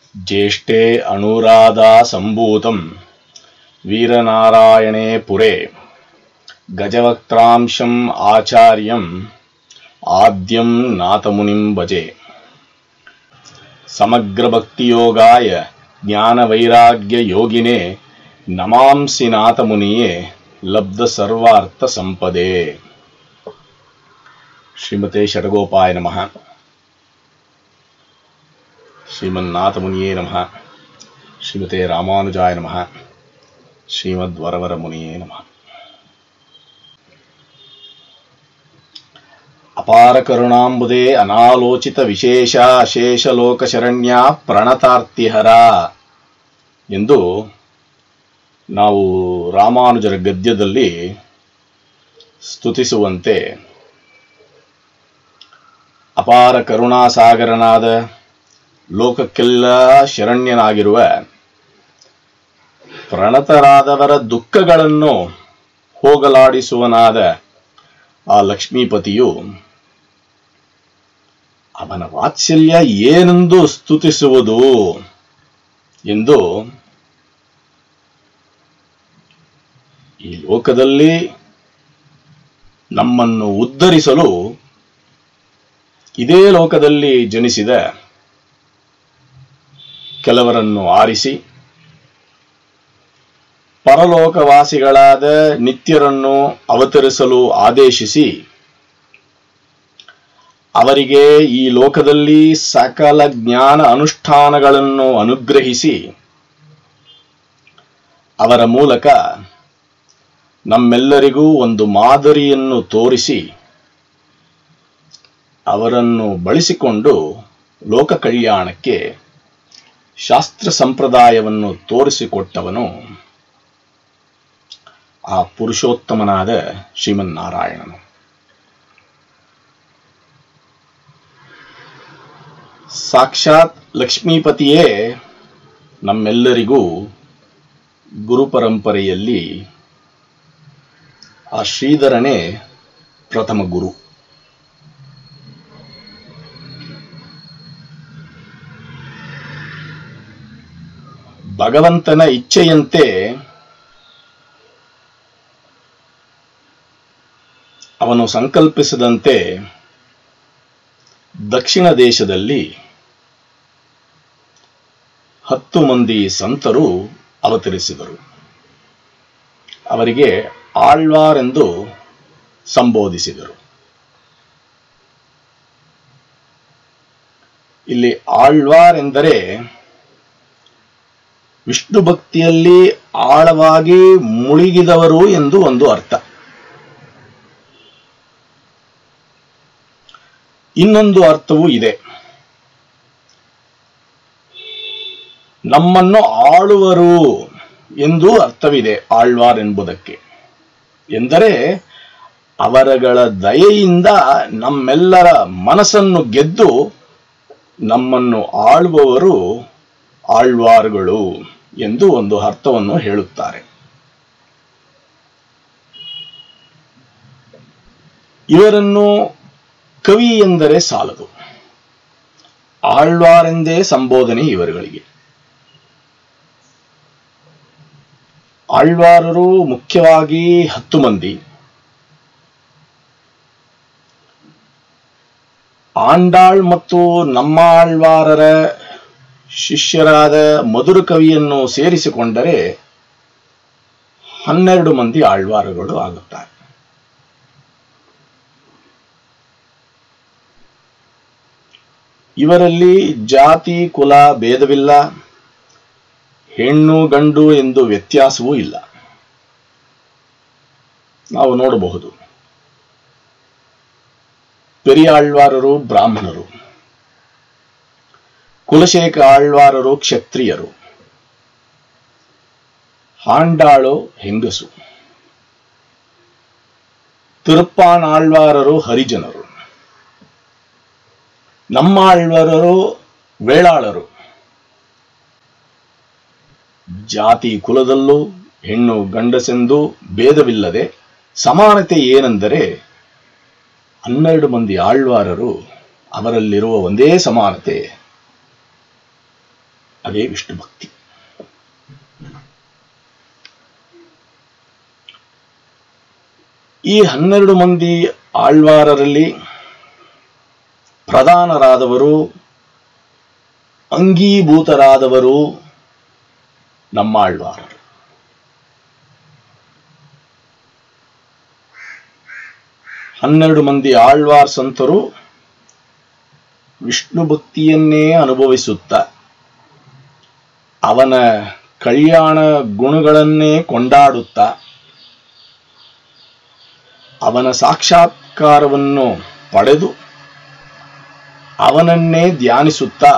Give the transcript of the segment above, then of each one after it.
ज्येष्ठे अनुराधासम्भूतं वीरनारायणे पुरे गजवक्त्रांशम् आचार्यम् आद्यं नाथमुनिं भजे समग्रभक्तियोगाय ज्ञानवैराग्ययोगिने नमांसि नाथमुनिये लब्धसर्वार्थसम्पदे ಶ್ರೀಮತೆ ಷಡಗೋಪಾಯ ನಮಃ ಶ್ರೀಮನ್ನಾಥಮುನಿಯೇ ನಮಃ ಶ್ರೀಮತೆ ರಾಮಾನುಜಾಯ ನಮಃ ಶ್ರೀಮದ್ವರವರ ಮುನಿಯೇ ನಮಃ ಅಪಾರ ಕರುಣಾಂಬುದೇ ಅನಾಲೋಚಿತ ವಿಶೇಷ ಅಶೇಷ ಲೋಕಶರಣ್ಯ ಪ್ರಣತಾರ್ತಿಹರ ಎಂದು ನಾವು ರಾಮಾನುಜರ ಗದ್ಯದಲ್ಲಿ ಸ್ತುತಿಸುವಂತೆ ಅಪಾರ ಕರುಣಾಸಾಗರನಾದ ಲೋಕಕ್ಕೆಲ್ಲ ಶರಣ್ಯನಾಗಿರುವ ಪ್ರಣತರಾದವರ ದುಃಖಗಳನ್ನು ಹೋಗಲಾಡಿಸುವನಾದ ಆ ಲಕ್ಷ್ಮೀಪತಿಯು ಅವನ ವಾತ್ಸಲ್ಯ ಏನೆಂದು ಸ್ತುತಿಸುವುದು ಎಂದು ಈ ಲೋಕದಲ್ಲಿ ನಮ್ಮನ್ನು ಉದ್ಧರಿಸಲು ಇದೇ ಲೋಕದಲ್ಲಿ ಜನಿಸಿದ ಕೆಲವರನ್ನು ಆರಿಸಿ ಪರಲೋಕವಾಸಿಗಳಾದ ನಿತ್ಯರನ್ನು ಅವತರಿಸಲು ಆದೇಶಿಸಿ ಅವರಿಗೆ ಈ ಲೋಕದಲ್ಲಿ ಸಕಲ ಜ್ಞಾನ ಅನುಷ್ಠಾನಗಳನ್ನು ಅನುಗ್ರಹಿಸಿ ಅವರ ಮೂಲಕ ನಮ್ಮೆಲ್ಲರಿಗೂ ಒಂದು ಮಾದರಿಯನ್ನು ತೋರಿಸಿ ಅವರನ್ನು ಬಳಸಿಕೊಂಡು ಲೋಕ ಕಲ್ಯಾಣಕ್ಕೆ ಶಾಸ್ತ್ರ ಸಂಪ್ರದಾಯವನ್ನು ತೋರಿಸಿಕೊಟ್ಟವನು ಆ ಪುರುಷೋತ್ತಮನಾದ ಶ್ರೀಮನ್ನಾರಾಯಣನು ಸಾಕ್ಷಾತ್ ಲಕ್ಷ್ಮೀಪತಿಯೇ ನಮ್ಮೆಲ್ಲರಿಗೂ ಗುರು ಪರಂಪರೆಯಲ್ಲಿ ಆ ಶ್ರೀಧರನೇ ಪ್ರಥಮ ಗುರು ಭಗವಂತನ ಇಚ್ಛೆಯಂತೆ ಅವನು ಸಂಕಲ್ಪಿಸಿದಂತೆ ದಕ್ಷಿಣ ದೇಶದಲ್ಲಿ ಹತ್ತು ಮಂದಿ ಸಂತರು ಅವತರಿಸಿದರು ಅವರಿಗೆ ಆಳ್ವಾರೆಂದು ಸಂಬೋಧಿಸಿದರು ಇಲ್ಲಿ ಆಳ್ವಾರ್ ಎಂದರೆ ವಿಷ್ಣು ಭಕ್ತಿಯಲ್ಲಿ ಆಳವಾಗಿ ಮುಳುಗಿದವರು ಎಂದು ಒಂದು ಅರ್ಥ ಇನ್ನೊಂದು ಅರ್ಥವೂ ಇದೆ ನಮ್ಮನ್ನು ಆಳುವರು ಎಂದು ಅರ್ಥವಿದೆ ಆಳ್ವಾರ್ ಎಂಬುದಕ್ಕೆ ಎಂದರೆ ಅವರಗಳ ದಯೆಯಿಂದ ನಮ್ಮೆಲ್ಲರ ಮನಸ್ಸನ್ನು ಗೆದ್ದು ನಮ್ಮನ್ನು ಆಳುವವರು ಆಳ್ವಾರುಗಳು ಎಂದು ಒಂದು ಅರ್ಥವನ್ನು ಹೇಳುತ್ತಾರೆ ಇವರನ್ನು ಕವಿ ಎಂದರೆ ಸಾಲದು ಆಳ್ವಾರೆಂದೇ ಸಂಬೋಧನೆ ಇವರುಗಳಿಗೆ ಆಳ್ವಾರರು ಮುಖ್ಯವಾಗಿ ಹತ್ತು ಮಂದಿ ಆಂಡಾಳ್ ಮತ್ತು ನಮ್ಮ ಆಳ್ವಾರರ ಶಿಷ್ಯರಾದ ಮಧುರ ಕವಿಯನ್ನು ಸೇರಿಸಿಕೊಂಡರೆ ಹನ್ನೆರಡು ಮಂದಿ ಆಳ್ವಾರಗಳು ಆಗುತ್ತಾರೆ ಇವರಲ್ಲಿ ಜಾತಿ ಕುಲ ಭೇದವಿಲ್ಲ ಹೆಣ್ಣು ಗಂಡು ಎಂದು ವ್ಯತ್ಯಾಸವೂ ಇಲ್ಲ ನಾವು ನೋಡಬಹುದು ಪೆರಿಯಾಳ್ವಾರರು ಬ್ರಾಹ್ಮಣರು ಕುಲಶೇಖ ಆಳ್ವಾರರು ಕ್ಷತ್ರಿಯರು ಹಾಂಡಾಳು ಹೆಂಗಸು ತಿರುಪ್ಪಾನ್ ಆಳ್ವಾರರು ಹರಿಜನರು ನಮ್ಮ ಆಳ್ವಾರರು ವೇಳಾಳರು ಜಾತಿ ಕುಲದಲ್ಲೂ ಹೆಣ್ಣು ಗಂಡಸೆಂದು ಭೇದವಿಲ್ಲದೆ ಸಮಾನತೆ ಏನೆಂದರೆ ಹನ್ನೆರಡು ಮಂದಿ ಆಳ್ವಾರರು ಅವರಲ್ಲಿರುವ ಒಂದೇ ಸಮಾನತೆ ಅದೇ ವಿಷ್ಣು ಭಕ್ತಿ ಈ ಹನ್ನೆರಡು ಮಂದಿ ಆಳ್ವಾರರಲ್ಲಿ ಪ್ರಧಾನರಾದವರು ಅಂಗೀಭೂತರಾದವರು ನಮ್ಮ ಆಳ್ವಾರರು ಹನ್ನೆರಡು ಮಂದಿ ಆಳ್ವಾರ್ ಸಂತರು ವಿಷ್ಣು ಭಕ್ತಿಯನ್ನೇ ಅನುಭವಿಸುತ್ತ ಅವನ ಕಲ್ಯಾಣ ಗುಣಗಳನ್ನೇ ಕೊಂಡಾಡುತ್ತಾ ಅವನ ಸಾಕ್ಷಾತ್ಕಾರವನ್ನು ಪಡೆದು ಅವನನ್ನೇ ಧ್ಯಾನಿಸುತ್ತಾ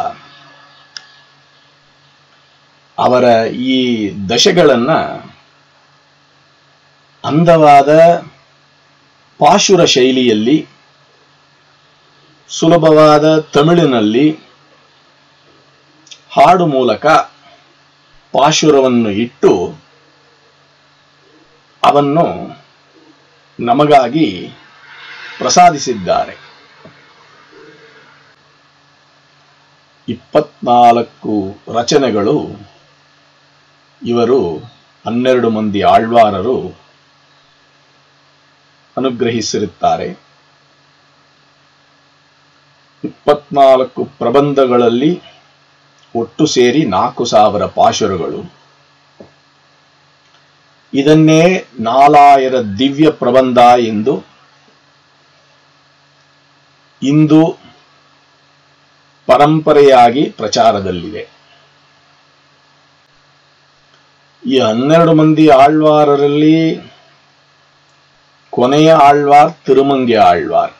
ಅವರ ಈ ದಶೆಗಳನ್ನ ಅಂದವಾದ ಪಾಶುರ ಶೈಲಿಯಲ್ಲಿ ಸುಲಭವಾದ ತಮಿಳಿನಲ್ಲಿ ಹಾಡು ಮೂಲಕ ಪಾಶುರವನ್ನು ಇಟ್ಟು ಅವನ್ನು ನಮಗಾಗಿ ಪ್ರಸಾದಿಸಿದ್ದಾರೆ ಇಪ್ಪತ್ನಾಲ್ಕು ರಚನೆಗಳು ಇವರು ಹನ್ನೆರಡು ಮಂದಿ ಆಳ್ವಾರರು ಅನುಗ್ರಹಿಸಿರುತ್ತಾರೆ ಇಪ್ಪತ್ನಾಲ್ಕು ಪ್ರಬಂಧಗಳಲ್ಲಿ ಒಟ್ಟು ಸೇರಿ ನಾಲ್ಕು ಸಾವಿರ ಪಾಶುರಗಳು ಇದನ್ನೇ ನಾಲಾಯರ ದಿವ್ಯ ಪ್ರಬಂಧ ಎಂದು ಇಂದು ಪರಂಪರೆಯಾಗಿ ಪ್ರಚಾರದಲ್ಲಿದೆ ಈ ಹನ್ನೆರಡು ಮಂದಿ ಆಳ್ವಾರರಲ್ಲಿ ಕೊನೆಯ ಆಳ್ವಾರ್ ತಿರುಮಂಗೆ ಆಳ್ವಾರ್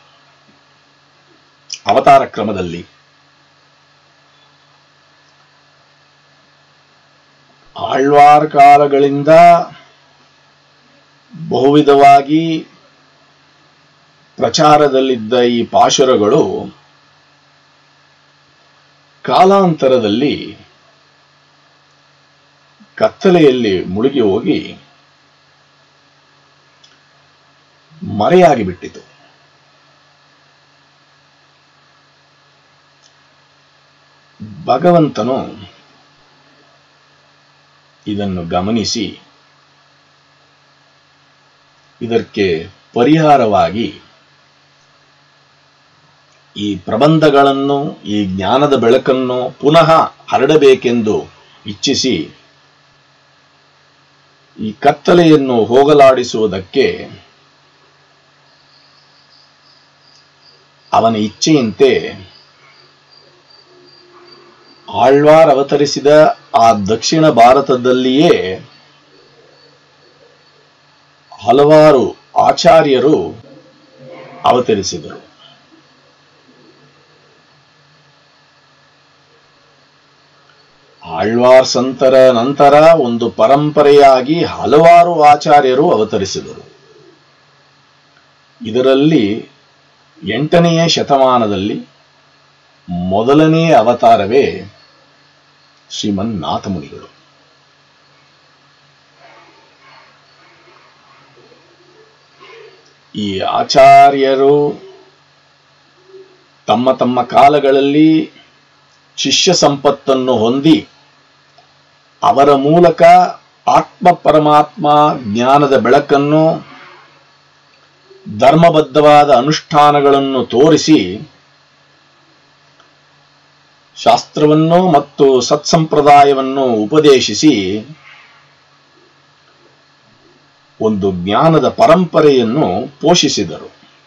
ಅವತಾರ ಕ್ರಮದಲ್ಲಿ ಆಳ್ವಾರ್ ಕಾಲಗಳಿಂದ ಬಹುವಿಧವಾಗಿ ಪ್ರಚಾರದಲ್ಲಿದ್ದ ಈ ಪಾಶುರಗಳು ಕಾಲಾಂತರದಲ್ಲಿ ಕತ್ತಲೆಯಲ್ಲಿ ಮುಳುಗಿ ಹೋಗಿ ಮರೆಯಾಗಿ ಬಿಟ್ಟಿತು ಭಗವಂತನು ಇದನ್ನು ಗಮನಿಸಿ ಇದಕ್ಕೆ ಪರಿಹಾರವಾಗಿ ಈ ಪ್ರಬಂಧಗಳನ್ನು ಈ ಜ್ಞಾನದ ಬೆಳಕನ್ನು ಪುನಃ ಹರಡಬೇಕೆಂದು ಇಚ್ಛಿಸಿ ಈ ಕತ್ತಲೆಯನ್ನು ಹೋಗಲಾಡಿಸುವುದಕ್ಕೆ ಅವನ ಇಚ್ಛೆಯಂತೆ ಆಳ್ವಾರ್ ಅವತರಿಸಿದ ಆ ದಕ್ಷಿಣ ಭಾರತದಲ್ಲಿಯೇ ಹಲವಾರು ಆಚಾರ್ಯರು ಅವತರಿಸಿದರು ಆಳ್ವಾರ್ ಸಂತರ ನಂತರ ಒಂದು ಪರಂಪರೆಯಾಗಿ ಹಲವಾರು ಆಚಾರ್ಯರು ಅವತರಿಸಿದರು ಇದರಲ್ಲಿ ಎಂಟನೆಯ ಶತಮಾನದಲ್ಲಿ ಮೊದಲನೇ ಅವತಾರವೇ ಶ್ರೀಮನ್ನಾಥ ಮುನಿಗಳು ಈ ಆಚಾರ್ಯರು ತಮ್ಮ ತಮ್ಮ ಕಾಲಗಳಲ್ಲಿ ಶಿಷ್ಯ ಸಂಪತ್ತನ್ನು ಹೊಂದಿ ಅವರ ಮೂಲಕ ಆತ್ಮ ಪರಮಾತ್ಮ ಜ್ಞಾನದ ಬೆಳಕನ್ನು ಧರ್ಮಬದ್ಧವಾದ ಅನುಷ್ಠಾನಗಳನ್ನು ತೋರಿಸಿ ಶಾಸ್ತ್ರವನ್ನು ಮತ್ತು ಸತ್ಸಂಪ್ರದಾಯವನ್ನು ಉಪದೇಶಿಸಿ ಒಂದು ಜ್ಞಾನದ ಪರಂಪರೆಯನ್ನು ಪೋಷಿಸಿದರು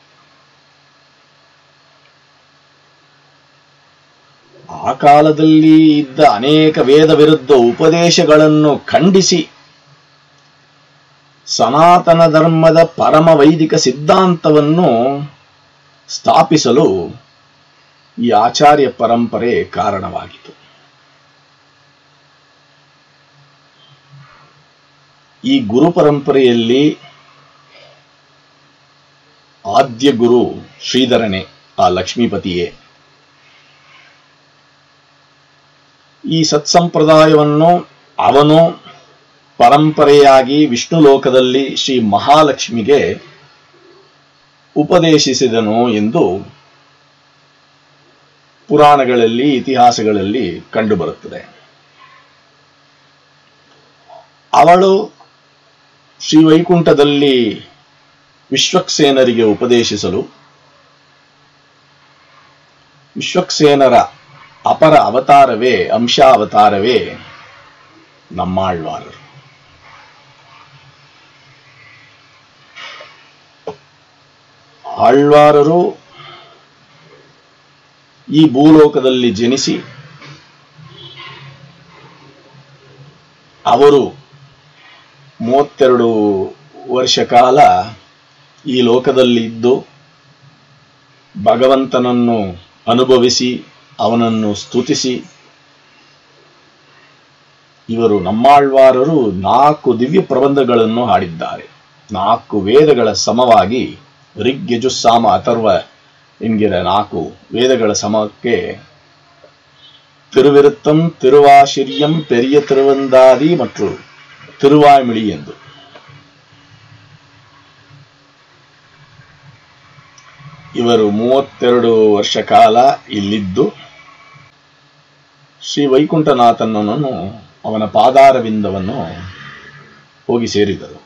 ಆ ಕಾಲದಲ್ಲಿ ಇದ್ದ ಅನೇಕ ವೇದ ವಿರುದ್ಧ ಉಪದೇಶಗಳನ್ನು ಖಂಡಿಸಿ ಸನಾತನ ಧರ್ಮದ ಪರಮ ವೈದಿಕ ಸಿದ್ಧಾಂತವನ್ನು ಸ್ಥಾಪಿಸಲು ಈ ಆಚಾರ್ಯ ಪರಂಪರೆ ಕಾರಣವಾಯಿತು ಈ ಗುರು ಪರಂಪರೆಯಲ್ಲಿ ಆದ್ಯ ಗುರು ಶ್ರೀಧರನೇ ಆ ಲಕ್ಷ್ಮೀಪತಿಯೇ ಈ ಸತ್ಸಂಪ್ರದಾಯವನ್ನು ಅವನು ಪರಂಪರೆಯಾಗಿ ವಿಷ್ಣು ಲೋಕದಲ್ಲಿ ಶ್ರೀ ಮಹಾಲಕ್ಷ್ಮಿಗೆ ಉಪದೇಶಿಸಿದನು ಎಂದು ಪುರಾಣಗಳಲ್ಲಿ ಇತಿಹಾಸಗಳಲ್ಲಿ ಕಂಡುಬರುತ್ತದೆ ಅವಳು ಶ್ರೀವೈಕುಂಠದಲ್ಲಿ ವಿಶ್ವಕ್ಸೇನರಿಗೆ ಉಪದೇಶಿಸಲು ವಿಶ್ವಕ್ಸೇನರ ಅಪರ ಅವತಾರವೇ ಅಂಶಾವತಾರವೇ ನಮ್ಮಾಳ್ವಾರರು ಆಳ್ವಾರರು ಈ ಭೂಲೋಕದಲ್ಲಿ ಜನಿಸಿ ಅವರು ಮೂವತ್ತೆರಡು ವರ್ಷ ಕಾಲ ಈ ಲೋಕದಲ್ಲಿ ಇದ್ದು ಭಗವಂತನನ್ನು ಅನುಭವಿಸಿ ಅವನನ್ನು ಸ್ತುತಿಸಿ ಇವರು ನಮ್ಮಾಳ್ವಾರರು ನಾಲ್ಕು ದಿವ್ಯ ಪ್ರಬಂಧಗಳನ್ನು ಹಾಡಿದ್ದಾರೆ ನಾಲ್ಕು ವೇದಗಳ ಸಮವಾಗಿ ರಿಗ್ ಯಜುಸ್ಸಾಮ ಅಥರ್ವ ಎಂಗಿರ ನಾಲ್ಕು ವೇದಗಳ ಸಮಕ್ಕೆ ತಿರುವಿರುತ್ತಂ ತಿರುವಾಶಿರ್ಯಂ ಪೆರಿಯ ತಿರುವಂದಾದಿ ಮತ್ತು ತಿರುವಾಮಿಳಿ ಎಂದು ಇವರು ಮೂವತ್ತೆರಡು ವರ್ಷ ಕಾಲ ಇಲ್ಲಿದ್ದು ಶ್ರೀ ವೈಕುಂಠನಾಥನನ್ನು ಅವನ ಪಾದಾರವಿಂದವನ್ನು ಹೋಗಿ ಸೇರಿದರು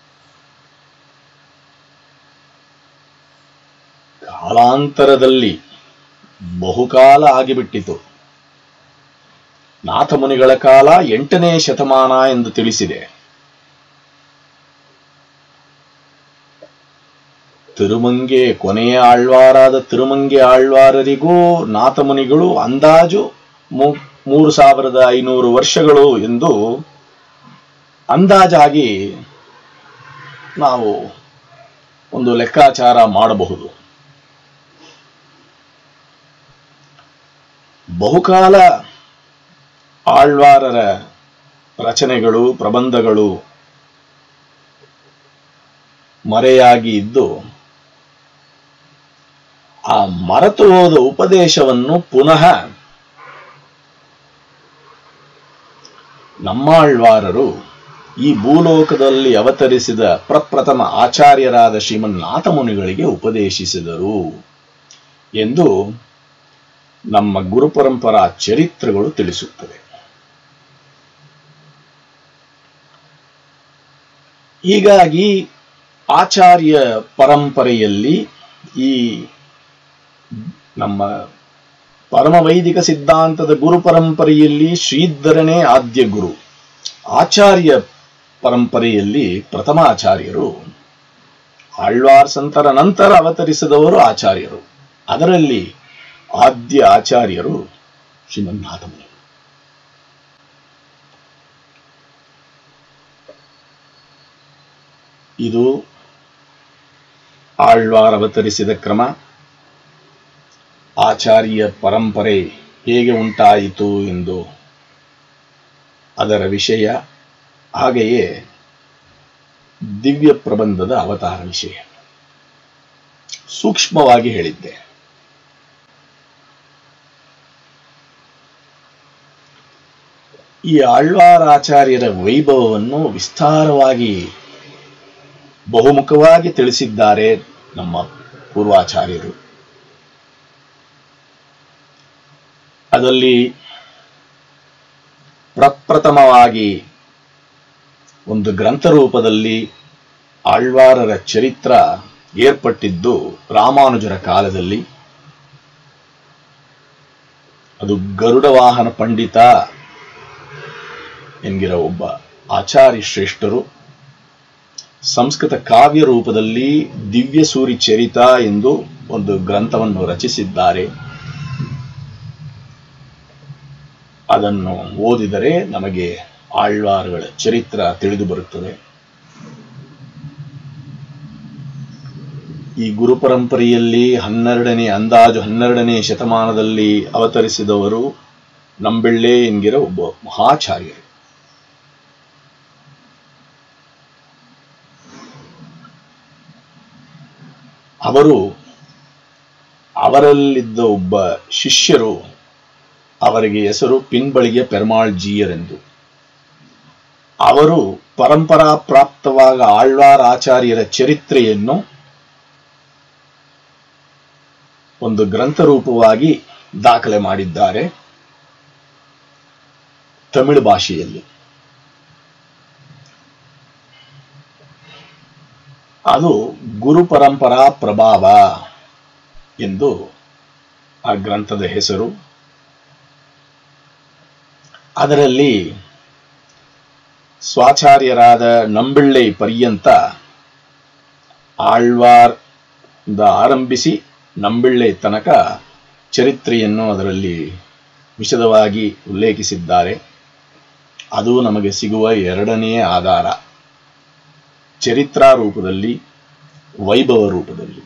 ಕಾಲಾಂತರದಲ್ಲಿ ಬಹುಕಾಲ ಆಗಿಬಿಟ್ಟಿತು ನಾಥಮುನಿಗಳ ಕಾಲ ಎಂಟನೇ ಶತಮಾನ ಎಂದು ತಿಳಿಸಿದೆ ತಿರುಮಂಗೆ ಕೊನೆಯ ಆಳ್ವಾರಾದ ತಿರುಮಂಗೆ ಆಳ್ವಾರರಿಗೂ ನಾಥಮುನಿಗಳು ಅಂದಾಜು ಮೂ- ಮೂರು ಸಾವಿರದ ಐನೂರು ವರ್ಷಗಳು ಎಂದು ಅಂದಾಜಾಗಿ ನಾವು ಒಂದು ಲೆಕ್ಕಾಚಾರ ಮಾಡಬಹುದು ಬಹುಕಾಲ ಆಳ್ವಾರರ ರಚನೆಗಳು ಪ್ರಬಂಧಗಳು ಮರೆಯಾಗಿ ಇದ್ದು ಆ ಮರೆತು ಹೋದ ಉಪದೇಶವನ್ನು ಪುನಃ ನಮ್ಮಾಳ್ವಾರರು ಈ ಭೂಲೋಕದಲ್ಲಿ ಅವತರಿಸಿದ ಪ್ರಪ್ರಥಮ ಆಚಾರ್ಯರಾದ ಶ್ರೀಮನ್ನಾಥ ಮುನಿಗಳಿಗೆ ಉಪದೇಶಿಸಿದರು ಎಂದು ನಮ್ಮ ಗುರುಪರಂಪರಾ ಚರಿತ್ರೆಗಳು ತಿಳಿಸುತ್ತವೆ ಹೀಗಾಗಿ ಆಚಾರ್ಯ ಪರಂಪರೆಯಲ್ಲಿ ಈ ನಮ್ಮ ಪರಮ ವೈದಿಕ ಸಿದ್ಧಾಂತದ ಗುರು ಪರಂಪರೆಯಲ್ಲಿ ಶ್ರೀಧರನೇ ಆದ್ಯ ಗುರು ಆಚಾರ್ಯ ಪರಂಪರೆಯಲ್ಲಿ ಪ್ರಥಮ ಆಚಾರ್ಯರು ಆಳ್ವಾರ್ ಸಂತರ ನಂತರ ಅವತರಿಸಿದವರು ಆಚಾರ್ಯರು ಅದರಲ್ಲಿ ಆದ್ಯ ಆಚಾರ್ಯರು ಶ್ರೀಮನ್ನಾಥಮುನಿ ಇದು ಆಳ್ವಾರ್ ಅವತರಿಸಿದ ಕ್ರಮ ಆಚಾರ್ಯ ಪರಂಪರೆ ಹೇಗೆ ಉಂಟಾಯಿತು ಎಂದು ಅದರ ವಿಷಯ ಹಾಗೆಯೇ ದಿವ್ಯ ಪ್ರಬಂಧದ ಅವತಾರ ವಿಷಯ ಸೂಕ್ಷ್ಮವಾಗಿ ಹೇಳಿದ್ದೆ ಈ ಆಳ್ವಾರಾಚಾರ್ಯರ ವೈಭವವನ್ನು ವಿಸ್ತಾರವಾಗಿ ಬಹುಮುಖವಾಗಿ ತಿಳಿಸಿದ್ದಾರೆ ನಮ್ಮ ಪೂರ್ವಾಚಾರ್ಯರು ಅದರಲ್ಲಿ ಪ್ರಪ್ರಥಮವಾಗಿ ಒಂದು ಗ್ರಂಥ ರೂಪದಲ್ಲಿ ಆಳ್ವಾರರ ಚರಿತ್ರ ಏರ್ಪಟ್ಟಿದ್ದು ರಾಮಾನುಜರ ಕಾಲದಲ್ಲಿ ಅದು ಗರುಡ ವಾಹನ ಪಂಡಿತ ಎಂಗಿರ ಒಬ್ಬ ಆಚಾರ್ಯ ಶ್ರೇಷ್ಠರು ಸಂಸ್ಕೃತ ಕಾವ್ಯ ರೂಪದಲ್ಲಿ ದಿವ್ಯ ಸೂರಿ ಚರಿತ ಎಂದು ಒಂದು ಗ್ರಂಥವನ್ನು ರಚಿಸಿದ್ದಾರೆ ಅದನ್ನು ಓದಿದರೆ ನಮಗೆ ಆಳ್ವಾರ್ಗಳ ಚರಿತ್ರ ತಿಳಿದು ಬರುತ್ತದೆ ಈ ಗುರು ಪರಂಪರೆಯಲ್ಲಿ ಹನ್ನೆರಡನೇ ಅಂದಾಜು ಹನ್ನೆರಡನೇ ಶತಮಾನದಲ್ಲಿ ಅವತರಿಸಿದವರು ನಂಬೆಳ್ಳೆ ಎಂಗಿರ ಒಬ್ಬ ಮಹಾಚಾರ್ಯರು ಅವರು ಅವರಲ್ಲಿದ್ದ ಒಬ್ಬ ಶಿಷ್ಯರು ಅವರಿಗೆ ಹೆಸರು ಪಿನ್ಬಳಿಗೆ ಪೆರ್ಮಾಳ್ ಜೀಯರೆಂದು ಅವರು ಪರಂಪರಾ ಪ್ರಾಪ್ತವಾಗ ಆಳ್ವಾರ್ ಆಚಾರ್ಯರ ಚರಿತ್ರೆಯನ್ನು ಒಂದು ಗ್ರಂಥ ರೂಪವಾಗಿ ದಾಖಲೆ ಮಾಡಿದ್ದಾರೆ ತಮಿಳು ಭಾಷೆಯಲ್ಲಿ ಅದು ಗುರು ಪರಂಪರಾ ಪ್ರಭಾವ ಎಂದು ಆ ಗ್ರಂಥದ ಹೆಸರು ಅದರಲ್ಲಿ ಸ್ವಾಚಾರ್ಯರಾದ ನಂಬಿಳ್ಳೈ ಪರ್ಯಂತ ಆಳ್ವಾರ್ದ ಆರಂಭಿಸಿ ನಂಬಿಳ್ಳೈ ತನಕ ಚರಿತ್ರೆಯನ್ನು ಅದರಲ್ಲಿ ವಿಶದವಾಗಿ ಉಲ್ಲೇಖಿಸಿದ್ದಾರೆ ಅದು ನಮಗೆ ಸಿಗುವ ಎರಡನೇ ಆಧಾರ ಚರಿತ್ರಾ ರೂಪದಲ್ಲಿ ವೈಭವ ರೂಪದಲ್ಲಿ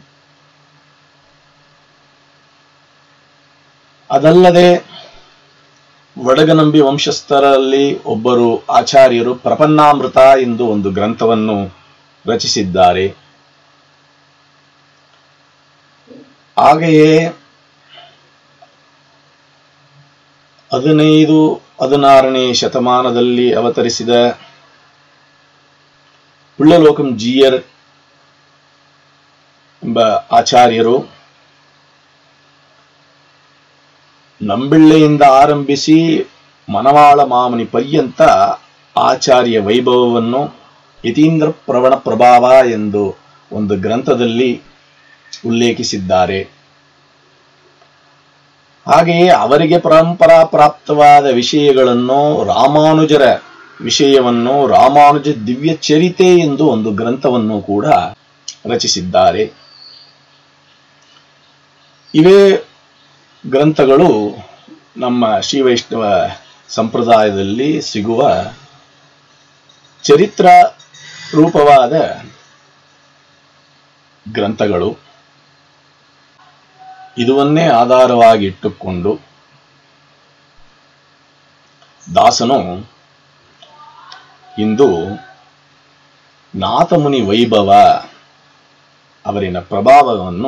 ಅದಲ್ಲದೆ ವಡಗನಂಬಿ ವಂಶಸ್ಥರಲ್ಲಿ ಒಬ್ಬರು ಆಚಾರ್ಯರು ಪ್ರಪನ್ನಾಮೃತ ಎಂದು ಒಂದು ಗ್ರಂಥವನ್ನು ರಚಿಸಿದ್ದಾರೆ ಹಾಗೆಯೇ ಹದಿನೈದು ಹದಿನಾರನೇ ಶತಮಾನದಲ್ಲಿ ಅವತರಿಸಿದ ಉಳ್ಳಲೋಕಂ ಜಿಯರ್ ಎಂಬ ಆಚಾರ್ಯರು ನಂಬಿಳ್ಳೆಯಿಂದ ಆರಂಭಿಸಿ ಮನವಾಳ ಮಾಮನಿ ಪರ್ಯಂತ ಆಚಾರ್ಯ ವೈಭವವನ್ನು ಯತೀಂದ್ರ ಪ್ರವಣ ಪ್ರಭಾವ ಎಂದು ಒಂದು ಗ್ರಂಥದಲ್ಲಿ ಉಲ್ಲೇಖಿಸಿದ್ದಾರೆ ಹಾಗೆಯೇ ಅವರಿಗೆ ಪರಂಪರಾ ಪ್ರಾಪ್ತವಾದ ವಿಷಯಗಳನ್ನು ರಾಮಾನುಜರ ವಿಷಯವನ್ನು ರಾಮಾನುಜ ದಿವ್ಯ ಚರಿತೆ ಎಂದು ಒಂದು ಗ್ರಂಥವನ್ನು ಕೂಡ ರಚಿಸಿದ್ದಾರೆ ಇವೇ ಗ್ರಂಥಗಳು ನಮ್ಮ ಶ್ರೀ ವೈಷ್ಣವ ಸಂಪ್ರದಾಯದಲ್ಲಿ ಸಿಗುವ ಚರಿತ್ರ ರೂಪವಾದ ಗ್ರಂಥಗಳು ಇದುವನ್ನೇ ಆಧಾರವಾಗಿಟ್ಟುಕೊಂಡು ದಾಸನು ಇಂದು ನಾಥಮುನಿ ವೈಭವ ಅವರಿನ ಪ್ರಭಾವವನ್ನು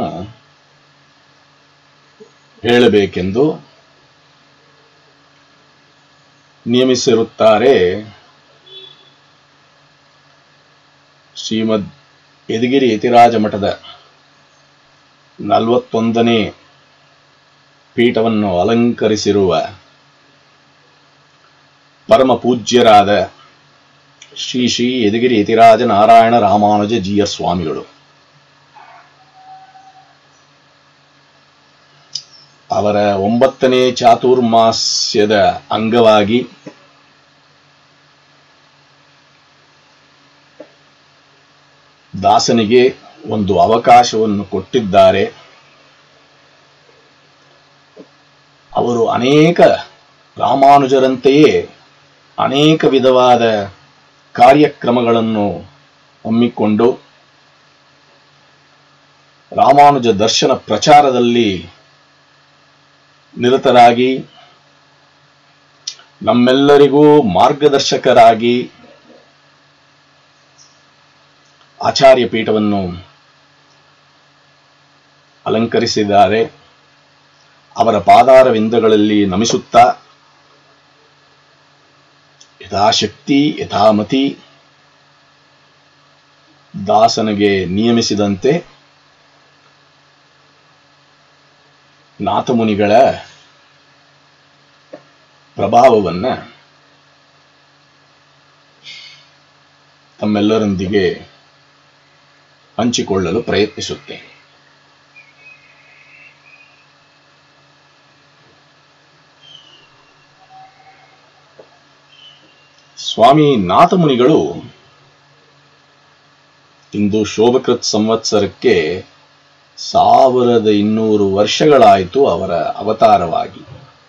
ಹೇಳಬೇಕೆಂದು ನಿಯಮಿಸಿರುತ್ತಾರೆ ಶ್ರೀಮದ್ ಯದಗಿರಿ ಯತಿರಾಜ ಮಠದ ನಲವತ್ತೊಂದನೇ ಪೀಠವನ್ನು ಅಲಂಕರಿಸಿರುವ ಪರಮ ಪೂಜ್ಯರಾದ ಶ್ರೀ ಶ್ರೀ ಯದಗಿರಿ ಯತಿರಾಜ ನಾರಾಯಣ ರಾಮಾನುಜ ಜಿಯರ್ ಸ್ವಾಮಿಗಳು ಅವರ ಒಂಬತ್ತನೇ ಚಾತುರ್ಮಾಸ್ಯದ ಅಂಗವಾಗಿ ದಾಸನಿಗೆ ಒಂದು ಅವಕಾಶವನ್ನು ಕೊಟ್ಟಿದ್ದಾರೆ ಅವರು ಅನೇಕ ರಾಮಾನುಜರಂತೆಯೇ ಅನೇಕ ವಿಧವಾದ ಕಾರ್ಯಕ್ರಮಗಳನ್ನು ಹಮ್ಮಿಕೊಂಡು ರಾಮಾನುಜ ದರ್ಶನ ಪ್ರಚಾರದಲ್ಲಿ ನಿರತರಾಗಿ ನಮ್ಮೆಲ್ಲರಿಗೂ ಮಾರ್ಗದರ್ಶಕರಾಗಿ ಆಚಾರ್ಯ ಪೀಠವನ್ನು ಅಲಂಕರಿಸಿದ್ದಾರೆ ಅವರ ಪಾದಾರವಿಂದಗಳಲ್ಲಿ ನಮಿಸುತ್ತಾ ಯಥಾಶಕ್ತಿ ಯಥಾಮತಿ ದಾಸನಿಗೆ ನಿಯಮಿಸಿದಂತೆ ನಾಥಮುನಿಗಳ ಪ್ರಭಾವವನ್ನ ತಮ್ಮೆಲ್ಲರೊಂದಿಗೆ ಹಂಚಿಕೊಳ್ಳಲು ಪ್ರಯತ್ನಿಸುತ್ತೇನೆ ಸ್ವಾಮಿ ನಾಥಮುನಿಗಳು ಇಂದು ಶೋಭಕೃತ್ ಸಂವತ್ಸರಕ್ಕೆ ಸಾವಿರದ ಇನ್ನೂರು ವರ್ಷಗಳಾಯಿತು ಅವರ ಅವತಾರವಾಗಿ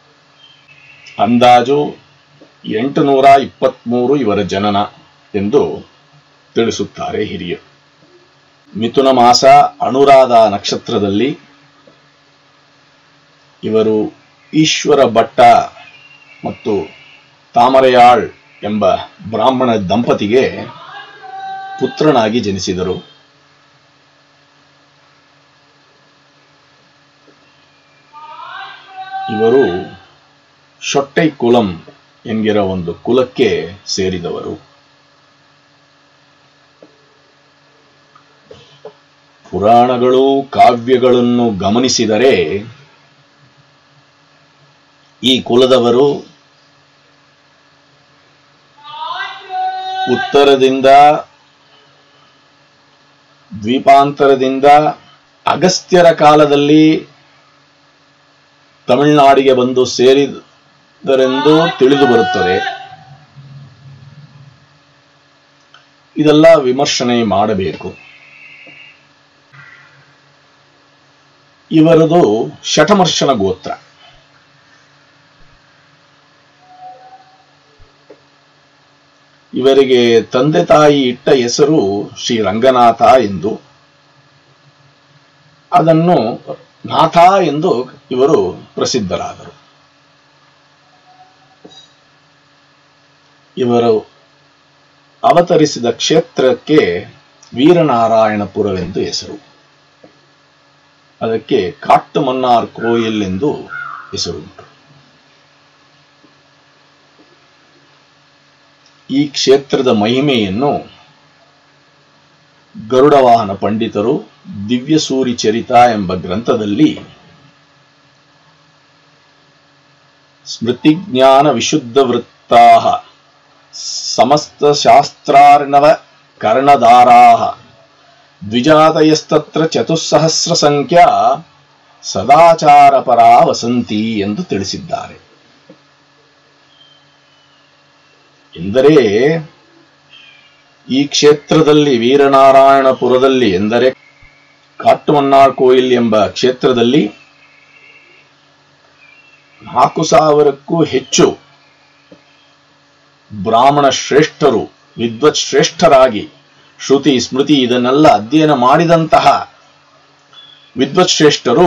ಅಂದಾಜು ಎಂಟುನೂರ ಇಪ್ಪತ್ಮೂರು ಇವರ ಜನನ ಎಂದು ತಿಳಿಸುತ್ತಾರೆ ಹಿರಿಯರು ಮಿಥುನ ಮಾಸ ಅನುರಾಧ ನಕ್ಷತ್ರದಲ್ಲಿ ಇವರು ಈಶ್ವರ ಭಟ್ಟ ಮತ್ತು ತಾಮರೆಯಾಳ್ ಎಂಬ ಬ್ರಾಹ್ಮಣ ದಂಪತಿಗೆ ಪುತ್ರನಾಗಿ ಜನಿಸಿದರು ಇವರು ಶೊಟ್ಟೈ ಕುಲಂ ಎಂಗಿರ ಒಂದು ಕುಲಕ್ಕೆ ಸೇರಿದವರು ಪುರಾಣಗಳು ಕಾವ್ಯಗಳನ್ನು ಗಮನಿಸಿದರೆ ಈ ಕುಲದವರು ಉತ್ತರದಿಂದ ದ್ವೀಪಾಂತರದಿಂದ ಅಗಸ್ತ್ಯರ ಕಾಲದಲ್ಲಿ ತಮಿಳುನಾಡಿಗೆ ಬಂದು ಸೇರಿದರೆಂದು ತಿಳಿದು ಬರುತ್ತದೆ ಇದೆಲ್ಲ ವಿಮರ್ಶನೆ ಮಾಡಬೇಕು ಇವರದು ಶಠಮರ್ಷನ ಗೋತ್ರ ಇವರಿಗೆ ತಂದೆ ತಾಯಿ ಇಟ್ಟ ಹೆಸರು ಶ್ರೀ ರಂಗನಾಥ ಎಂದು ಅದನ್ನು ನಾಥ ಎಂದು ಇವರು ಪ್ರಸಿದ್ಧರಾದರು ಇವರು ಅವತರಿಸಿದ ಕ್ಷೇತ್ರಕ್ಕೆ ವೀರನಾರಾಯಣಪುರವೆಂದು ಹೆಸರು ಅದಕ್ಕೆ ಕಾಟ್ಟು ಮನ್ನಾರ್ ಕೋಯಿಲ್ ಎಂದು ಹೆಸರುಂಟು ಈ ಕ್ಷೇತ್ರದ ಮಹಿಮೆಯನ್ನು ಗರುಡವಾಹನ ಪಂಡಿತರು ದಿವ್ಯಸೂರಿ ಚರಿತ ಎಂಬ ಗ್ರಂಥದಲ್ಲಿ ಸ್ಮೃತಿಜ್ಞಾನ ವಿಶುದ್ಧ ವೃತ್ತಾ ಸಮಸ್ತ ಶಾಸ್ತ್ರಾರ್ಣವ ಕರ್ಣಧಾರಾ ದ್ವಿಜಾತಯಸ್ತತ್ರ ಚತುಸ್ಸಹಸ್ರ ಸಂಖ್ಯಾ ಸದಾಚಾರಪರಾ ವಸಂತಿ ಎಂದು ತಿಳಿಸಿದ್ದಾರೆ ಎಂದರೆ ಈ ಕ್ಷೇತ್ರದಲ್ಲಿ ವೀರನಾರಾಯಣಪುರದಲ್ಲಿ ಎಂದರೆ ಕಾಟುಮನ್ನಾರ್ ಕೋಯಿಲ್ ಎಂಬ ಕ್ಷೇತ್ರದಲ್ಲಿ ನಾಲ್ಕು ಸಾವಿರಕ್ಕೂ ಹೆಚ್ಚು ಬ್ರಾಹ್ಮಣ ಶ್ರೇಷ್ಠರು ವಿದ್ವತ್ ಶ್ರೇಷ್ಠರಾಗಿ ಶ್ರುತಿ ಸ್ಮೃತಿ ಇದನ್ನೆಲ್ಲ ಅಧ್ಯಯನ ಮಾಡಿದಂತಹ ವಿದ್ವತ್ ಶ್ರೇಷ್ಠರು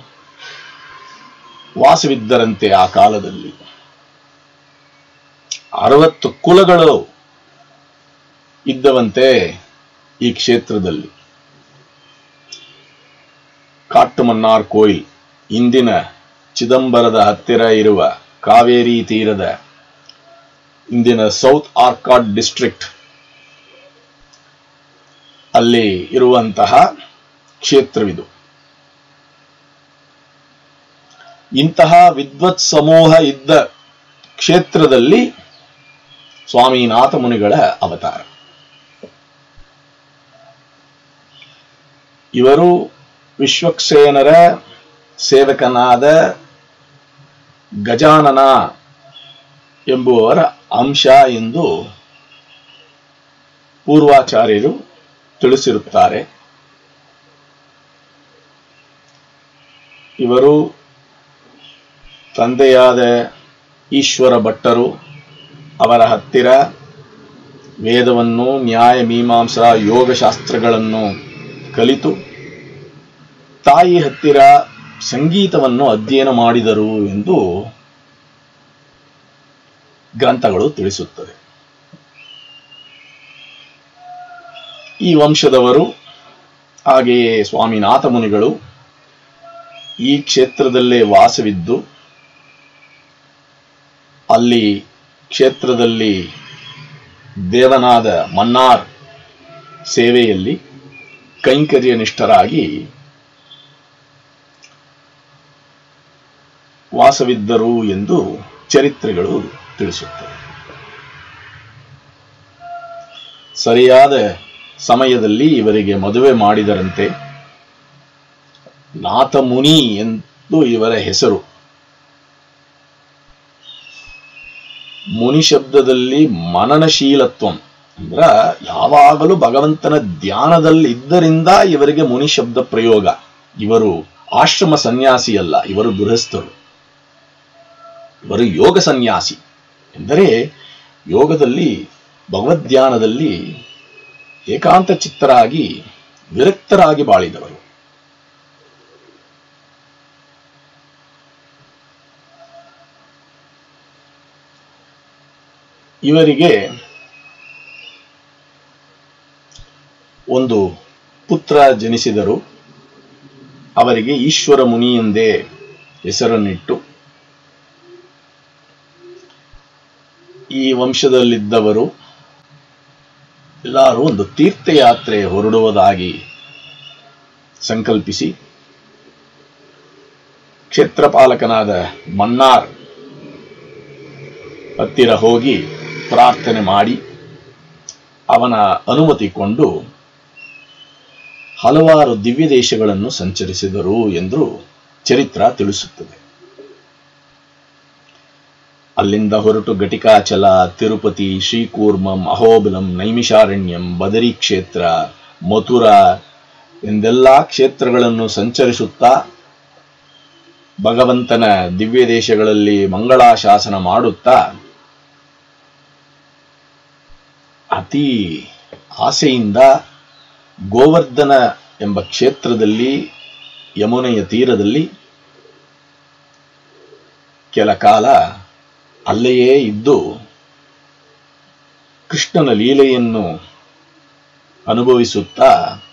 ವಾಸವಿದ್ದರಂತೆ ಆ ಕಾಲದಲ್ಲಿ ಅರವತ್ತು ಕುಲಗಳು ಇದ್ದವಂತೆ ಈ ಕ್ಷೇತ್ರದಲ್ಲಿ ಕಾಟುಮನ್ನಾರ್ ಕೋಯಿಲ್ ಇಂದಿನ ಚಿದಂಬರದ ಹತ್ತಿರ ಇರುವ ಕಾವೇರಿ ತೀರದ ಇಂದಿನ ಸೌತ್ ಆರ್ಕಾಡ್ ಡಿಸ್ಟ್ರಿಕ್ಟ್ ಅಲ್ಲಿ ಇರುವಂತಹ ಕ್ಷೇತ್ರವಿದು ಇಂತಹ ವಿದ್ವತ್ ಸಮೂಹ ಇದ್ದ ಕ್ಷೇತ್ರದಲ್ಲಿ ಸ್ವಾಮಿನಾಥ ಮುನಿಗಳ ಅವತಾರ ಇವರು ವಿಶ್ವಕ್ಸೇನರ ಸೇವಕನಾದ ಗಜಾನನ ಎಂಬುವರ ಅಂಶ ಎಂದು ಪೂರ್ವಾಚಾರ್ಯರು ತಿಳಿಸಿರುತ್ತಾರೆ ಇವರು ತಂದೆಯಾದ ಈಶ್ವರ ಭಟ್ಟರು ಅವರ ಹತ್ತಿರ ವೇದವನ್ನು ನ್ಯಾಯ ಮೀಮಾಂಸಾ ಯೋಗಶಾಸ್ತ್ರಗಳನ್ನು ಕಲಿತು ತಾಯಿ ಹತ್ತಿರ ಸಂಗೀತವನ್ನು ಅಧ್ಯಯನ ಮಾಡಿದರು ಎಂದು ಗ್ರಂಥಗಳು ತಿಳಿಸುತ್ತದೆ ಈ ವಂಶದವರು ಹಾಗೆಯೇ ಸ್ವಾಮಿನಾಥ ಮುನಿಗಳು ಈ ಕ್ಷೇತ್ರದಲ್ಲೇ ವಾಸವಿದ್ದು ಅಲ್ಲಿ ಕ್ಷೇತ್ರದಲ್ಲಿ ದೇವನಾದ ಮನ್ನಾರ್ ಸೇವೆಯಲ್ಲಿ ಕೈಂಕರ್ಯನಿಷ್ಠರಾಗಿ ವಾಸವಿದ್ದರು ಎಂದು ಚರಿತ್ರೆಗಳು ತಿಳಿಸುತ್ತವೆ ಸರಿಯಾದ ಸಮಯದಲ್ಲಿ ಇವರಿಗೆ ಮದುವೆ ಮಾಡಿದರಂತೆ ನಾಥಮುನಿ ಎಂದು ಇವರ ಹೆಸರು ಮುನಿ ಶಬ್ದದಲ್ಲಿ ಮನನಶೀಲತ್ವಂ ಅಂದ್ರ ಯಾವಾಗಲೂ ಭಗವಂತನ ಧ್ಯಾನದಲ್ಲಿ ಇದ್ದರಿಂದ ಇವರಿಗೆ ಮುನಿ ಶಬ್ದ ಪ್ರಯೋಗ ಇವರು ಆಶ್ರಮ ಸನ್ಯಾಸಿ ಅಲ್ಲ ಇವರು ಗೃಹಸ್ಥರು ಇವರು ಯೋಗ ಸನ್ಯಾಸಿ ಎಂದರೆ ಯೋಗದಲ್ಲಿ ಭಗವದ್ಧ್ಯಾನದಲ್ಲಿ ಏಕಾಂತ ಚಿತ್ತರಾಗಿ ವಿರಕ್ತರಾಗಿ ಬಾಳಿದವರು ಇವರಿಗೆ ಒಂದು ಪುತ್ರ ಜನಿಸಿದರು ಅವರಿಗೆ ಈಶ್ವರ ಮುನಿ ಎಂದೇ ಹೆಸರನ್ನಿಟ್ಟು ಈ ವಂಶದಲ್ಲಿದ್ದವರು ಎಲ್ಲರೂ ಒಂದು ತೀರ್ಥಯಾತ್ರೆ ಹೊರಡುವುದಾಗಿ ಸಂಕಲ್ಪಿಸಿ ಕ್ಷೇತ್ರಪಾಲಕನಾದ ಮನ್ನಾರ್ ಹತ್ತಿರ ಹೋಗಿ ಪ್ರಾರ್ಥನೆ ಮಾಡಿ ಅವನ ಅನುಮತಿ ಕೊಂಡು ಹಲವಾರು ದಿವ್ಯ ದೇಶಗಳನ್ನು ಸಂಚರಿಸಿದರು ಎಂದು ಚರಿತ್ರ ತಿಳಿಸುತ್ತದೆ ಅಲ್ಲಿಂದ ಹೊರಟು ಘಟಿಕಾಚಲ ತಿರುಪತಿ ಶ್ರೀಕೂರ್ಮಂ ಅಹೋಬಿಲಂ ನೈಮಿಷಾರಣ್ಯಂ ಬದರಿ ಕ್ಷೇತ್ರ ಮಥುರಾ ಎಂದೆಲ್ಲಾ ಕ್ಷೇತ್ರಗಳನ್ನು ಸಂಚರಿಸುತ್ತಾ ಭಗವಂತನ ದಿವ್ಯ ದೇಶಗಳಲ್ಲಿ ಮಂಗಳಾಶಾಸನ ಮಾಡುತ್ತಾ ಅತಿ ಆಸೆಯಿಂದ ಗೋವರ್ಧನ ಎಂಬ ಕ್ಷೇತ್ರದಲ್ಲಿ ಯಮುನೆಯ ತೀರದಲ್ಲಿ ಕೆಲ ಕಾಲ ಅಲ್ಲೆಯೇ ಇದ್ದು ಕೃಷ್ಣನ ಲೀಲೆಯನ್ನು ಅನುಭವಿಸುತ್ತಾ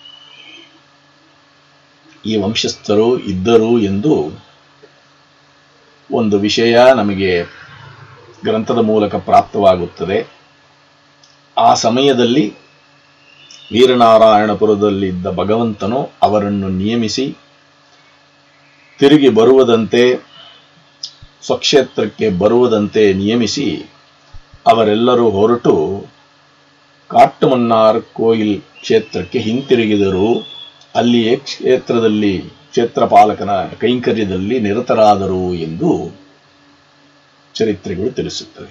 ಈ ವಂಶಸ್ಥರು ಇದ್ದರು ಎಂದು ಒಂದು ವಿಷಯ ನಮಗೆ ಗ್ರಂಥದ ಮೂಲಕ ಪ್ರಾಪ್ತವಾಗುತ್ತದೆ ಆ ಸಮಯದಲ್ಲಿ ವೀರನಾರಾಯಣಪುರದಲ್ಲಿದ್ದ ಭಗವಂತನು ಅವರನ್ನು ನಿಯಮಿಸಿ ತಿರುಗಿ ಬರುವುದಂತೆ ಸ್ವಕ್ಷೇತ್ರಕ್ಕೆ ಬರುವುದಂತೆ ನಿಯಮಿಸಿ ಅವರೆಲ್ಲರೂ ಹೊರಟು ಕಾಟ್ಟುಮನ್ನಾರ್ ಕೋಯಿಲ್ ಕ್ಷೇತ್ರಕ್ಕೆ ಹಿಂತಿರುಗಿದರು ಅಲ್ಲಿಯೇ ಕ್ಷೇತ್ರದಲ್ಲಿ ಕ್ಷೇತ್ರಪಾಲಕನ ಕೈಂಕರ್ಯದಲ್ಲಿ ನಿರತರಾದರು ಎಂದು ಚರಿತ್ರೆಗಳು ತಿಳಿಸುತ್ತವೆ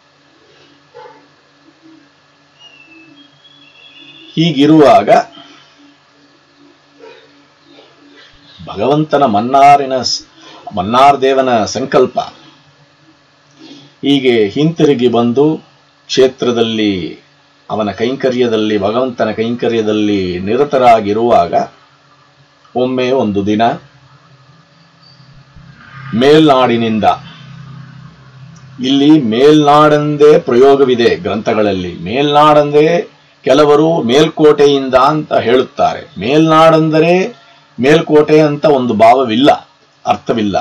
ಹೀಗಿರುವಾಗ ಭಗವಂತನ ಮನ್ನಾರಿನ ಮನ್ನಾರ್ ದೇವನ ಸಂಕಲ್ಪ ಹೀಗೆ ಹಿಂತಿರುಗಿ ಬಂದು ಕ್ಷೇತ್ರದಲ್ಲಿ ಅವನ ಕೈಂಕರ್ಯದಲ್ಲಿ ಭಗವಂತನ ಕೈಂಕರ್ಯದಲ್ಲಿ ನಿರತರಾಗಿರುವಾಗ ಒಮ್ಮೆ ಒಂದು ದಿನ ಮೇಲ್ನಾಡಿನಿಂದ ಇಲ್ಲಿ ಮೇಲ್ನಾಡಂದೇ ಪ್ರಯೋಗವಿದೆ ಗ್ರಂಥಗಳಲ್ಲಿ ಮೇಲ್ನಾಡಂದೇ ಕೆಲವರು ಮೇಲ್ಕೋಟೆಯಿಂದ ಅಂತ ಹೇಳುತ್ತಾರೆ ಮೇಲ್ನಾಡಂದರೆ ಮೇಲ್ಕೋಟೆ ಅಂತ ಒಂದು ಭಾವವಿಲ್ಲ ಅರ್ಥವಿಲ್ಲ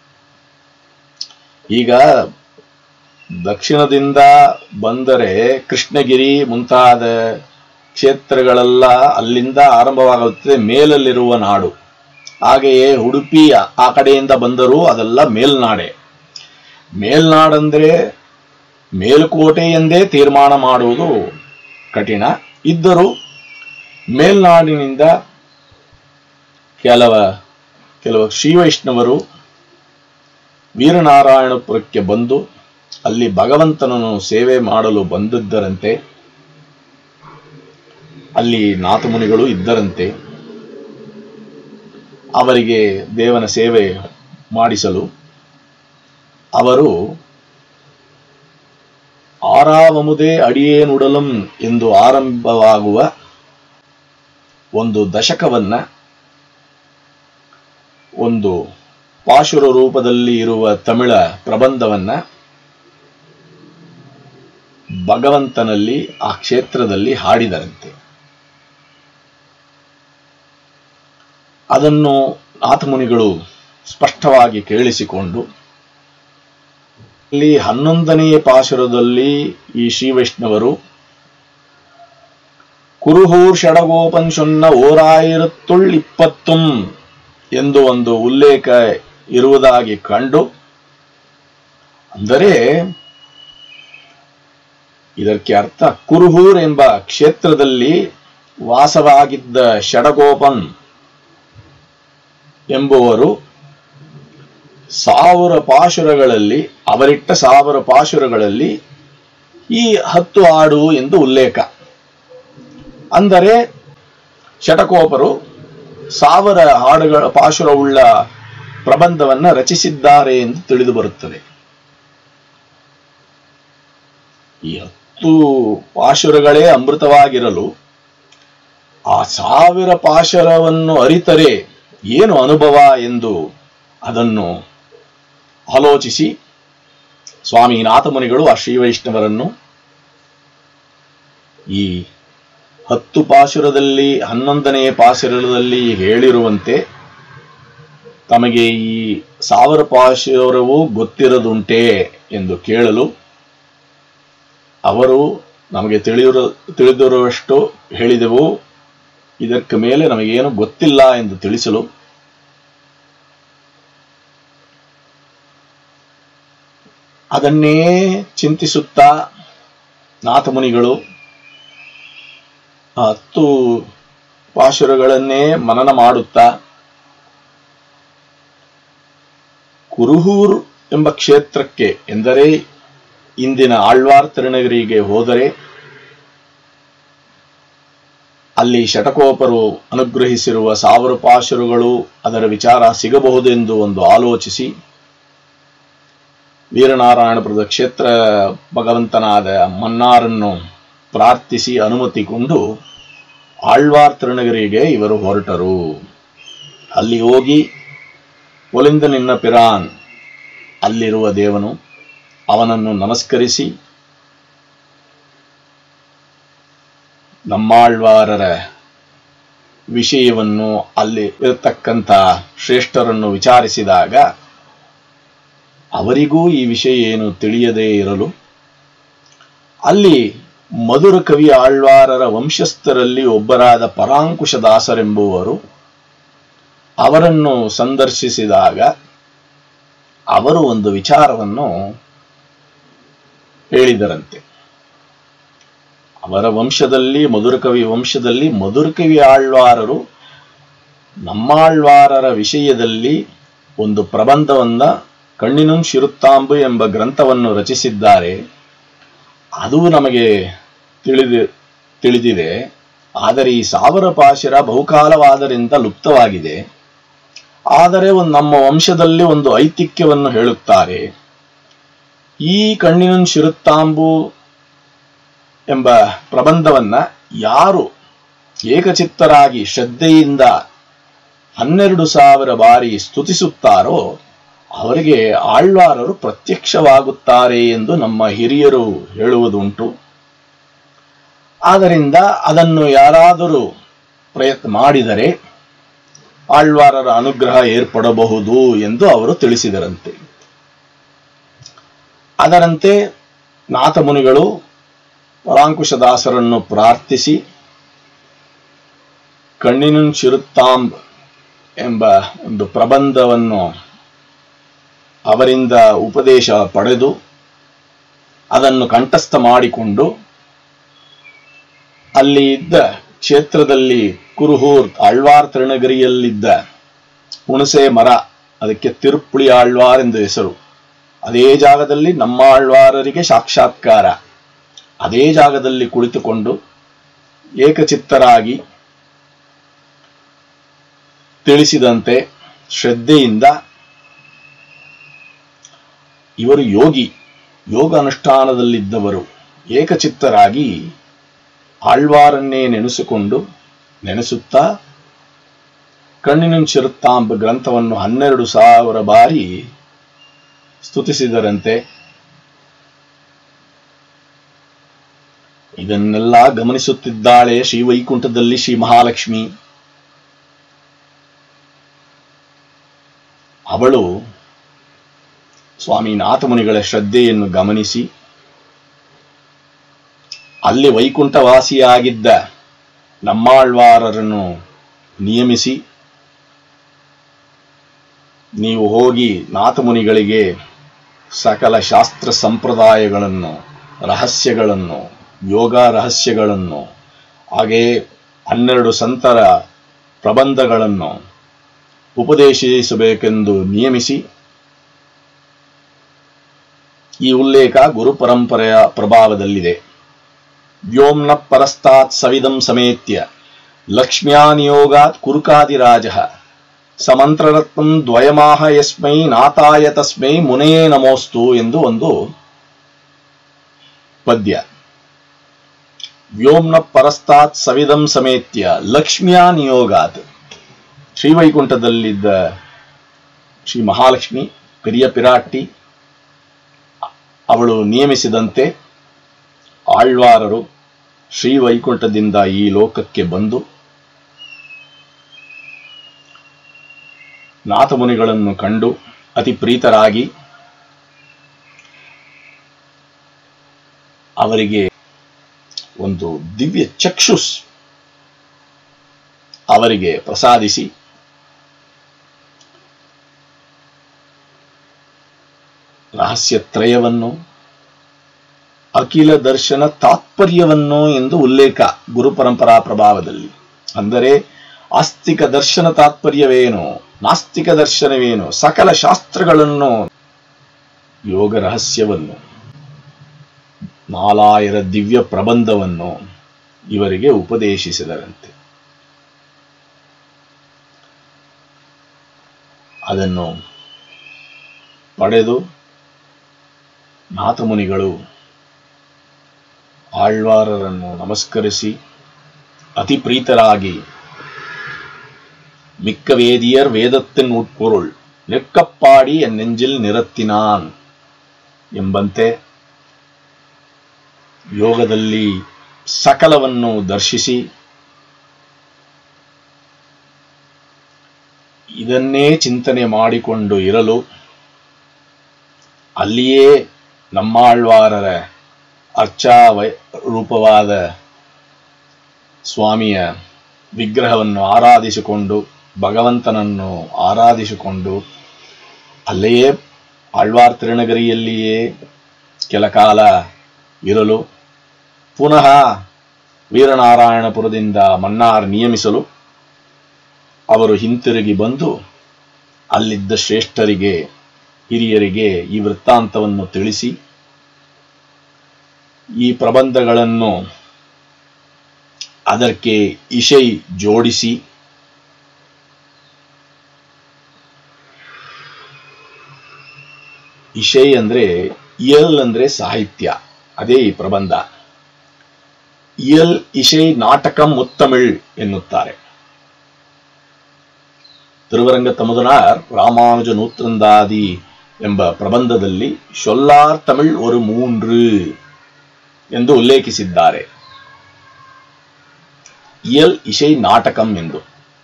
ಈಗ ದಕ್ಷಿಣದಿಂದ ಬಂದರೆ ಕೃಷ್ಣಗಿರಿ ಮುಂತಾದ ಕ್ಷೇತ್ರಗಳೆಲ್ಲ ಅಲ್ಲಿಂದ ಆರಂಭವಾಗುತ್ತದೆ ಮೇಲಲ್ಲಿರುವ ನಾಡು ಹಾಗೆಯೇ ಉಡುಪಿ ಆ ಕಡೆಯಿಂದ ಬಂದರೂ ಅದೆಲ್ಲ ಮೇಲ್ನಾಡೆ ಮೇಲ್ನಾಡಂದ್ರೆ ಮೇಲ್ಕೋಟೆ ಎಂದೇ ತೀರ್ಮಾನ ಮಾಡುವುದು ಕಠಿಣ ಇದ್ದರೂ ಮೇಲ್ನಾಡಿನಿಂದ ಕೆಲವ ಕೆಲವು ಶ್ರೀವೈಷ್ಣವರು ವೀರನಾರಾಯಣಪುರಕ್ಕೆ ಬಂದು ಅಲ್ಲಿ ಭಗವಂತನನ್ನು ಸೇವೆ ಮಾಡಲು ಬಂದಿದ್ದರಂತೆ ಅಲ್ಲಿ ನಾಥಮುನಿಗಳು ಇದ್ದರಂತೆ ಅವರಿಗೆ ದೇವನ ಸೇವೆ ಮಾಡಿಸಲು ಅವರು ಆರಾವಮುದೇ ಅಡಿಯೇನುಡಲಂ ಎಂದು ಆರಂಭವಾಗುವ ಒಂದು ದಶಕವನ್ನ ಒಂದು ಪಾಶುರ ರೂಪದಲ್ಲಿ ಇರುವ ತಮಿಳ ಪ್ರಬಂಧವನ್ನ ಭಗವಂತನಲ್ಲಿ ಆ ಕ್ಷೇತ್ರದಲ್ಲಿ ಹಾಡಿದರಂತೆ ಅದನ್ನು ನಾಥಮುನಿಗಳು ಸ್ಪಷ್ಟವಾಗಿ ಕೇಳಿಸಿಕೊಂಡು ಇಲ್ಲಿ ಹನ್ನೊಂದನೆಯ ಪಾಶುರದಲ್ಲಿ ಈ ಶ್ರೀ ವೈಷ್ಣವರು ಕುರುಹೂರ್ ಷಡಗೋಪನ್ ಶೊನ್ನ ಓರಾಯಿರತ್ತುಳ್ ಇಪ್ಪತ್ತುಂ ಎಂದು ಒಂದು ಉಲ್ಲೇಖ ಇರುವುದಾಗಿ ಕಂಡು ಅಂದರೆ ಇದಕ್ಕೆ ಅರ್ಥ ಕುರುಹೂರ್ ಎಂಬ ಕ್ಷೇತ್ರದಲ್ಲಿ ವಾಸವಾಗಿದ್ದ ಷಡಗೋಪನ್ ಎಂಬುವರು ಸಾವಿರ ಪಾಶುರಗಳಲ್ಲಿ ಅವರಿಟ್ಟ ಸಾವಿರ ಪಾಶುರಗಳಲ್ಲಿ ಈ ಹತ್ತು ಹಾಡು ಎಂದು ಉಲ್ಲೇಖ ಅಂದರೆ ಶಟಕೋಪರು ಸಾವಿರ ಹಾಡುಗಳ ಪಾಶುರವುಳ್ಳ ಪ್ರಬಂಧವನ್ನ ರಚಿಸಿದ್ದಾರೆ ಎಂದು ತಿಳಿದು ಬರುತ್ತದೆ ಈ ಹತ್ತು ಪಾಶುರಗಳೇ ಅಮೃತವಾಗಿರಲು ಆ ಸಾವಿರ ಪಾಶುರವನ್ನು ಅರಿತರೆ ಏನು ಅನುಭವ ಎಂದು ಅದನ್ನು ಆಲೋಚಿಸಿ ಸ್ವಾಮಿ ನಾಥಮುನಿಗಳು ಆ ಶ್ರೀ ವೈಷ್ಣವರನ್ನು ಈ ಹತ್ತು ಪಾಶುರದಲ್ಲಿ ಹನ್ನೊಂದನೆಯ ಪಾಶುರದಲ್ಲಿ ಹೇಳಿರುವಂತೆ ತಮಗೆ ಈ ಸಾವಿರ ಪಾಶುರವು ಗೊತ್ತಿರದುಂಟೆ ಎಂದು ಕೇಳಲು ಅವರು ನಮಗೆ ತಿಳಿದಿರೋ ತಿಳಿದಿರುವಷ್ಟು ಹೇಳಿದೆವು ಇದಕ್ಕೆ ಮೇಲೆ ನಮಗೇನು ಗೊತ್ತಿಲ್ಲ ಎಂದು ತಿಳಿಸಲು ಅದನ್ನೇ ಚಿಂತಿಸುತ್ತಾ ನಾಥಮುನಿಗಳು ಆ ಹತ್ತು ಪಾಶುರಗಳನ್ನೇ ಮನನ ಮಾಡುತ್ತಾ ಕುರುಹೂರು ಎಂಬ ಕ್ಷೇತ್ರಕ್ಕೆ ಎಂದರೆ ಇಂದಿನ ಆಳ್ವಾರ್ ತಿರುನಗರಿಗೆ ಹೋದರೆ ಅಲ್ಲಿ ಶಟಕೋಪರು ಅನುಗ್ರಹಿಸಿರುವ ಸಾವಿರ ಪಾಶುರುಗಳು ಅದರ ವಿಚಾರ ಸಿಗಬಹುದೆಂದು ಒಂದು ಆಲೋಚಿಸಿ ವೀರನಾರಾಯಣಪುರದ ಕ್ಷೇತ್ರ ಭಗವಂತನಾದ ಮನ್ನಾರನ್ನು ಪ್ರಾರ್ಥಿಸಿ ಅನುಮತಿಕೊಂಡು ಆಳ್ವಾರ್ ತಿರುನಗರಿಗೆ ಇವರು ಹೊರಟರು ಅಲ್ಲಿ ಹೋಗಿ ಒಲಿಂದ ನಿನ್ನ ಪಿರಾನ್ ಅಲ್ಲಿರುವ ದೇವನು ಅವನನ್ನು ನಮಸ್ಕರಿಸಿ ನಮ್ಮಾಳ್ವಾರರ ವಿಷಯವನ್ನು ಅಲ್ಲಿ ಇರತಕ್ಕಂಥ ಶ್ರೇಷ್ಠರನ್ನು ವಿಚಾರಿಸಿದಾಗ ಅವರಿಗೂ ಈ ವಿಷಯ ಏನು ತಿಳಿಯದೇ ಇರಲು ಅಲ್ಲಿ ಮಧುರ ಕವಿ ಆಳ್ವಾರರ ವಂಶಸ್ಥರಲ್ಲಿ ಒಬ್ಬರಾದ ಪರಾಂಕುಶದಾಸರೆಂಬುವರು ಅವರನ್ನು ಸಂದರ್ಶಿಸಿದಾಗ ಅವರು ಒಂದು ವಿಚಾರವನ್ನು ಹೇಳಿದರಂತೆ ಅವರ ವಂಶದಲ್ಲಿ ಮಧುರಕವಿ ವಂಶದಲ್ಲಿ ಮಧುರಕವಿ ಆಳ್ವಾರರು ನಮ್ಮಾಳ್ವಾರರ ವಿಷಯದಲ್ಲಿ ಒಂದು ಪ್ರಬಂಧವನ್ನ ಕಣ್ಣಿನಂ ಶಿರುತ್ತಾಂಬು ಎಂಬ ಗ್ರಂಥವನ್ನು ರಚಿಸಿದ್ದಾರೆ ಅದು ನಮಗೆ ತಿಳಿದು ತಿಳಿದಿದೆ ಆದರೆ ಈ ಸಾವಿರ ಪಾಶಿರ ಬಹುಕಾಲವಾದರಿಂದ ಲುಪ್ತವಾಗಿದೆ ಆದರೆ ಒಂದು ನಮ್ಮ ವಂಶದಲ್ಲಿ ಒಂದು ಐತಿಹ್ಯವನ್ನು ಹೇಳುತ್ತಾರೆ ಈ ಕಣ್ಣಿನ ಶಿರುತ್ತಾಂಬು ಎಂಬ ಪ್ರಬಂಧವನ್ನ ಯಾರು ಏಕಚಿತ್ತರಾಗಿ ಶ್ರದ್ಧೆಯಿಂದ ಹನ್ನೆರಡು ಸಾವಿರ ಬಾರಿ ಸ್ತುತಿಸುತ್ತಾರೋ ಅವರಿಗೆ ಆಳ್ವಾರರು ಪ್ರತ್ಯಕ್ಷವಾಗುತ್ತಾರೆ ಎಂದು ನಮ್ಮ ಹಿರಿಯರು ಹೇಳುವುದುಂಟು ಆದ್ದರಿಂದ ಅದನ್ನು ಯಾರಾದರೂ ಪ್ರಯತ್ನ ಮಾಡಿದರೆ ಆಳ್ವಾರರ ಅನುಗ್ರಹ ಏರ್ಪಡಬಹುದು ಎಂದು ಅವರು ತಿಳಿಸಿದರಂತೆ ಅದರಂತೆ ನಾಥಮುನಿಗಳು ಪರಾಂಕುಶದಾಸರನ್ನು ಪ್ರಾರ್ಥಿಸಿ ಕಣ್ಣಿನ ಚಿರುತ್ತಾಂಬ್ ಎಂಬ ಒಂದು ಪ್ರಬಂಧವನ್ನು ಅವರಿಂದ ಉಪದೇಶ ಪಡೆದು ಅದನ್ನು ಕಂಠಸ್ಥ ಮಾಡಿಕೊಂಡು ಅಲ್ಲಿ ಇದ್ದ ಕ್ಷೇತ್ರದಲ್ಲಿ ಕುರುಹೂರ್ ಆಳ್ವಾರ್ ತಿರುನಗರಿಯಲ್ಲಿದ್ದ ಹುಣಸೆ ಮರ ಅದಕ್ಕೆ ತಿರುಪುಳಿ ಆಳ್ವಾರ್ ಎಂದು ಹೆಸರು ಅದೇ ಜಾಗದಲ್ಲಿ ನಮ್ಮ ಆಳ್ವಾರರಿಗೆ ಸಾಕ್ಷಾತ್ಕಾರ ಅದೇ ಜಾಗದಲ್ಲಿ ಕುಳಿತುಕೊಂಡು ಏಕಚಿತ್ತರಾಗಿ ತಿಳಿಸಿದಂತೆ ಶ್ರದ್ಧೆಯಿಂದ ಇವರು ಯೋಗಿ ಯೋಗ ಅನುಷ್ಠಾನದಲ್ಲಿದ್ದವರು ಏಕಚಿತ್ತರಾಗಿ ಆಳ್ವಾರನ್ನೇ ನೆನೆಸಿಕೊಂಡು ನೆನೆಸುತ್ತಾ ಕಣ್ಣಿನ ಚಿರುತ್ತಾಂಬ ಗ್ರಂಥವನ್ನು ಹನ್ನೆರಡು ಸಾವಿರ ಬಾರಿ ಸ್ತುತಿಸಿದರಂತೆ ಇದನ್ನೆಲ್ಲ ಗಮನಿಸುತ್ತಿದ್ದಾಳೆ ಶ್ರೀ ವೈಕುಂಠದಲ್ಲಿ ಶ್ರೀ ಮಹಾಲಕ್ಷ್ಮಿ ಅವಳು ಸ್ವಾಮಿ ನಾಥಮುನಿಗಳ ಶ್ರದ್ಧೆಯನ್ನು ಗಮನಿಸಿ ಅಲ್ಲಿ ವೈಕುಂಠವಾಸಿಯಾಗಿದ್ದ ನಮ್ಮಾಳ್ವಾರರನ್ನು ನಿಯಮಿಸಿ ನೀವು ಹೋಗಿ ನಾಥಮುನಿಗಳಿಗೆ ಸಕಲ ಶಾಸ್ತ್ರ ಸಂಪ್ರದಾಯಗಳನ್ನು ರಹಸ್ಯಗಳನ್ನು ಯೋಗ ರಹಸ್ಯಗಳನ್ನು ಹಾಗೆ ಹನ್ನೆರಡು ಸಂತರ ಪ್ರಬಂಧಗಳನ್ನು ಉಪದೇಶಿಸಬೇಕೆಂದು ನಿಯಮಿಸಿ ಈ ಉಲ್ಲೇಖ ಗುರು ಪರಂಪರೆಯ ಪ್ರಭಾವದಲ್ಲಿದೆ ವ್ಯೋಮ್ನ ಪರಸ್ತಾತ್ ಸವಿದಂ ಸಮೇತ್ಯ ಲಕ್ಷ್ಮ್ಯಾ ನಿಯೋಗಾತ್ ಕುರುಕಾದಿರಾಜ ಸಮಂತ್ರರತ್ನಂ ದ್ವಯಮಾಹ ಯಸ್ಮೈ ನಾತಾಯ ತಸ್ಮೈ ಮುನೇ ನಮೋಸ್ತು ಎಂದು ಒಂದು ಪದ್ಯ ವ್ಯೋಮ್ನ ಪರಸ್ತಾತ್ ಸವಿದಂ ಸಮೇತ್ಯ ಲಕ್ಷ್ಮ್ಯಾ ನಿಯೋಗಾತ್ ಶ್ರೀವೈಕುಂಠದಲ್ಲಿದ್ದ ಶ್ರೀ ಮಹಾಲಕ್ಷ್ಮಿ ಪಿರಿಯ ಪಿರಾಟ್ಟಿ ಅವಳು ನಿಯಮಿಸಿದಂತೆ ಆಳ್ವಾರರು ಶ್ರೀವೈಕುಂಠದಿಂದ ಈ ಲೋಕಕ್ಕೆ ಬಂದು ನಾಥಮುನಿಗಳನ್ನು ಕಂಡು ಅತಿ ಪ್ರೀತರಾಗಿ ಅವರಿಗೆ ಒಂದು ದಿವ್ಯ ಚಕ್ಷುಸ್ ಅವರಿಗೆ ಪ್ರಸಾದಿಸಿ ರಹಸ್ಯತ್ರಯವನ್ನು ಅಖಿಲ ದರ್ಶನ ತಾತ್ಪರ್ಯವನ್ನು ಎಂದು ಉಲ್ಲೇಖ ಗುರು ಪರಂಪರಾ ಪ್ರಭಾವದಲ್ಲಿ ಅಂದರೆ ಆಸ್ತಿಕ ದರ್ಶನ ತಾತ್ಪರ್ಯವೇನು ನಾಸ್ತಿಕ ದರ್ಶನವೇನು ಸಕಲ ಶಾಸ್ತ್ರಗಳನ್ನು ಯೋಗ ರಹಸ್ಯವನ್ನು ನಾಲಾಯರ ದಿವ್ಯ ಪ್ರಬಂಧವನ್ನು ಇವರಿಗೆ ಉಪದೇಶಿಸಿದರಂತೆ ಅದನ್ನು ಪಡೆದು ನಾಥಮುನಿಗಳು ಆಳ್ವಾರರನ್ನು ನಮಸ್ಕರಿಸಿ ಅತಿ ಪ್ರೀತರಾಗಿ மிக்க வேதியர் வேದத்தின் ಉಟ್ಪೊರುಳ್ ನೆಕ್ಕಪ್ಪಾಡಿ ಎನ್ನೆಂಜಿಲ್ ನಿರತ್ತಿನಾನ್ ಎಂಬಂತೆ ಯೋಗದಲ್ಲಿ ಸಕಲವನ್ನು ದರ್ಶಿಸಿ ಇದನ್ನೇ ಚಿಂತನೆ ಮಾಡಿಕೊಂಡು ಇರಲು ಅಲ್ಲಿಯೇ ನಮ್ಮಾಳ್ವಾರರ ಅರ್ಚಾ ವೈ ರೂಪವಾದ ಸ್ವಾಮಿಯ ವಿಗ್ರಹವನ್ನು ಆರಾಧಿಸಿಕೊಂಡು ಭಗವಂತನನ್ನು ಆರಾಧಿಸಿಕೊಂಡು ಅಲ್ಲಿಯೇ ಆಳ್ವಾರ್ ತಿರುನಗರಿಯಲ್ಲಿಯೇ ಕೆಲ ಕಾಲ ಇರಲು ಪುನಃ ವೀರನಾರಾಯಣಪುರದಿಂದ ಮನ್ನಾರ್ ನಿಯಮಿಸಲು ಅವರು ಹಿಂತಿರುಗಿ ಬಂದು ಅಲ್ಲಿದ್ದ ಶ್ರೇಷ್ಠರಿಗೆ ಹಿರಿಯರಿಗೆ ಈ ವೃತ್ತಾಂತವನ್ನು ತಿಳಿಸಿ ಈ ಪ್ರಬಂಧಗಳನ್ನು ಅದಕ್ಕೆ ಇಶೈ ಜೋಡಿಸಿ ಇಶೈ ಅಂದ್ರೆ ಇಯಲ್ ಅಂದ್ರೆ ಸಾಹಿತ್ಯ ಅದೇ ಈ ಪ್ರಬಂಧ ಇಯಲ್ ಇಶೈ ನಾಟಕಂ ಉತ್ತಮಿಳ್ ಎನ್ನುತ್ತಾರೆ ತಿರುವರಂಗ ತಮದನಾರ್ ರಾಮಾನುಜ ನೂತ್ರಂದಾದಿ ಎಂಬ ಪ್ರಬಂಧದಲ್ಲಿ ಶೊಲ್ಲಾರ್ ತಮಿಳ್ ஒரு ಮೂಂಡ್ರು ಎಂದು ಉಲ್ಲೇಖಿಸಿದ್ದಾರೆ ಇಯಲ್ ಇಶೈ ನಾಟಕಂ ಎಂದು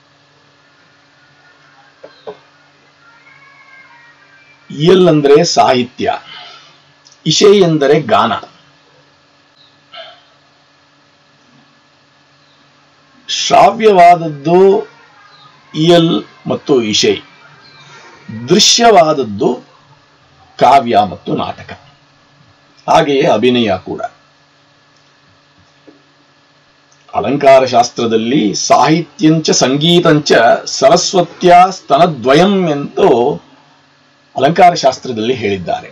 ಇಯಲ್ ಅಂದ್ರೆ ಸಾಹಿತ್ಯ ಇಶೈ ಎಂದರೆ ಗಾನ ಶ್ರಾವ್ಯವಾದದ್ದು ಇಯಲ್ ಮತ್ತು ಇಶೈ ದೃಶ್ಯವಾದದ್ದು ಕಾವ್ಯ ಮತ್ತು ನಾಟಕ ಹಾಗೆಯೇ ಅಭಿನಯ ಕೂಡ ಅಲಂಕಾರ ಶಾಸ್ತ್ರದಲ್ಲಿ ಸಾಹಿತ್ಯಂಚ ಸಂಗೀತಂಚ ಸರಸ್ವತ್ಯ ಸ್ತನದ್ವಯಂ ಎಂದು ಅಲಂಕಾರ ಶಾಸ್ತ್ರದಲ್ಲಿ ಹೇಳಿದ್ದಾರೆ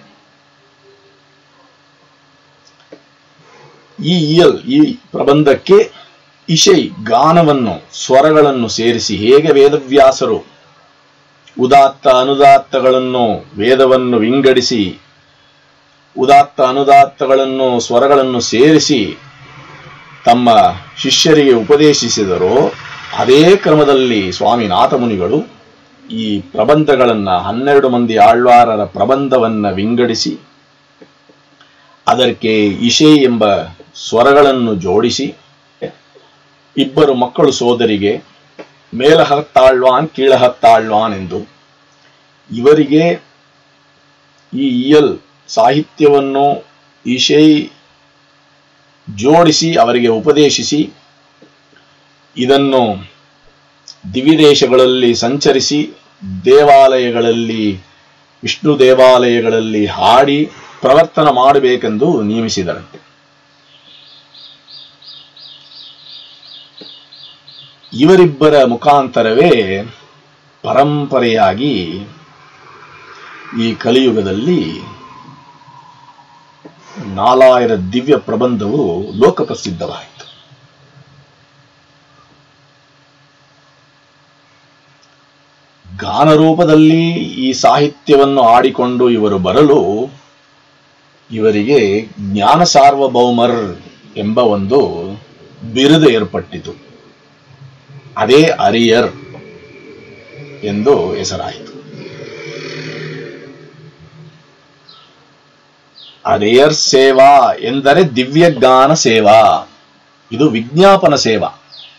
ಈ ಇಯಲ್ ಈ ಪ್ರಬಂಧಕ್ಕೆ ಇಶೈ ಗಾನವನ್ನು ಸ್ವರಗಳನ್ನು ಸೇರಿಸಿ ಹೇಗೆ ವೇದವ್ಯಾಸರು ಉದಾತ್ತ ಅನುದಾತ್ತಗಳನ್ನು ವೇದವನ್ನು ವಿಂಗಡಿಸಿ ಉದಾತ್ತ ಅನುದಾತ್ತಗಳನ್ನು ಸ್ವರಗಳನ್ನು ಸೇರಿಸಿ ತಮ್ಮ ಶಿಷ್ಯರಿಗೆ ಉಪದೇಶಿಸಿದರೋ ಅದೇ ಕ್ರಮದಲ್ಲಿ ಸ್ವಾಮಿ ನಾಥಮುನಿಗಳು ಈ ಪ್ರಬಂಧಗಳನ್ನ ಹನ್ನೆರಡು ಮಂದಿ ಆಳ್ವಾರರ ಪ್ರಬಂಧವನ್ನ ವಿಂಗಡಿಸಿ ಅದಕ್ಕೆ ಇಶೆ ಎಂಬ ಸ್ವರಗಳನ್ನು ಜೋಡಿಸಿ ಇಬ್ಬರು ಮಕ್ಕಳು ಸೋದರಿಗೆ ಮೇಲ ಹತ್ತಾಳ್ವಾನ್ ಕೀಳ ಹತ್ತಾಳ್ವಾನ್ ಎಂದು ಇವರಿಗೆ ಈ ಇಯಲ್ ಸಾಹಿತ್ಯವನ್ನು ಇಶೈ ಜೋಡಿಸಿ ಅವರಿಗೆ ಉಪದೇಶಿಸಿ ಇದನ್ನು ದಿವಿದೇಶಗಳಲ್ಲಿ ಸಂಚರಿಸಿ ದೇವಾಲಯಗಳಲ್ಲಿ ವಿಷ್ಣು ದೇವಾಲಯಗಳಲ್ಲಿ ಹಾಡಿ ಪ್ರವರ್ತನ ಮಾಡಬೇಕೆಂದು ನೇಮಿಸಿದರಂತೆ ಇವರಿಬ್ಬರ ಮುಖಾಂತರವೇ ಪರಂಪರೆಯಾಗಿ ಈ ಕಲಿಯುಗದಲ್ಲಿ ನಾಲಾಯರ ದಿವ್ಯ ಪ್ರಬಂಧವು ಲೋಕಪ್ರಸಿದ್ಧವಾಯಿತು ಗಾನರೂಪದಲ್ಲಿ ಈ ಸಾಹಿತ್ಯವನ್ನು ಆಡಿಕೊಂಡು ಇವರು ಬರಲು ಇವರಿಗೆ ಜ್ಞಾನ ಸಾರ್ವಭೌಮರ್ ಎಂಬ ಒಂದು ಬಿರುದು ಏರ್ಪಟ್ಟಿತು ಅದೇ ಅರಿಯರ್ ಎಂದು ಹೆಸರಾಯಿತು ಅರಿಯರ್ ಸೇವಾ ಎಂದರೆ ದಿವ್ಯಗಾನ ಸೇವಾ ಇದು ವಿಜ್ಞಾಪನ ಸೇವಾ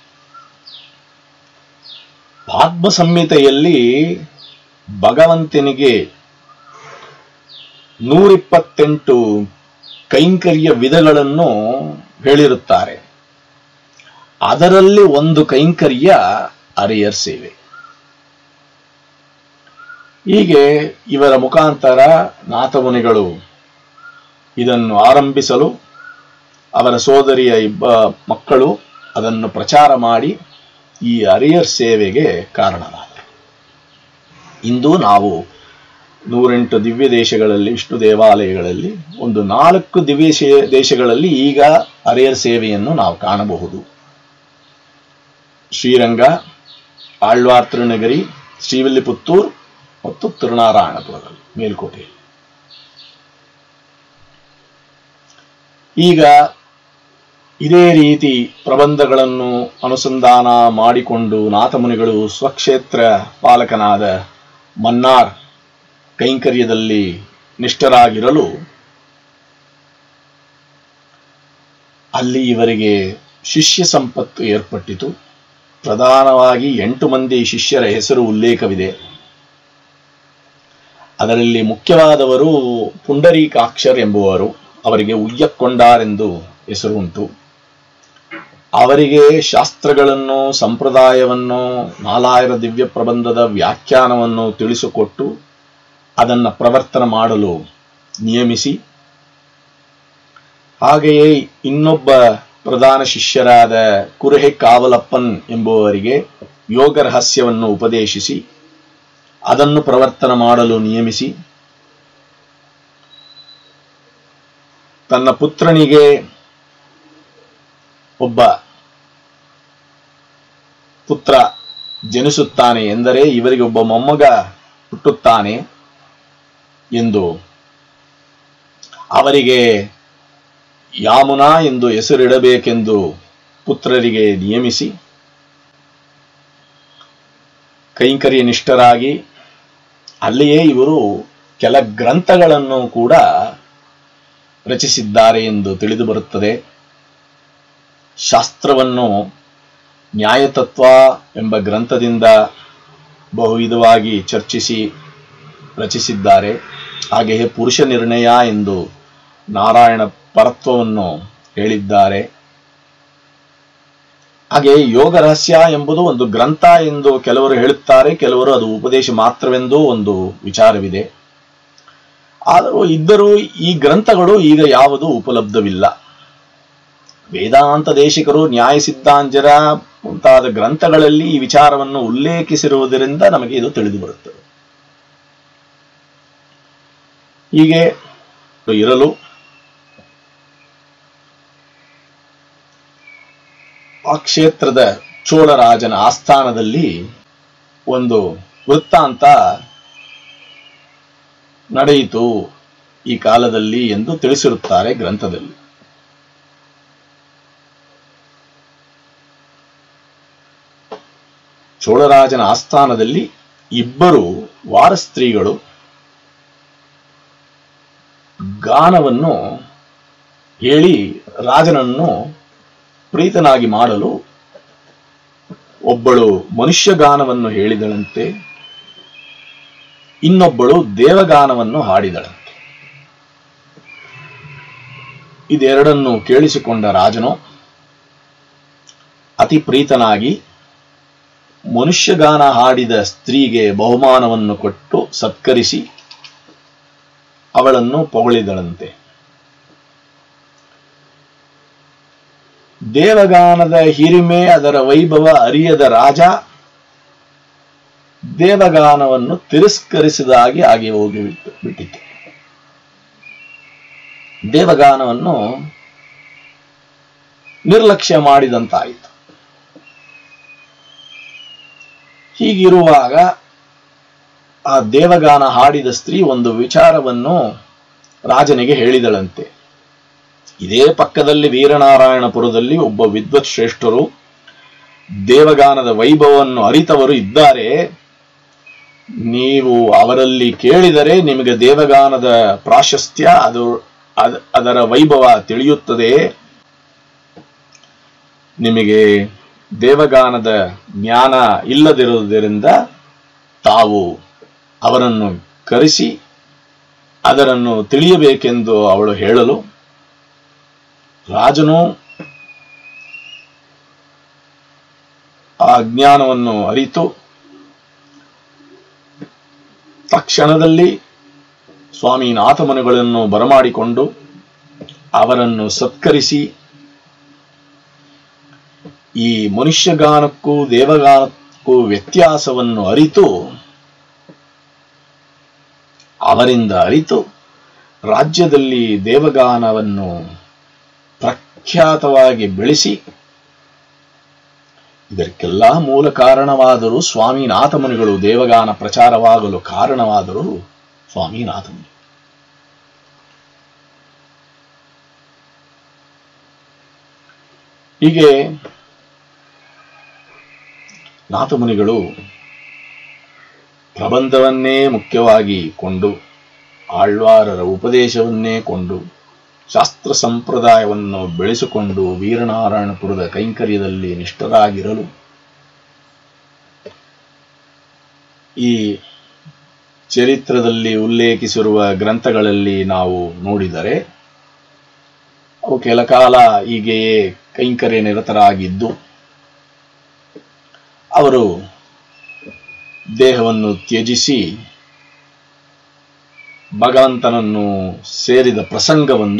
ಆತ್ಮ ಸಂಹಿತೆಯಲ್ಲಿ ಭಗವಂತನಿಗೆ ನೂರಿಪ್ಪತ್ತೆಂಟು ಕೈಂಕರ್ಯ ವಿಧಗಳನ್ನು ಹೇಳಿರುತ್ತಾರೆ ಅದರಲ್ಲಿ ಒಂದು ಕೈಂಕರ್ಯ ಅರಿಯರ್ ಸೇವೆ ಹೀಗೆ ಇವರ ಮುಖಾಂತರ ನಾಥಮುನಿಗಳು ಇದನ್ನು ಆರಂಭಿಸಲು ಅವರ ಸೋದರಿಯ ಇಬ್ಬ ಮಕ್ಕಳು ಅದನ್ನು ಪ್ರಚಾರ ಮಾಡಿ ಈ ಅರಿಯರ್ ಸೇವೆಗೆ ಕಾರಣರಾದರು ಇಂದು ನಾವು ನೂರೆಂಟು ದಿವ್ಯ ದೇಶಗಳಲ್ಲಿ ಇಷ್ಟು ದೇವಾಲಯಗಳಲ್ಲಿ ಒಂದು ನಾಲ್ಕು ದಿವ್ಯ ಶೇ- ದೇಶಗಳಲ್ಲಿ ಈಗ ಅರಿಯರ್ ಸೇವೆಯನ್ನು ನಾವು ಕಾಣಬಹುದು ಶ್ರೀರಂಗ ಆಳ್ವಾರ್ ತಿರುನಗರಿ ಶ್ರೀವಿಲ್ಲಿಪುತ್ತೂರ್ ಮತ್ತು ತಿರುನಾರಾಯಣಪುರದಲ್ಲಿ ಮೇಲ್ಕೋಟೆ ಈಗ ಇದೇ ರೀತಿ ಪ್ರಬಂಧಗಳನ್ನು ಅನುಸಂಧಾನ ಮಾಡಿಕೊಂಡು ನಾಥಮುನಿಗಳು ಸ್ವಕ್ಷೇತ್ರ ಪಾಲಕನಾದ ಮನ್ನಾರ್ ಕೈಂಕರ್ಯದಲ್ಲಿ ನಿಷ್ಠರಾಗಿರಲು ಅಲ್ಲಿ ಇವರಿಗೆ ಶಿಷ್ಯ ಸಂಪತ್ತು ಏರ್ಪಟ್ಟಿತು ಪ್ರಧಾನವಾಗಿ ಎಂಟು ಮಂದಿ ಶಿಷ್ಯರ ಹೆಸರು ಉಲ್ಲೇಖವಿದೆ ಅದರಲ್ಲಿ ಮುಖ್ಯವಾದವರು ಪುಂಡರೀಕಾಕ್ಷರ್ ಎಂಬುವರು ಅವರಿಗೆ ಉಯ್ಯಕ್ಕೊಂಡಾರೆಂದು ಹೆಸರು ಉಂಟು ಅವರಿಗೆ ಶಾಸ್ತ್ರಗಳನ್ನು ಸಂಪ್ರದಾಯವನ್ನು ನಾಲಾಯರ ದಿವ್ಯ ಪ್ರಬಂಧದ ವ್ಯಾಖ್ಯಾನವನ್ನು ತಿಳಿಸಿಕೊಟ್ಟು ಅದನ್ನು ಪ್ರವರ್ತನ ಮಾಡಲು ನಿಯಮಿಸಿ ಹಾಗೆಯೇ ಇನ್ನೊಬ್ಬ ಪ್ರಧಾನ ಶಿಷ್ಯರಾದ ಕುರುಹೆ ಕಾವಲಪ್ಪನ್ ಎಂಬುವರಿಗೆ ಯೋಗ ರಹಸ್ಯವನ್ನು ಉಪದೇಶಿಸಿ ಅದನ್ನು ಪ್ರವರ್ತನ ಮಾಡಲು ನಿಯಮಿಸಿ ತನ್ನ ಪುತ್ರನಿಗೆ ಒಬ್ಬ ಪುತ್ರ ಜನಿಸುತ್ತಾನೆ ಎಂದರೆ ಇವರಿಗೆ ಒಬ್ಬ ಮೊಮ್ಮಗ ಹುಟ್ಟುತ್ತಾನೆ ಎಂದು ಅವರಿಗೆ ಯಾಮುನಾ ಎಂದು ಹೆಸರಿಡಬೇಕೆಂದು ಪುತ್ರರಿಗೆ ನಿಯಮಿಸಿ ಕೈಂಕರ್ಯ ನಿಷ್ಠರಾಗಿ ಅಲ್ಲಿಯೇ ಇವರು ಕೆಲ ಗ್ರಂಥಗಳನ್ನು ಕೂಡ ರಚಿಸಿದ್ದಾರೆ ಎಂದು ತಿಳಿದು ಬರುತ್ತದೆ ಶಾಸ್ತ್ರವನ್ನು ನ್ಯಾಯತತ್ವ ಎಂಬ ಗ್ರಂಥದಿಂದ ಬಹುವಿಧವಾಗಿ ಚರ್ಚಿಸಿ ರಚಿಸಿದ್ದಾರೆ ಹಾಗೆಯೇ ಪುರುಷ ನಿರ್ಣಯ ಎಂದು ನಾರಾಯಣ ಪರತ್ವವನ್ನು ಹೇಳಿದ್ದಾರೆ ಹಾಗೆ ಯೋಗ ರಹಸ್ಯ ಎಂಬುದು ಒಂದು ಗ್ರಂಥ ಎಂದು ಕೆಲವರು ಹೇಳುತ್ತಾರೆ ಕೆಲವರು ಅದು ಉಪದೇಶ ಮಾತ್ರವೆಂದು ಒಂದು ವಿಚಾರವಿದೆ ಆದರೂ ಇದ್ದರೂ ಈ ಗ್ರಂಥಗಳು ಈಗ ಯಾವುದು ಉಪಲಬ್ಧವಿಲ್ಲ ವೇದಾಂತ ದೇಶಿಕರು ನ್ಯಾಯ ಸಿದ್ಧಾಂಜರ ಮುಂತಾದ ಗ್ರಂಥಗಳಲ್ಲಿ ಈ ವಿಚಾರವನ್ನು ಉಲ್ಲೇಖಿಸಿರುವುದರಿಂದ ನಮಗೆ ಇದು ತಿಳಿದು ಬರುತ್ತದೆ ಹೀಗೆ ಇರಲು ಆ ಕ್ಷೇತ್ರದ ಚೋಳರಾಜನ ಆಸ್ಥಾನದಲ್ಲಿ ಒಂದು ವೃತ್ತಾಂತ ನಡೆಯಿತು ಈ ಕಾಲದಲ್ಲಿ ಎಂದು ತಿಳಿಸಿರುತ್ತಾರೆ ಗ್ರಂಥದಲ್ಲಿ ಚೋಳರಾಜನ ಆಸ್ಥಾನದಲ್ಲಿ ಇಬ್ಬರು ವಾರಸ್ತ್ರೀಗಳು ಗಾನವನ್ನು ಹೇಳಿ ರಾಜನನ್ನು ಪ್ರೀತನಾಗಿ ಮಾಡಲು ಒಬ್ಬಳು ಮನುಷ್ಯ ಗಾನವನ್ನು ಹೇಳಿದಳಂತೆ ಇನ್ನೊಬ್ಬಳು ದೇವಗಾನವನ್ನು ಹಾಡಿದಳಂತೆ ಇದೆರಡನ್ನು ಕೇಳಿಸಿಕೊಂಡ ರಾಜನು ಅತಿ ಪ್ರೀತನಾಗಿ ಮನುಷ್ಯಗಾನ ಹಾಡಿದ ಸ್ತ್ರೀಗೆ ಬಹುಮಾನವನ್ನು ಕೊಟ್ಟು ಸತ್ಕರಿಸಿ ಅವಳನ್ನು ಪೊಗಳಿದಳಂತೆ ದೇವಗಾನದ ಹಿರಿಮೆ ಅದರ ವೈಭವ ಅರಿಯದ ರಾಜ ದೇವಗಾನವನ್ನು ತಿರಸ್ಕರಿಸಿದಾಗಿ ಹಾಗೆ ಹೋಗಿ ಬಿಟ್ಟು ಬಿಟ್ಟಿತು ದೇವಗಾನವನ್ನು ನಿರ್ಲಕ್ಷ್ಯ ಮಾಡಿದಂತಾಯಿತು ಹೀಗಿರುವಾಗ ಆ ದೇವಗಾನ ಹಾಡಿದ ಸ್ತ್ರೀ ಒಂದು ವಿಚಾರವನ್ನು ರಾಜನಿಗೆ ಹೇಳಿದಳಂತೆ ಇದೇ ಪಕ್ಕದಲ್ಲಿ ವೀರನಾರಾಯಣಪುರದಲ್ಲಿ ಒಬ್ಬ ವಿದ್ವತ್ ಶ್ರೇಷ್ಠರು ದೇವಗಾನದ ವೈಭವವನ್ನು ಅರಿತವರು ಇದ್ದಾರೆ ನೀವು ಅವರಲ್ಲಿ ಕೇಳಿದರೆ ನಿಮಗೆ ದೇವಗಾನದ ಪ್ರಾಶಸ್ತ್ಯ ಅದು ಅದ- ಅದರ ವೈಭವ ತಿಳಿಯುತ್ತದೆ ನಿಮಗೆ ದೇವಗಾನದ ಜ್ಞಾನ ಇಲ್ಲದಿರುವುದರಿಂದ ತಾವು ಅವರನ್ನು ಕರೆಸಿ ಅದರನ್ನು ತಿಳಿಯಬೇಕೆಂದು ಅವಳು ಹೇಳಲು ರಾಜನು ಆ ಜ್ಞಾನವನ್ನು ಅರಿತು ತಕ್ಷಣದಲ್ಲಿ ಸ್ವಾಮಿ ನಾಥಮನುಗಳನ್ನು ಬರಮಾಡಿಕೊಂಡು ಅವರನ್ನು ಸತ್ಕರಿಸಿ ಈ ಮನುಷ್ಯಗಾನಕ್ಕೂ ದೇವಗಾನಕ್ಕೂ ವ್ಯತ್ಯಾಸವನ್ನು ಅರಿತು ಅವರಿಂದ ಅರಿತು ರಾಜ್ಯದಲ್ಲಿ ದೇವಗಾನವನ್ನು ಪ್ರಖ್ಯಾತವಾಗಿ ಬೆಳೆಸಿ ಇದಕ್ಕೆಲ್ಲ ಮೂಲ ಕಾರಣವಾದರೂ ಸ್ವಾಮಿನಾಥ ಮುನಿಗಳು ದೇವಗಾನ ಪ್ರಚಾರವಾಗಲು ಕಾರಣವಾದರೂ ಸ್ವಾಮಿನಾಥ ಮುನಿ ಹೀಗೆ ನಾಥಮುನಿಗಳು ಪ್ರಬಂಧವನ್ನೇ ಮುಖ್ಯವಾಗಿ ಕೊಂಡು ಆಳ್ವಾರರ ಉಪದೇಶವನ್ನೇ ಕೊಂಡು ಶಾಸ್ತ್ರ ಸಂಪ್ರದಾಯವನ್ನು ಬೆಳೆಸಿಕೊಂಡು ವೀರನಾರಾಯಣಪುರದ ಕೈಂಕರ್ಯದಲ್ಲಿ ನಿಷ್ಠರಾಗಿರಲು ಈ ಚರಿತ್ರದಲ್ಲಿ ಉಲ್ಲೇಖಿಸಿರುವ ಗ್ರಂಥಗಳಲ್ಲಿ ನಾವು ನೋಡಿದರೆ ಅವು ಕೆಲ ಕಾಲ ಹೀಗೆಯೇ ಕೈಂಕರ್ಯ ನಿರತರಾಗಿದ್ದು ಅವರು ದೇಹವನ್ನು ತ್ಯಜಿಸಿ ಭಗವಂತನನ್ನು ಸೇರಿದ ಪ್ರಸಂಗವೊಂದು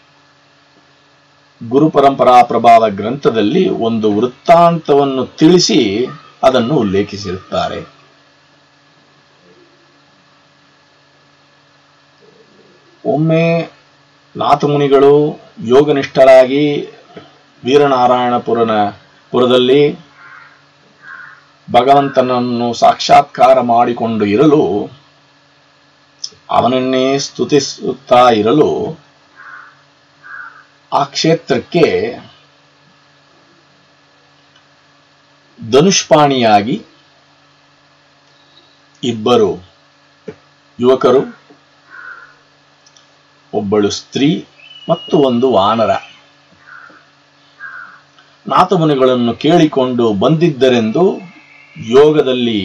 ಗುರುಪರಂಪರಾ ಪ್ರಭಾವ ಗ್ರಂಥದಲ್ಲಿ ಒಂದು ವೃತ್ತಾಂತವನ್ನು ತಿಳಿಸಿ ಅದನ್ನು ಉಲ್ಲೇಖಿಸಿರುತ್ತಾರೆ ಒಮ್ಮೆ ನಾಥಮುನಿಗಳು ಯೋಗನಿಷ್ಠರಾಗಿ ವೀರನಾರಾಯಣಪುರನ ಪುರದಲ್ಲಿ ಭಗವಂತನನ್ನು ಸಾಕ್ಷಾತ್ಕಾರ ಮಾಡಿಕೊಂಡು ಇರಲು ಅವನನ್ನೇ ಸ್ತುತಿಸುತ್ತಾ ಇರಲು ಆ ಕ್ಷೇತ್ರಕ್ಕೆ ಧನುಷ್ಪಾಣಿಯಾಗಿ ಇಬ್ಬರು ಯುವಕರು ಒಬ್ಬಳು ಸ್ತ್ರೀ ಮತ್ತು ಒಂದು ವಾನರ ನಾಥಮುನಿಗಳನ್ನು ಕೇಳಿಕೊಂಡು ಬಂದಿದ್ದರೆಂದು ಯೋಗದಲ್ಲಿ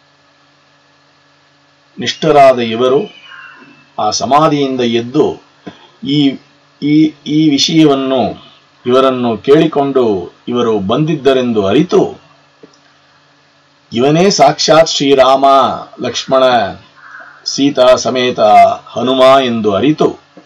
ನಿಷ್ಠರಾದ ಇವರು ಆ ಸಮಾಧಿಯಿಂದ ಎದ್ದು ಈ ಈ ಈ ವಿಷಯವನ್ನು ಇವರನ್ನು ಕೇಳಿಕೊಂಡು ಇವರು ಬಂದಿದ್ದರೆಂದು ಅರಿತು ಇವನೇ ಸಾಕ್ಷಾತ್ ಶ್ರೀರಾಮ ಲಕ್ಷ್ಮಣ ಸೀತಾ ಸಮೇತ ಹನುಮ ಎಂದು ಅರಿತು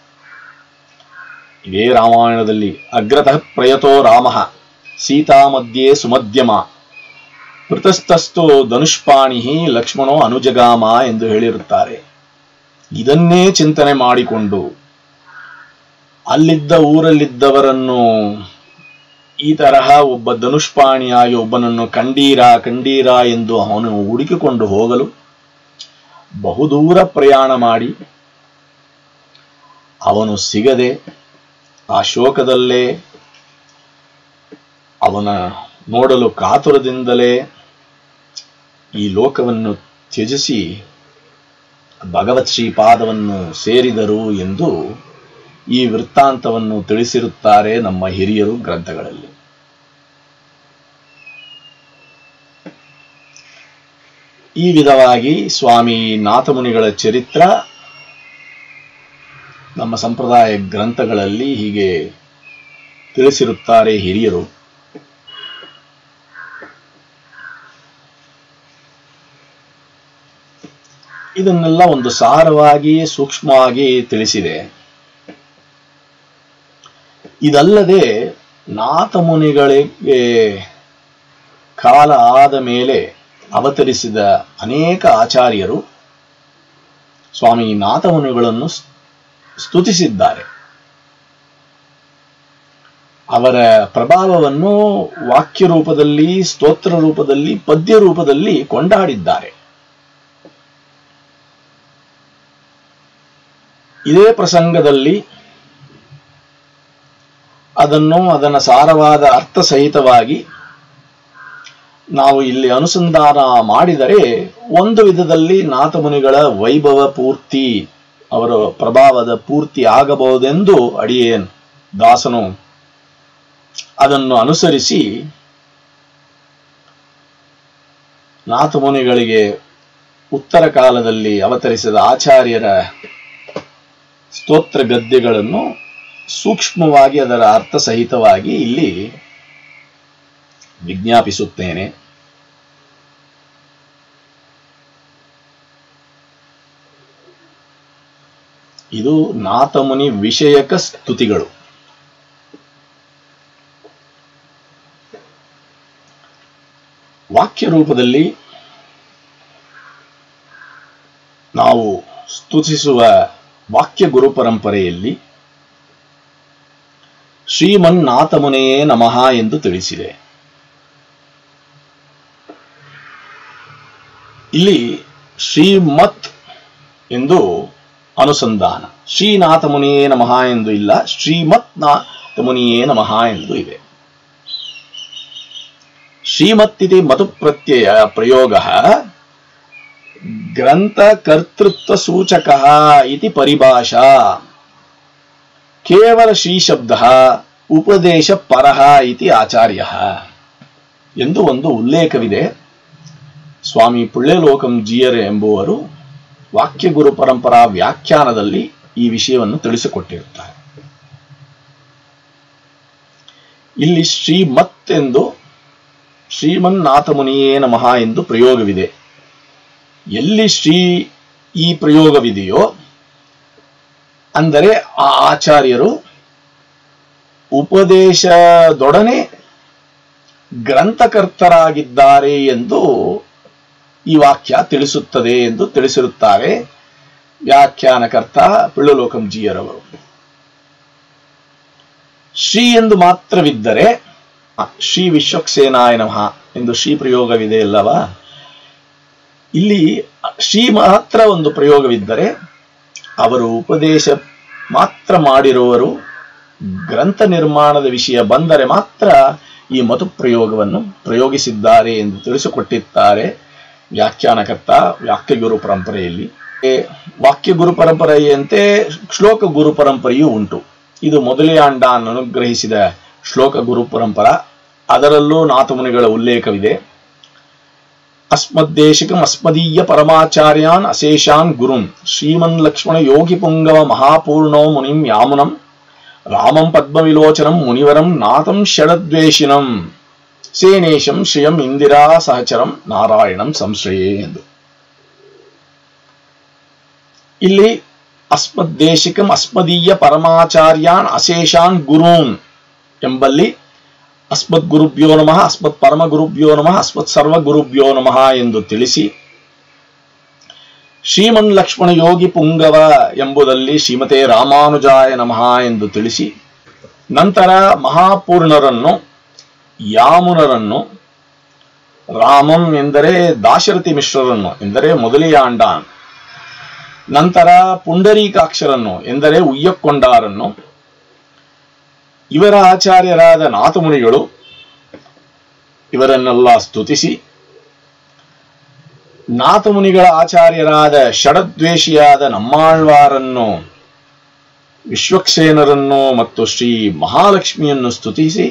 ಇದೇ ರಾಮಾಯಣದಲ್ಲಿ ಅಗ್ರತಃ ಪ್ರಯತೋ ರಾಮ ಸೀತಾ ಮಧ್ಯೆ ಸುಮಧ್ಯಮ ಪೃತಸ್ಥಸ್ತು ಧನುಷ್ಪಾಣಿ ಲಕ್ಷ್ಮಣೋ ಅನುಜಗಾಮ ಎಂದು ಹೇಳಿರುತ್ತಾರೆ ಇದನ್ನೇ ಚಿಂತನೆ ಮಾಡಿಕೊಂಡು ಅಲ್ಲಿದ್ದ ಊರಲ್ಲಿದ್ದವರನ್ನು ಈ ತರಹ ಒಬ್ಬ ಧನುಷ್ಪಾಣಿಯಾಗಿ ಒಬ್ಬನನ್ನು ಕಂಡೀರ ಕಂಡೀರ ಎಂದು ಅವನು ಹುಡುಕಿಕೊಂಡು ಹೋಗಲು ಬಹುದೂರ ಪ್ರಯಾಣ ಮಾಡಿ ಅವನು ಸಿಗದೆ ಆ ಶೋಕದಲ್ಲೇ ಅವನ ನೋಡಲು ಕಾತುರದಿಂದಲೇ ಈ ಲೋಕವನ್ನು ತ್ಯಜಿಸಿ ಭಗವತ್ ಶ್ರೀಪಾದವನ್ನು ಸೇರಿದರು ಎಂದು ಈ ವೃತ್ತಾಂತವನ್ನು ತಿಳಿಸಿರುತ್ತಾರೆ ನಮ್ಮ ಹಿರಿಯರು ಗ್ರಂಥಗಳಲ್ಲಿ ಈ ವಿಧವಾಗಿ ಸ್ವಾಮಿ ನಾಥಮುನಿಗಳ ಚರಿತ್ರ ನಮ್ಮ ಸಂಪ್ರದಾಯ ಗ್ರಂಥಗಳಲ್ಲಿ ಹೀಗೆ ತಿಳಿಸಿರುತ್ತಾರೆ ಹಿರಿಯರು ಇದನ್ನೆಲ್ಲ ಒಂದು ಸಾರವಾಗಿ ಸೂಕ್ಷ್ಮವಾಗಿ ತಿಳಿಸಿದೆ ಇದಲ್ಲದೆ ನಾಥಮುನಿಗಳಿಗೆ ಕಾಲ ಆದ ಮೇಲೆ ಅವತರಿಸಿದ ಅನೇಕ ಆಚಾರ್ಯರು ಸ್ವಾಮಿ ನಾಥಮುನಿಗಳನ್ನು ಸ್ತುತಿಸಿದ್ದಾರೆ ಅವರ ಪ್ರಭಾವವನ್ನು ವಾಕ್ಯ ರೂಪದಲ್ಲಿ ಸ್ತೋತ್ರ ರೂಪದಲ್ಲಿ ಪದ್ಯ ರೂಪದಲ್ಲಿ ಕೊಂಡಾಡಿದ್ದಾರೆ ಇದೇ ಪ್ರಸಂಗದಲ್ಲಿ ಅದನ್ನು ಅದನ್ನ ಸಾರವಾದ ಅರ್ಥ ಸಹಿತವಾಗಿ ನಾವು ಇಲ್ಲಿ ಅನುಸಂಧಾನ ಮಾಡಿದರೆ ಒಂದು ವಿಧದಲ್ಲಿ ನಾಥಮುನಿಗಳ ವೈಭವ ಪೂರ್ತಿ ಅವರ ಪ್ರಭಾವದ ಪೂರ್ತಿ ಆಗಬಹುದೆಂದು ಅಡಿಯೇನ್ ದಾಸನು ಅದನ್ನು ಅನುಸರಿಸಿ ನಾಥಮುನಿಗಳಿಗೆ ಉತ್ತರ ಕಾಲದಲ್ಲಿ ಅವತರಿಸಿದ ಆಚಾರ್ಯರ ಸ್ತೋತ್ರ ಗದ್ಯಗಳನ್ನು ಸೂಕ್ಷ್ಮವಾಗಿ ಅದರ ಅರ್ಥ ಸಹಿತವಾಗಿ ಇಲ್ಲಿ ವಿಜ್ಞಾಪಿಸುತ್ತೇನೆ ಇದು ನಾಥಮುನಿ ವಿಷಯಕ ಸ್ತುತಿಗಳು ವಾಕ್ಯ ರೂಪದಲ್ಲಿ ನಾವು ಸ್ತುತಿಸುವ ವಾಕ್ಯ ಗುರು ಪರಂಪರೆಯಲ್ಲಿ ಶ್ರೀಮನ್ನಾಥಮುನೆಯೇ ನಮಃ ಎಂದು ತಿಳಿಸಿದೆ ಇಲ್ಲಿ ಶ್ರೀಮತ್ ಎಂದು ಅನುಸಂಧಾನ ಶ್ರೀನಾಥ ಮುನಿಯೇ ನಮಃ ಎಂದು ಇಲ್ಲ ಶ್ರೀಮತ್ ನಾಥ ಮುನಿಯೇ ನಮಃ ಎಂದು ಇದೆ ಶ್ರೀಮತ್ ಇತಿ ಮತು ಪ್ರತ್ಯಯ ಪ್ರಯೋಗ ಗ್ರಂಥ ಕರ್ತೃತ್ವ ಸೂಚಕ ಇತಿ ಪರಿಭಾಷಾ ಕೇವಲ ಶ್ರೀಶಬ್ದ ಉಪದೇಶ ಪರಹ ಇತಿ ಆಚಾರ್ಯ ಎಂದು ಒಂದು ಉಲ್ಲೇಖವಿದೆ ಸ್ವಾಮಿ ಪುಳ್ಳೆಲೋಕಂ ಜಿಯರ್ ಎಂಬುವರು ವಾಕ್ಯ ಗುರು ಪರಂಪರಾ ವ್ಯಾಖ್ಯಾನದಲ್ಲಿ ಈ ವಿಷಯವನ್ನು ತಿಳಿಸಿಕೊಟ್ಟಿರುತ್ತಾರೆ ಇಲ್ಲಿ ಶ್ರೀಮತ್ ಎಂದು ಶ್ರೀಮನ್ನಾಥ ಮುನಿಯೇ ನಮಃ ಎಂದು ಪ್ರಯೋಗವಿದೆ ಎಲ್ಲಿ ಶ್ರೀ ಈ ಪ್ರಯೋಗವಿದೆಯೋ ಅಂದರೆ ಆ ಆಚಾರ್ಯರು ಉಪದೇಶದೊಡನೆ ಗ್ರಂಥಕರ್ತರಾಗಿದ್ದಾರೆ ಎಂದು ಈ ವಾಕ್ಯ ತಿಳಿಸುತ್ತದೆ ಎಂದು ತಿಳಿಸಿರುತ್ತಾರೆ ವ್ಯಾಖ್ಯಾನಕರ್ತ ಪಿಳ್ಳಲೋಕಂಜಿಯರವರು ಶ್ರೀ ಎಂದು ಮಾತ್ರವಿದ್ದರೆ ಶ್ರೀ ವಿಶ್ವಕ್ಸೇನಾಯ ನಮಃ ಎಂದು ಶ್ರೀ ಪ್ರಯೋಗವಿದೆ ಅಲ್ಲವಾ ಇಲ್ಲಿ ಶ್ರೀ ಮಾತ್ರ ಒಂದು ಪ್ರಯೋಗವಿದ್ದರೆ ಅವರು ಉಪದೇಶ ಮಾತ್ರ ಮಾಡಿರುವರು ಗ್ರಂಥ ನಿರ್ಮಾಣದ ವಿಷಯ ಬಂದರೆ ಮಾತ್ರ ಈ ಮತು ಪ್ರಯೋಗವನ್ನು ಪ್ರಯೋಗಿಸಿದ್ದಾರೆ ಎಂದು ತಿಳಿಸಿಕೊಟ್ಟಿದ್ದಾರೆ ವ್ಯಾಖ್ಯಾನಕರ್ತ ವಾಕ್ಯ ಗುರು ಪರಂಪರೆಯಲ್ಲಿ ವಾಕ್ಯ ಗುರು ಪರಂಪರೆಯಂತೆ ಶ್ಲೋಕ ಗುರು ಪರಂಪರೆಯೂ ಉಂಟು ಇದು ಮೊದಲಿಯಾಂಡಾನ್ ಅನುಗ್ರಹಿಸಿದ ಶ್ಲೋಕ ಗುರು ಪರಂಪರ ಅದರಲ್ಲೂ ನಾಥಮುನಿಗಳ ಉಲ್ಲೇಖವಿದೆ ಅಸ್ಮದ್ದೇಶಿಕಂ ಅಸ್ಮದೀಯ ಪರಮಾಚಾರ್ಯಾನ್ ಅಶೇಷಾನ್ ಗುರುಂ ಶ್ರೀಮನ್ ಲಕ್ಷ್ಮಣ ಯೋಗಿ ಪುಂಗವ ಮಹಾಪೂರ್ಣೋ ಮುನಿಂ ಯಾಮುನಂ ರಾಮಂ ಪದ್ಮವಿಲೋಚನಂ ಮುನಿವರಂ ನಾಥಂ ಷಡದ್ವೇಷಿನಂ ಸೇನೇಶಂ ಶ್ರಿಯಂ ಇಂದಿರಾ ಸಹಚರಂ ನಾರಾಯಣಂ ಸಂಶ್ರಯೇ ಎಂದು ಇಲ್ಲಿ ಅಸ್ಮದ್ದೇಶಿಕಂ ಅಸ್ಮದೀಯ ಪರಮಾಚಾರ್ಯಾನ್ ಅಶೇಷಾನ್ ಗುರೂನ್ ಎಂಬಲ್ಲಿ ಅಸ್ಮದ್ ಗುರುಭ್ಯೋ ನಮಃ ಅಸ್ಮತ್ ಪರಮ ಗುರುಭ್ಯೋ ನಮಃ ಅಸ್ಮತ್ ಸರ್ವ ಗುರುಭ್ಯೋ ನಮಃ ಎಂದು ತಿಳಿಸಿ ಶ್ರೀಮನ್ ಲಕ್ಷ್ಮಣ ಯೋಗಿ ಪುಂಗವ ಎಂಬುದಲ್ಲಿ ಶ್ರೀಮತೆ ರಾಮಾನುಜಾಯ ನಮಃ ಎಂದು ತಿಳಿಸಿ ನಂತರ ಮಹಾಪೂರ್ಣರನ್ನು ಯಾಮುನರನ್ನು ರಾಮಂ ಎಂದರೆ ದಾಶರಥಿ ಮಿಶ್ರರನ್ನು ಎಂದರೆ ಮೊದಲಿಯಾಂಡಾನ್ ನಂತರ ಪುಂಡರೀಕಾಕ್ಷರನ್ನು ಎಂದರೆ ಉಯ್ಯಕ್ಕೊಂಡಾರನ್ನು ಇವರ ಆಚಾರ್ಯರಾದ ನಾಥಮುನಿಗಳು ಇವರನ್ನೆಲ್ಲ ಸ್ತುತಿಸಿ ನಾಥಮುನಿಗಳ ಆಚಾರ್ಯರಾದ ಷಡದ್ವೇಷಿಯಾದ ನಮ್ಮಾಳ್ವಾರನ್ನು ವಿಶ್ವಕ್ಸೇನರನ್ನು ಮತ್ತು ಶ್ರೀ ಮಹಾಲಕ್ಷ್ಮಿಯನ್ನು ಸ್ತುತಿಸಿ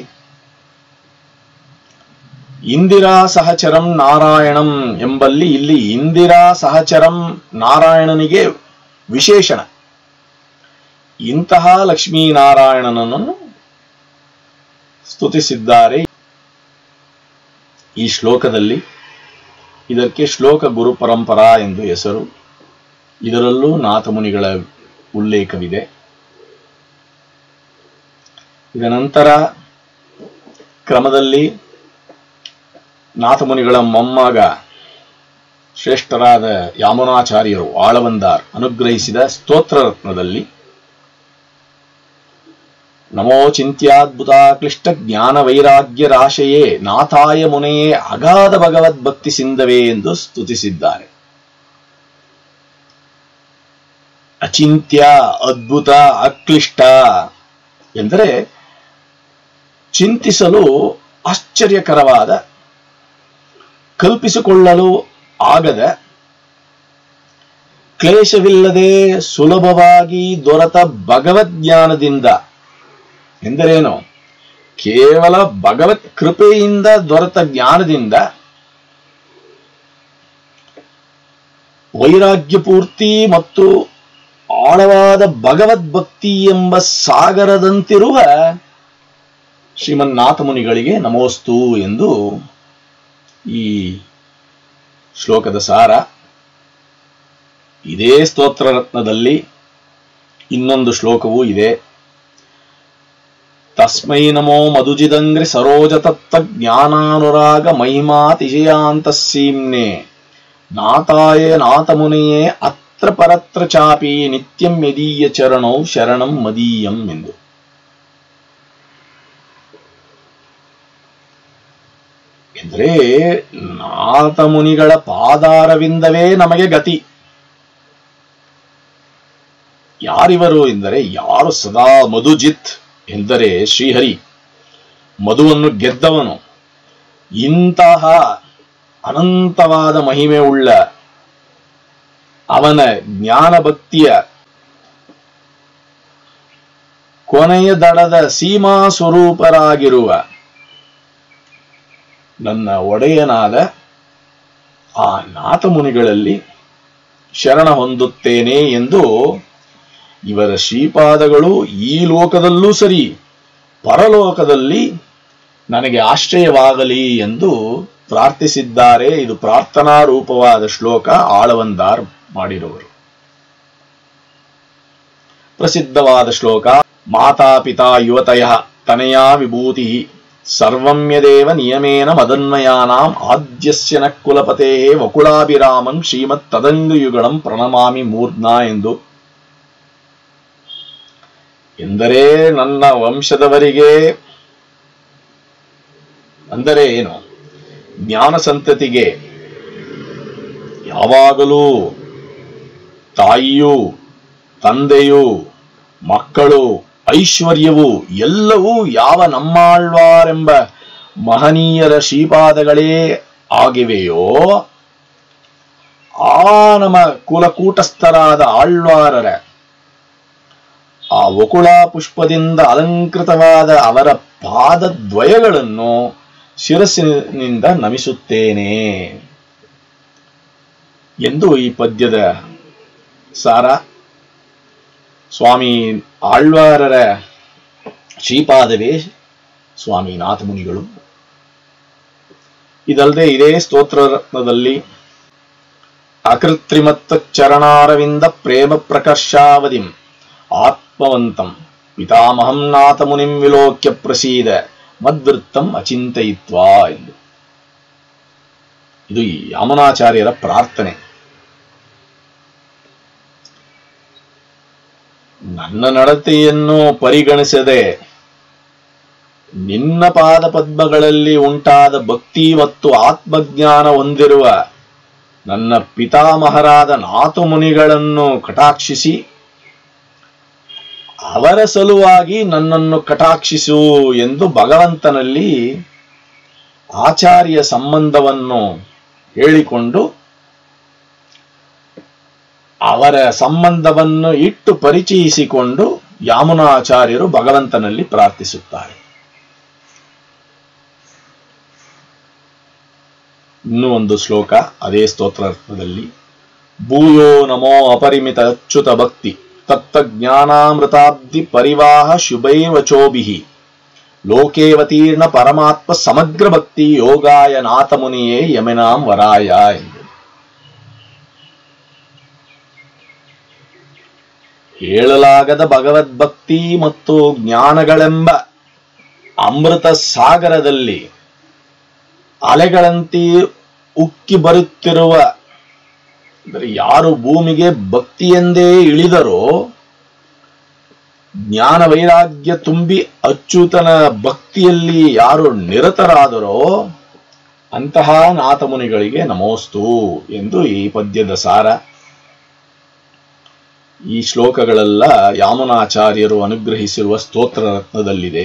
ಇಂದಿರಾ ಸಹಚರಂ ನಾರಾಯಣಂ ಎಂಬಲ್ಲಿ ಇಲ್ಲಿ ಇಂದಿರಾ ಸಹಚರಂ ನಾರಾಯಣನಿಗೆ ವಿಶೇಷಣ ಇಂತಹ ಲಕ್ಷ್ಮೀನಾರಾಯಣನನ್ನು ಸ್ತುತಿಸಿದ್ದಾರೆ ಈ ಶ್ಲೋಕದಲ್ಲಿ ಇದಕ್ಕೆ ಶ್ಲೋಕ ಗುರು ಪರಂಪರಾ ಎಂದು ಹೆಸರು ಇದರಲ್ಲೂ ನಾಥಮುನಿಗಳ ಉಲ್ಲೇಖವಿದೆ ಇದ ನಂತರ ಕ್ರಮದಲ್ಲಿ ನಾಥಮುನಿಗಳ ಮೊಮ್ಮಗ ಶ್ರೇಷ್ಠರಾದ ಯಾಮುನಾಚಾರ್ಯರು ಆಳವಂದಾರ್ ಅನುಗ್ರಹಿಸಿದ ಸ್ತೋತ್ರ ರತ್ನದಲ್ಲಿ ನಮೋ ಚಿಂತ್ಯಾದ್ಭುತ ಕ್ಲಿಷ್ಟ ಜ್ಞಾನ ವೈರಾಗ್ಯ ರಾಶಯೇ ನಾಥಾಯ ಮುನೆಯೇ ಅಗಾಧ ಭಗವದ್ಭಕ್ತಿ ಸಿಂಧವೇ ಎಂದು ಸ್ತುತಿಸಿದ್ದಾರೆ ಅಚಿಂತ್ಯ ಅದ್ಭುತ ಅಕ್ಲಿಷ್ಟ ಎಂದರೆ ಚಿಂತಿಸಲು ಆಶ್ಚರ್ಯಕರವಾದ ಕಲ್ಪಿಸಿಕೊಳ್ಳಲು ಆಗದ ಕ್ಲೇಶವಿಲ್ಲದೆ ಸುಲಭವಾಗಿ ದೊರೆತ ಭಗವದ್ಜ್ಞಾನದಿಂದ ಎಂದರೇನು ಕೇವಲ ಭಗವತ್ ಕೃಪೆಯಿಂದ ದೊರೆತ ಜ್ಞಾನದಿಂದ ವೈರಾಗ್ಯಪೂರ್ತಿ ಮತ್ತು ಆಳವಾದ ಭಗವದ್ಭಕ್ತಿ ಎಂಬ ಸಾಗರದಂತಿರುವ ಶ್ರೀಮನ್ನಾಥ ಮುನಿಗಳಿಗೆ ನಮೋಸ್ತು ಎಂದು ಈ ಶ್ಲೋಕದ ಸಾರ ಇದೇ ಸ್ತೋತ್ರ ರತ್ನದಲ್ಲಿ ಇನ್ನೊಂದು ಶ್ಲೋಕವೂ ಇದೆ ತಸ್ಮೈ ನಮೋ ಮಧುಜಿದಂಗ್ರಿ ಸರೋಜ ತತ್ವ ಜ್ಞಾನಾನುರಾಗ ಮಹಿಮಾತಿಶಯಾಂತ ಸೀಮ್ನೆ ನಾತಾಯ ನಾಥಮುನಿಯೇ ಅತ್ರ ಪರತ್ರ ಚಾಪಿ ನಿತ್ಯಂ ಯದೀಯ ಚರಣೌ ಶರಣಂ ಮದೀಯಂ ಎಂದು ಎಂದ್ರೆ ನಾಥಮುನಿಗಳ ಪಾದಾರವಿಂದವೇ ನಮಗೆ ಗತಿ ಯಾರಿವರು ಎಂದರೆ ಯಾರು ಸದಾ ಮಧುಜಿತ್ ಎಂದರೆ ಶ್ರೀಹರಿ ಮಧುವನ್ನು ಗೆದ್ದವನು ಇಂತಹ ಅನಂತವಾದ ಮಹಿಮೆ ಉಳ್ಳ ಅವನ ಜ್ಞಾನ ಭಕ್ತಿಯ ಕೊನೆಯ ದಡದ ಸೀಮಾ ಸ್ವರೂಪರಾಗಿರುವ ನನ್ನ ಒಡೆಯನಾದ ಆ ನಾಥಮುನಿಗಳಲ್ಲಿ ಶರಣ ಹೊಂದುತ್ತೇನೆ ಎಂದು ಇವರ ಶ್ರೀಪಾದಗಳು ಈ ಲೋಕದಲ್ಲೂ ಸರಿ ಪರಲೋಕದಲ್ಲಿ ನನಗೆ ಆಶ್ರಯವಾಗಲಿ ಎಂದು ಪ್ರಾರ್ಥಿಸಿದ್ದಾರೆ ಇದು ಪ್ರಾರ್ಥನಾ ರೂಪವಾದ ಶ್ಲೋಕ ಆಳವಂದಾರ್ ಮಾಡಿರುವರು ಪ್ರಸಿದ್ಧವಾದ ಶ್ಲೋಕ ಮಾತಾಪಿತಾ ಯುವತಯ ತನಯಾ ವಿಭೂತಿ ಸರ್ವಮ್ಯದೇವ ನಿಯಮೇನ ಮದನ್ಮಯಾನಾಂ ಆದ್ಯಸ್ಯ ನ ಕುಲಪತೆ ವಕುಳಾಭಿರಾಮಂ ಶ್ರೀಮತ್ ತದಂಗಯುಗಳಂ ಪ್ರಣಮಾಮಿ ಮೂರ್ಧ್ನಾ ಎಂದು ಎಂದರೆ ನನ್ನ ವಂಶದವರಿಗೆ ಅಂದರೆ ಏನು ಜ್ಞಾನ ಸಂತತಿಗೆ ಯಾವಾಗಲೂ ತಾಯಿಯು ತಂದೆಯು ಮಕ್ಕಳು ಐಶ್ವರ್ಯವು ಎಲ್ಲವೂ ಯಾವ ನಮ್ಮಾಳ್ವಾರೆಂಬ ಮಹನೀಯರ ಶ್ರೀಪಾದಗಳೇ ಆಗಿವೆಯೋ ಆ ನಮ್ಮ ಕುಲಕೂಟಸ್ಥರಾದ ಆಳ್ವಾರರ ಆ ಒಕುಳ ಪುಷ್ಪದಿಂದ ಅಲಂಕೃತವಾದ ಅವರ ಪಾದದ್ವಯಗಳನ್ನು ಶಿರಸ್ಸಿನಿಂದ ನಮಿಸುತ್ತೇನೆ ಎಂದು ಈ ಪದ್ಯದ ಸಾರ ಸ್ವಾಮಿ ಆಳ್ವಾರರ ಶ್ರೀಪಾದವೇ ಸ್ವಾಮಿ ನಾಥಮುನಿಗಳು ಇದಲ್ಲದೆ ಇದೇ ಸ್ತೋತ್ರರತ್ನದಲ್ಲಿ ಅಕೃತ್ರಿಮತ್ತ ಚರಣಾರವಿಂದ ಪ್ರೇಮ ಪ್ರಕರ್ಷಾವಧಿಂ ಆತ್ಮವಂತಂ ಪಿತಾಮಹಂ ನಾಥಮುನಿಂ ವಿಲೋಕ್ಯ ಪ್ರಸೀದ ಮದ್ವೃತ್ತಂ ಅಚಿಂತಯಿತ್ವಾ ಎಂದು ಇದು ಈ ಯಾಮನಾಚಾರ್ಯರ ಪ್ರಾರ್ಥನೆ ನನ್ನ ನಡತೆಯನ್ನು ಪರಿಗಣಿಸದೆ ನಿನ್ನ ಪಾದ ಪದ್ಮಗಳಲ್ಲಿ ಉಂಟಾದ ಭಕ್ತಿ ಮತ್ತು ಆತ್ಮಜ್ಞಾನ ಹೊಂದಿರುವ ನನ್ನ ಪಿತಾಮಹರಾದ ನಾತು ಮುನಿಗಳನ್ನು ಕಟಾಕ್ಷಿಸಿ ಅವರ ಸಲುವಾಗಿ ನನ್ನನ್ನು ಕಟಾಕ್ಷಿಸು ಎಂದು ಭಗವಂತನಲ್ಲಿ ಆಚಾರ್ಯ ಸಂಬಂಧವನ್ನು ಹೇಳಿಕೊಂಡು ಅವರ ಸಂಬಂಧವನ್ನು ಇಟ್ಟು ಪರಿಚಯಿಸಿಕೊಂಡು ಯಾಮುನಾಚಾರ್ಯರು ಭಗವಂತನಲ್ಲಿ ಪ್ರಾರ್ಥಿಸುತ್ತಾರೆ ಇನ್ನೂ ಒಂದು ಶ್ಲೋಕ ಅದೇ ಸ್ತೋತ್ರಾರ್ಥದಲ್ಲಿ ಭೂಯೋ ನಮೋ ಅಪರಿಮಿತ ಅಚ್ಯುತ ಭಕ್ತಿ ತತ್ತಜ್ಞಾನಾಮೃತಾಬ್ಧಿ ಪರಿವಾಹ ಶುಭೈರ್ವಚೋಭಿ ಲೋಕೇವತೀರ್ಣ ಪರಮಾತ್ಮ ಸಮಗ್ರ ಭಕ್ತಿ ಯೋಗಾಯ ನಾಥಮುನಿಯೇ ಯಮನಾಂ ವರಾಯ ಎಂದು ಹೇಳಲಾಗದ ಭಗವದ್ಭಕ್ತಿ ಮತ್ತು ಜ್ಞಾನಗಳೆಂಬ ಅಮೃತ ಸಾಗರದಲ್ಲಿ ಅಲೆಗಳಂತೆ ಉಕ್ಕಿ ಬರುತ್ತಿರುವ ಅಂದರೆ ಯಾರು ಭೂಮಿಗೆ ಭಕ್ತಿಯೆಂದೇ ಇಳಿದರೋ ಜ್ಞಾನ ವೈರಾಗ್ಯ ತುಂಬಿ ಅಚ್ಯುತನ ಭಕ್ತಿಯಲ್ಲಿ ಯಾರು ನಿರತರಾದರೋ ಅಂತಹ ನಾಥಮುನಿಗಳಿಗೆ ನಮೋಸ್ತು ಎಂದು ಈ ಪದ್ಯದ ಸಾರ ಈ ಶ್ಲೋಕಗಳೆಲ್ಲ ಯಾಮನಾಚಾರ್ಯರು ಅನುಗ್ರಹಿಸಿರುವ ಸ್ತೋತ್ರ ರತ್ನದಲ್ಲಿದೆ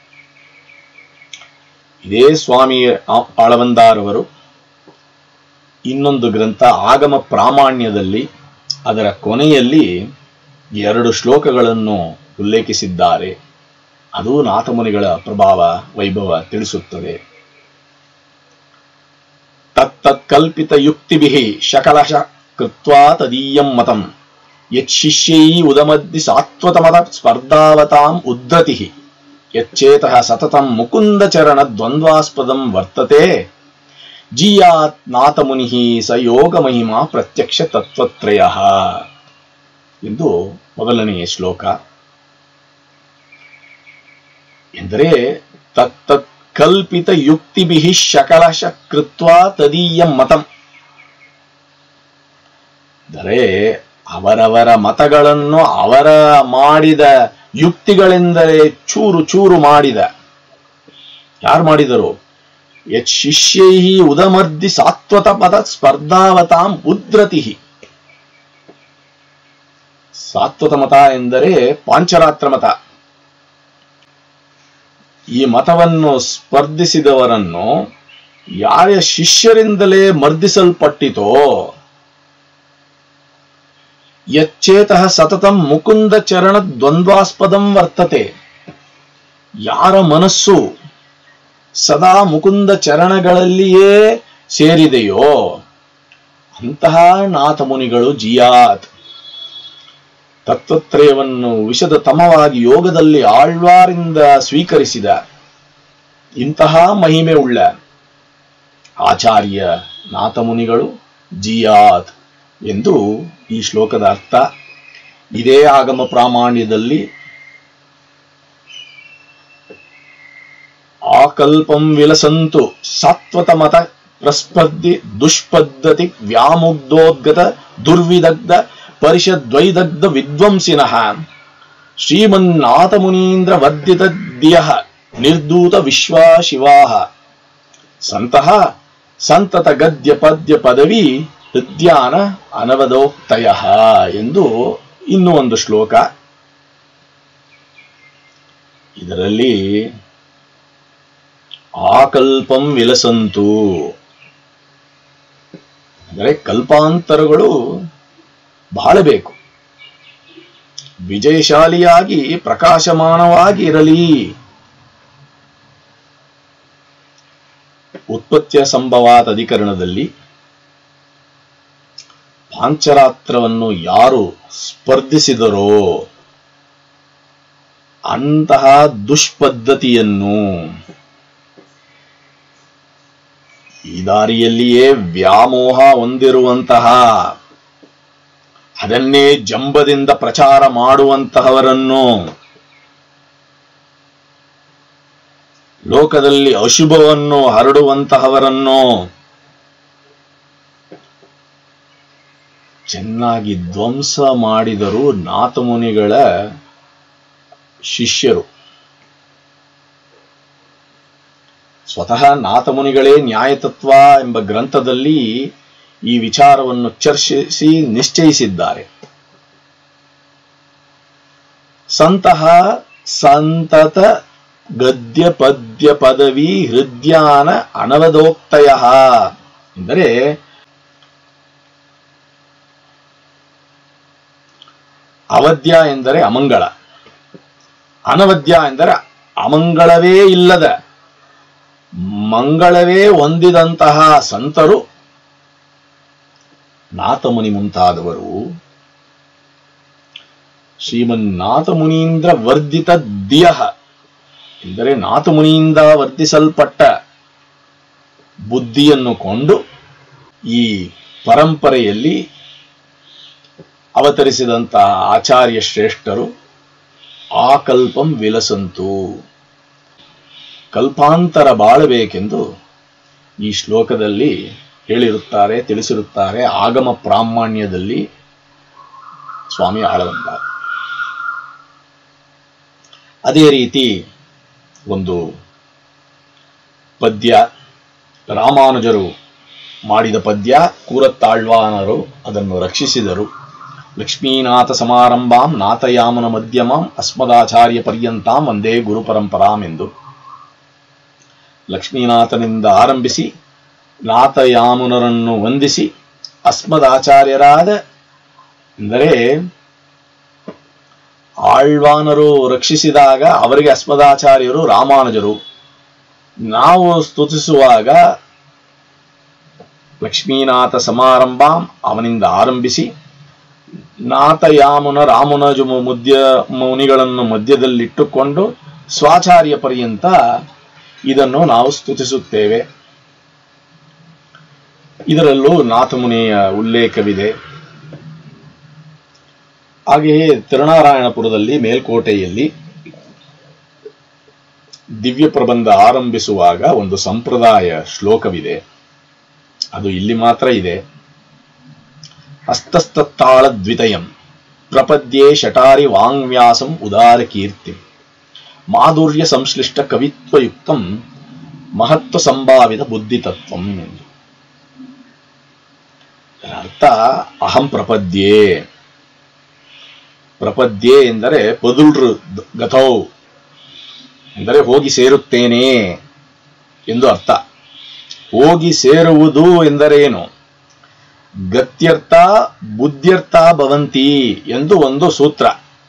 ಇದೇ ಸ್ವಾಮಿ ಆ- ಆಳವಂದಾರವರು ಇನ್ನೊಂದು ಗ್ರಂಥ ಆಗಮ ಪ್ರಾಮಾಣ್ಯದಲ್ಲಿ ಅದರ ಕೊನೆಯಲ್ಲಿ ಎರಡು ಶ್ಲೋಕಗಳನ್ನು ಉಲ್ಲೇಖಿಸಿದ್ದಾರೆ ಅದು ನಾಥಮುನಿಗಳ ಪ್ರಭಾವ ವೈಭವ ತಿಳಿಸುತ್ತದೆ ತತ್ತತ್ಕಲ್ಪಿತ ಯುಕ್ತಿಭಿಃ ಶಕಲಶ ಕೃತ್ವಾ ತದೀಯಂ ಮತಂ ಯಚ್ಶಿಷ್ಯೈ ಉದಮದ್ದಿ ಸಾತ್ವತಮದ ಸ್ಪರ್ಧಾವತಾಂ ಉದ್ಧತಿ ಯಚ್ಚೇತಃ ಸತತಂ ಮುಕುಂದ ಚರಣ ದ್ವಂದ್ವಾಸ್ಪದಂ ವರ್ತತೆ ಜೀಯಾತ್ ನಾಥಮುನಿ ಸ ಯೋಗ ಮಹಿಮಾ ಪ್ರತ್ಯಕ್ಷ ತತ್ವತ್ರಯ ಎಂದು ಮೊದಲನೆಯ ಶ್ಲೋಕ ಎಂದರೆ ತತ್ತತ್ ಕಲ್ಪಿತ ಯುಕ್ತಿಭಿ ಶಕಲಶ ಕೃತ್ವ ತದೀಯ ಮತಂ ಅಂದರೆ ಅವರವರ ಮತಗಳನ್ನು ಅವರ ಮಾಡಿದ ಯುಕ್ತಿಗಳೆಂದರೆ ಚೂರು ಚೂರು ಮಾಡಿದ ಯಾರು ಮಾಡಿದರು ಯತ್ ಶಿಷ್ಯೈ ಉದಮರ್ದಿ ಸಾತ್ವತ ಪದ ಸ್ಪರ್ಧಾವತಾಂ ಉದ್ರತಿ ಸಾತ್ವತ ಮತ ಎಂದರೆ ಪಾಂಚರಾತ್ರ ಮತ ಈ ಮತವನ್ನು ಸ್ಪರ್ಧಿಸಿದವರನ್ನು ಯಾರ ಶಿಷ್ಯರಿಂದಲೇ ಮರ್ದಿಸಲ್ಪಟ್ಟಿತೋ ಯಚ್ಚೇತಃ ಸತತಂ ಮುಕುಂದ ಚರಣ ದ್ವಂದ್ವಾಸ್ಪದಂ ವರ್ತತೆ ಯಾರ ಮನಸ್ಸು ಸದಾ ಮುಕುಂದ ಚರಣಗಳಲ್ಲಿಯೇ ಸೇರಿದೆಯೋ ಅಂತಹ ನಾಥ ಮುನಿಗಳು ಜಿಯಾತ್ ತತ್ವತ್ರಯವನ್ನು ವಿಷದ ತಮವಾಗಿ ಯೋಗದಲ್ಲಿ ಆಳ್ವಾರಿಂದ ಸ್ವೀಕರಿಸಿದ ಇಂತಹ ಮಹಿಮೆ ಉಳ್ಳ ಆಚಾರ್ಯ ನಾಥಮುನಿಗಳು ಜಿಯಾತ್ ಎಂದು ಈ ಶ್ಲೋಕದ ಅರ್ಥ ಇದೇ ಆಗಮ ಪ್ರಾಮಾಣ್ಯದಲ್ಲಿ ಆಕಲ್ಪಂ ವಿಲಸಂತು ಸಾತ್ವತ ಮತ ಪ್ರಸ್ಪರ್ಧಿ ದುಷ್ಪದ್ಧತಿ ವ್ಯಾಮುಗ್ಧೋದ್ಗತ ದುರ್ವಿದಗ್ಧ ಪರಿಷದ್ವೈದಗ್ಧ ವಿದ್ವಂಸಿನಃ ಶ್ರೀಮನ್ನಾಥ ಮುನೀಂದ್ರ ವರ್ಧಿತ ದಿಯ ನಿರ್ದೂತ ವಿಶ್ವಾ ಶಿವಾಹ ಸಂತಹ ಸಂತತ ಗದ್ಯ ಪದ್ಯ ಪದವಿ ಹೃದ್ಯಾನ ಅನವದೋಕ್ತಯ ಎಂದು ಇನ್ನೂ ಒಂದು ಶ್ಲೋಕ ಇದರಲ್ಲಿ ಆಕಲ್ಪಂ ವಿಲಸಂತು ಅಂದರೆ ಕಲ್ಪಾಂತರಗಳು ಬಾಳಬೇಕು ವಿಜಯಶಾಲಿಯಾಗಿ ಪ್ರಕಾಶಮಾನವಾಗಿ ಇರಲಿ ಉತ್ಪತ್ತಿಯ ಸಂಭವಾದ ಅಧಿಕರಣದಲ್ಲಿ ಪಾಂಚರಾತ್ರವನ್ನು ಯಾರು ಸ್ಪರ್ಧಿಸಿದರೋ ಅಂತಹ ದುಷ್ಪದ್ಧತಿಯನ್ನು ಈ ದಾರಿಯಲ್ಲಿಯೇ ವ್ಯಾಮೋಹ ಹೊಂದಿರುವಂತಹ ಅದನ್ನೇ ಜಂಬದಿಂದ ಪ್ರಚಾರ ಮಾಡುವಂತಹವರನ್ನು ಲೋಕದಲ್ಲಿ ಅಶುಭವನ್ನು ಹರಡುವಂತಹವರನ್ನು ಚೆನ್ನಾಗಿ ಧ್ವಂಸ ಮಾಡಿದರು ನಾಥಮುನಿಗಳ ಶಿಷ್ಯರು ಸ್ವತಃ ನಾಥಮುನಿಗಳೇ ನ್ಯಾಯತತ್ವ ಎಂಬ ಗ್ರಂಥದಲ್ಲಿ ಈ ವಿಚಾರವನ್ನು ಚರ್ಚಿಸಿ ನಿಶ್ಚಯಿಸಿದ್ದಾರೆ ಸಂತಹ ಸಂತತ ಗದ್ಯ ಪದ್ಯ ಪದವಿ ಹೃದ್ಯಾನ ಅನವದೋಕ್ತಯ ಎಂದರೆ ಅವಧ್ಯ ಎಂದರೆ ಅಮಂಗಳ ಅನವದ್ಯ ಎಂದರೆ ಅಮಂಗಳವೇ ಇಲ್ಲದ ಮಂಗಳವೇ ಹೊಂದಿದಂತಹ ಸಂತರು ನಾಥಮುನಿ ಮುಂತಾದವರು ಶ್ರೀಮನ್ನಾಥ ಮುನೀಂದ್ರ ವರ್ಧಿತ ದಿಯ ಎಂದರೆ ನಾಥಮುನಿಯಿಂದ ವರ್ಧಿಸಲ್ಪಟ್ಟ ಬುದ್ಧಿಯನ್ನು ಕೊಂಡು ಈ ಪರಂಪರೆಯಲ್ಲಿ ಅವತರಿಸಿದಂತಹ ಆಚಾರ್ಯ ಶ್ರೇಷ್ಠರು ಆಕಲ್ಪಂ ವಿಲಸಂತು ಕಲ್ಪಾಂತರ ಬಾಳಬೇಕೆಂದು ಈ ಶ್ಲೋಕದಲ್ಲಿ ಹೇಳಿರುತ್ತಾರೆ ತಿಳಿಸಿರುತ್ತಾರೆ ಆಗಮ ಪ್ರಾಮಾಣ್ಯದಲ್ಲಿ ಸ್ವಾಮಿ ಆಳವಂತ ಅದೇ ರೀತಿ ಒಂದು ಪದ್ಯ ರಾಮಾನುಜರು ಮಾಡಿದ ಪದ್ಯ ಕೂರತ್ತಾಳ್ವಾನರು ಅದನ್ನು ರಕ್ಷಿಸಿದರು ಲಕ್ಷ್ಮೀನಾಥ ಸಮಾರಂಭಾಂ ನಾಥಯಾಮನ ಮಧ್ಯಮಾಂ ಅಸ್ಮದಾಚಾರ್ಯ ಪರ್ಯಂತಾಂ ಒಂದೇ ಗುರು ಪರಂಪರಾಂ ಎಂದು ಲಕ್ಷ್ಮೀನಾಥನಿಂದ ಆರಂಭಿಸಿ ನಾಥಯಾಮುನರನ್ನು ವಂದಿಸಿ ಅಸ್ಮದಾಚಾರ್ಯರಾದ ಎಂದರೆ ಆಳ್ವಾನರು ರಕ್ಷಿಸಿದಾಗ ಅವರಿಗೆ ಅಸ್ಮದಾಚಾರ್ಯರು ರಾಮಾನುಜರು ನಾವು ಸ್ತುತಿಸುವಾಗ ಲಕ್ಷ್ಮೀನಾಥ ಸಮಾರಂಭಾಂ ಅವನಿಂದ ಆರಂಭಿಸಿ ನಾಥಯಾಮುನ ರಾಮುನಜ ಮುದ್ಯ ಮುನಿಗಳನ್ನು ಮಧ್ಯದಲ್ಲಿಟ್ಟುಕೊಂಡು ಸ್ವಾಚಾರ್ಯ ಪರ್ಯಂತ ಇದನ್ನು ನಾವು ಸ್ತುತಿಸುತ್ತೇವೆ ಇದರಲ್ಲೂ ನಾಥಮುನಿಯ ಉಲ್ಲೇಖವಿದೆ ಹಾಗೆಯೇ ತಿರುನಾರಾಯಣಪುರದಲ್ಲಿ ಮೇಲ್ಕೋಟೆಯಲ್ಲಿ ದಿವ್ಯ ಪ್ರಬಂಧ ಆರಂಭಿಸುವಾಗ ಒಂದು ಸಂಪ್ರದಾಯ ಶ್ಲೋಕವಿದೆ ಅದು ಇಲ್ಲಿ ಮಾತ್ರ ಇದೆ ಹಸ್ತಸ್ತತ್ತಾಳ ದ್ವಿತಯಂ ಪ್ರಪದ್ಯೆ ಶಟಾರಿ ವಾಂಗ್ವ್ಯಾಸಂ ಉದಾರ ಕೀರ್ತಿ ಮಾಧುರ್ಯ ಸಂಶ್ಲಿಷ್ಟ ಕವಿತ್ವಯುಕ್ತಂ ಮಹತ್ವ ಸಂಭಾವಿತ ಬುದ್ಧಿತತ್ವಂ ಎಂದು ಇದರ ಅರ್ಥ ಅಹಂ ಪ್ರಪದ್ಯೆ ಪ್ರಪದ್ಯೆ ಎಂದರೆ ಪದುಲ್ರು ಗತೌ ಎಂದರೆ ಹೋಗಿ ಸೇರುತ್ತೇನೆ ಎಂದು ಅರ್ಥ ಹೋಗಿ ಸೇರುವುದು ಎಂದರೇನು ಗತ್ಯರ್ಥ ಬುದ್ಧ್ಯರ್ಥ ಭವಂತಿ ಎಂದು ಒಂದು ಸೂತ್ರ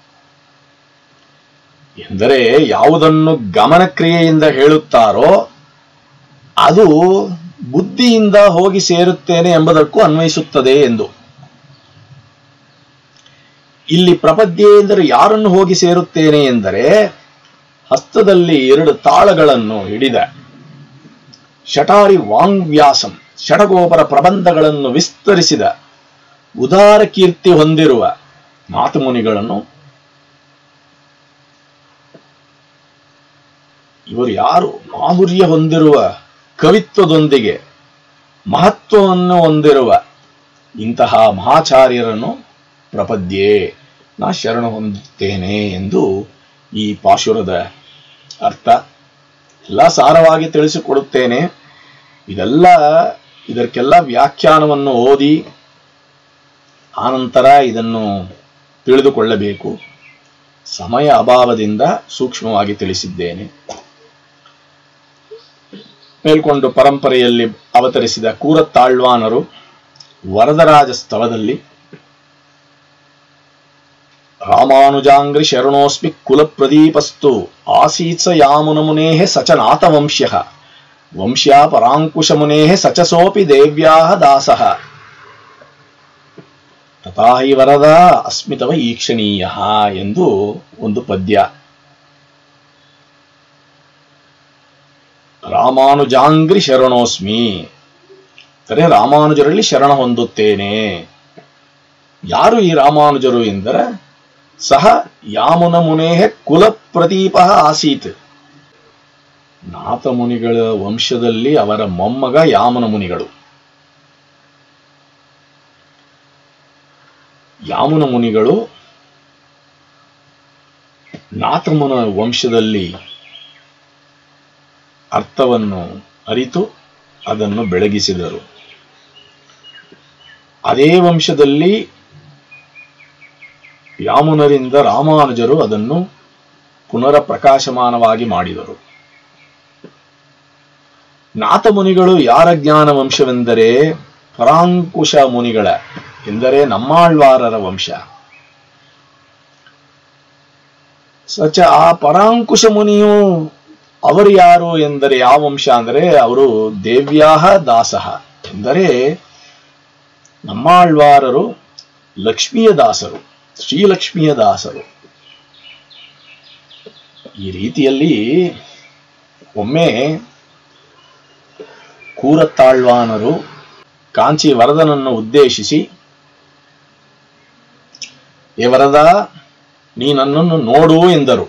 ಎಂದರೆ ಯಾವುದನ್ನು ಗಮನಕ್ರಿಯೆಯಿಂದ ಹೇಳುತ್ತಾರೋ ಅದು ಬುದ್ಧಿಯಿಂದ ಹೋಗಿ ಸೇರುತ್ತೇನೆ ಎಂಬುದಕ್ಕೂ ಅನ್ವಯಿಸುತ್ತದೆ ಎಂದು ಇಲ್ಲಿ ಪ್ರಪದ್ಯೆ ಎಂದರೆ ಯಾರನ್ನು ಹೋಗಿ ಸೇರುತ್ತೇನೆ ಎಂದರೆ ಹಸ್ತದಲ್ಲಿ ಎರಡು ತಾಳಗಳನ್ನು ಹಿಡಿದ ಶಟಾರಿ ವಾಂಗ್ವ್ಯಾಸಂ ಷಡಗೋಪರ ಪ್ರಬಂಧಗಳನ್ನು ವಿಸ್ತರಿಸಿದ ಉದಾರ ಕೀರ್ತಿ ಹೊಂದಿರುವ ಮಾತುಮುನಿಗಳನ್ನು ಇವರು ಯಾರು ಮಾಧುರ್ಯ ಹೊಂದಿರುವ ಕವಿತ್ವದೊಂದಿಗೆ ಮಹತ್ವವನ್ನು ಹೊಂದಿರುವ ಇಂತಹ ಮಹಾಚಾರ್ಯರನ್ನು ಪ್ರಪದ್ಯೆ ನಾ ಶರಣ ಹೊಂದುತ್ತೇನೆ ಎಂದು ಈ ಪಾಶುರದ ಅರ್ಥ ಎಲ್ಲ ಸಾರವಾಗಿ ತಿಳಿಸಿಕೊಡುತ್ತೇನೆ ಇದೆಲ್ಲ ಇದಕ್ಕೆಲ್ಲ ವ್ಯಾಖ್ಯಾನವನ್ನು ಓದಿ ಆನಂತರ ಇದನ್ನು ತಿಳಿದುಕೊಳ್ಳಬೇಕು ಸಮಯ ಅಭಾವದಿಂದ ಸೂಕ್ಷ್ಮವಾಗಿ ತಿಳಿಸಿದ್ದೇನೆ ಮೇಲ್ಕೊಂಡು ಪರಂಪರೆಯಲ್ಲಿ ಅವತರಿಸಿದ ಕೂರತ್ತಾಳ್ವಾನರು ವರದರಾಜ ಸ್ಥಳದಲ್ಲಿ ರಾಮಾನುಜಾಂಗ್ರಿ ಶರಣೋಸ್ಮಿ ಕುಲಪ್ರದೀಪಸ್ತು ಆಸೀತ್ಸ ಯಾಮುನಮುನೇ ಸಚ ನಾಥವಂಶ್ಯ ವಂಶ್ಯಾ ಪರಾಂಕುಶಮುನೇ ಸಚ ಸೋಪಿ ದೇವ್ಯಾ ದಾಸಃ ತಥಾ ಹಿ ವರದ ಅಸ್ಮಿತವ ಈಕ್ಷಣೀಯ ಎಂದು ಒಂದು ಪದ್ಯ ರಾಮಾನುಜಾಂಗ್ರಿ ಶರಣೋಸ್ಮಿ ಅಂದರೆ ರಾಮಾನುಜರಲ್ಲಿ ಶರಣ ಹೊಂದುತ್ತೇನೆ ಯಾರು ಈ ರಾಮಾನುಜರು ಎಂದರೆ ಸಹ ಯಾಮುನ ಮುನೇಹ ಕುಲ ಪ್ರದೀಪ ಆಸೀತ್ ನಾಥ ಮುನಿಗಳ ವಂಶದಲ್ಲಿ ಅವರ ಮೊಮ್ಮಗ ಯಾಮನ ಮುನಿಗಳು ಯಾಮುನ ಮುನಿಗಳು ನಾಥಮುನ ವಂಶದಲ್ಲಿ ಅರ್ಥವನ್ನು ಅರಿತು ಅದನ್ನು ಬೆಳಗಿಸಿದರು ಅದೇ ವಂಶದಲ್ಲಿ ಯಾಮುನರಿಂದ ರಾಮಾನುಜರು ಅದನ್ನು ಪುನರ ಪ್ರಕಾಶಮಾನವಾಗಿ ಮಾಡಿದರು ನಾಥ ಮುನಿಗಳು ಯಾರ ಜ್ಞಾನ ವಂಶವೆಂದರೆ ಪರಾಂಕುಶ ಮುನಿಗಳ ಎಂದರೆ ನಮ್ಮಾಳ್ವಾರರ ವಂಶ ಸಚ ಆ ಪರಾಂಕುಶ ಮುನಿಯು ಅವರು ಯಾರು ಎಂದರೆ ಯಾವ ವಂಶ ಅಂದರೆ ಅವರು ದೇವ್ಯಾಹ ದಾಸಃ ಎಂದರೆ ನಮ್ಮಾಳ್ವಾರರು ಲಕ್ಷ್ಮಿಯ ದಾಸರು ಶ್ರೀಲಕ್ಷ್ಮಿಯ ದಾಸರು ಈ ರೀತಿಯಲ್ಲಿ ಒಮ್ಮೆ ಕೂರತ್ತಾಳ್ವಾನರು ಕಾಂಚಿ ವರದನನ್ನು ಉದ್ದೇಶಿಸಿ ಏ ವರದ ನೀ ನನ್ನನ್ನು ನೋಡು ಎಂದರು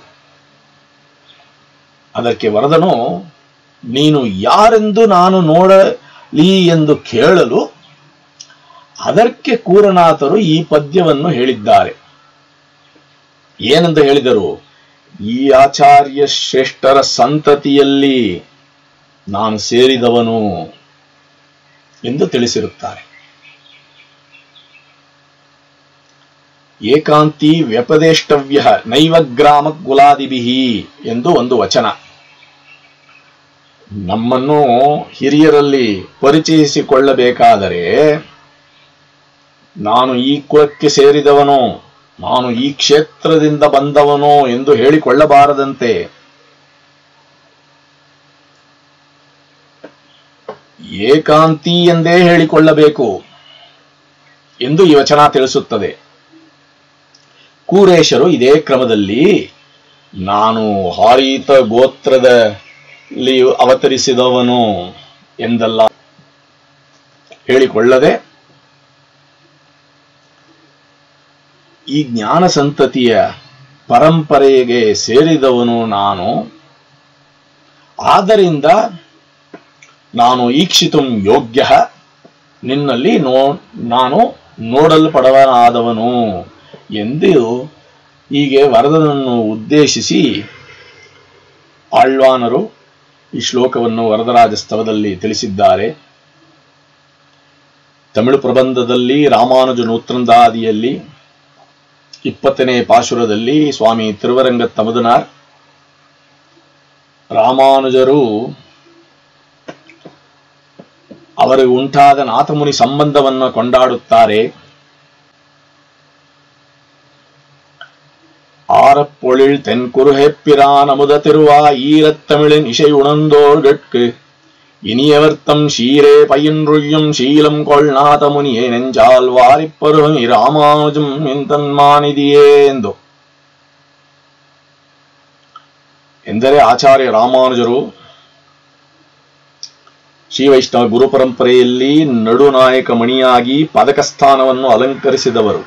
ಅದಕ್ಕೆ ವರದನು ನೀನು ಯಾರೆಂದು ನಾನು ನೋಡಲಿ ಎಂದು ಕೇಳಲು ಅದಕ್ಕೆ ಕೂರನಾಥರು ಈ ಪದ್ಯವನ್ನು ಹೇಳಿದ್ದಾರೆ ಏನೆಂದು ಹೇಳಿದರು ಈ ಆಚಾರ್ಯ ಶ್ರೇಷ್ಠರ ಸಂತತಿಯಲ್ಲಿ ನಾನು ಸೇರಿದವನು ಎಂದು ತಿಳಿಸಿರುತ್ತಾರೆ ಏಕಾಂತಿ ವ್ಯಪದೇಷ್ಟವ್ಯ ನೈವ ಗ್ರಾಮ ಕುಲಾದಿಬಿಹಿ ಎಂದು ಒಂದು ವಚನ ನಮ್ಮನ್ನು ಹಿರಿಯರಲ್ಲಿ ಪರಿಚಯಿಸಿಕೊಳ್ಳಬೇಕಾದರೆ ನಾನು ಈ ಕುಲಕ್ಕೆ ಸೇರಿದವನು ನಾನು ಈ ಕ್ಷೇತ್ರದಿಂದ ಬಂದವನು ಎಂದು ಹೇಳಿಕೊಳ್ಳಬಾರದಂತೆ ಏಕಾಂತಿ ಎಂದೇ ಹೇಳಿಕೊಳ್ಳಬೇಕು ಎಂದು ಈ ವಚನ ತಿಳಿಸುತ್ತದೆ ಕೂರೇಶರು ಇದೇ ಕ್ರಮದಲ್ಲಿ ನಾನು ಹಾರೀತ ಗೋತ್ರದಲ್ಲಿ ಅವತರಿಸಿದವನು ಎಂದೆಲ್ಲ ಹೇಳಿಕೊಳ್ಳದೆ ಈ ಜ್ಞಾನ ಸಂತತಿಯ ಪರಂಪರೆಗೆ ಸೇರಿದವನು ನಾನು ಆದ್ದರಿಂದ ನಾನು ಈಕ್ಷಿತು ಯೋಗ್ಯ ನಿನ್ನಲ್ಲಿ ನೋ ನಾನು ನೋಡಲ್ಪಡವನಾದವನು ಎಂದು ಹೀಗೆ ವರದನನ್ನು ಉದ್ದೇಶಿಸಿ ಆಳ್ವಾನರು ಈ ಶ್ಲೋಕವನ್ನು ವರದರಾಜ ಸ್ತವದಲ್ಲಿ ತಿಳಿಸಿದ್ದಾರೆ ತಮಿಳು ಪ್ರಬಂಧದಲ್ಲಿ ರಾಮಾನುಜ ನೂತ್ರಂದಾದಿಯಲ್ಲಿ ಇಪ್ಪತ್ತನೇ ಪಾಶುರದಲ್ಲಿ ಸ್ವಾಮಿ ತಿರುವರಂಗ ತಮದನಾರ್ ರಾಮಾನುಜರು ಅವರಿಗೆ ಉಂಟಾದ ನಾಥಮುನಿ ಸಂಬಂಧವನ್ನು ಕೊಂಡಾಡುತ್ತಾರೆ ஆரப்பொழில் தென்குருகெப்பிரான் அமுத திருவா ஈரத்தமிழின் இசை உணர்ந்தோர்கட்கு இனியவர்த்தம் சீரே பயின்றுய்யும் சீலம் கொள் நாதமுனியே நெஞ்சால் வாரிப்பருவம் இராமானுஜம் ಇಂತನ್ಮಾನಿದಿಯೇ ಎಂದು ಎಂದರೆ ಆಚಾರ್ಯ ರಾಮಾನುಜರು ಶ್ರೀ ವೈಷ್ಣವ ಗುರು ಪರಂಪರೆಯಲ್ಲಿ ನಡುನಾಯಕ ಮಣಿಯಾಗಿ ಪದಕ ಸ್ಥಾನವನ್ನು ಅಲಂಕರಿಸಿದವರು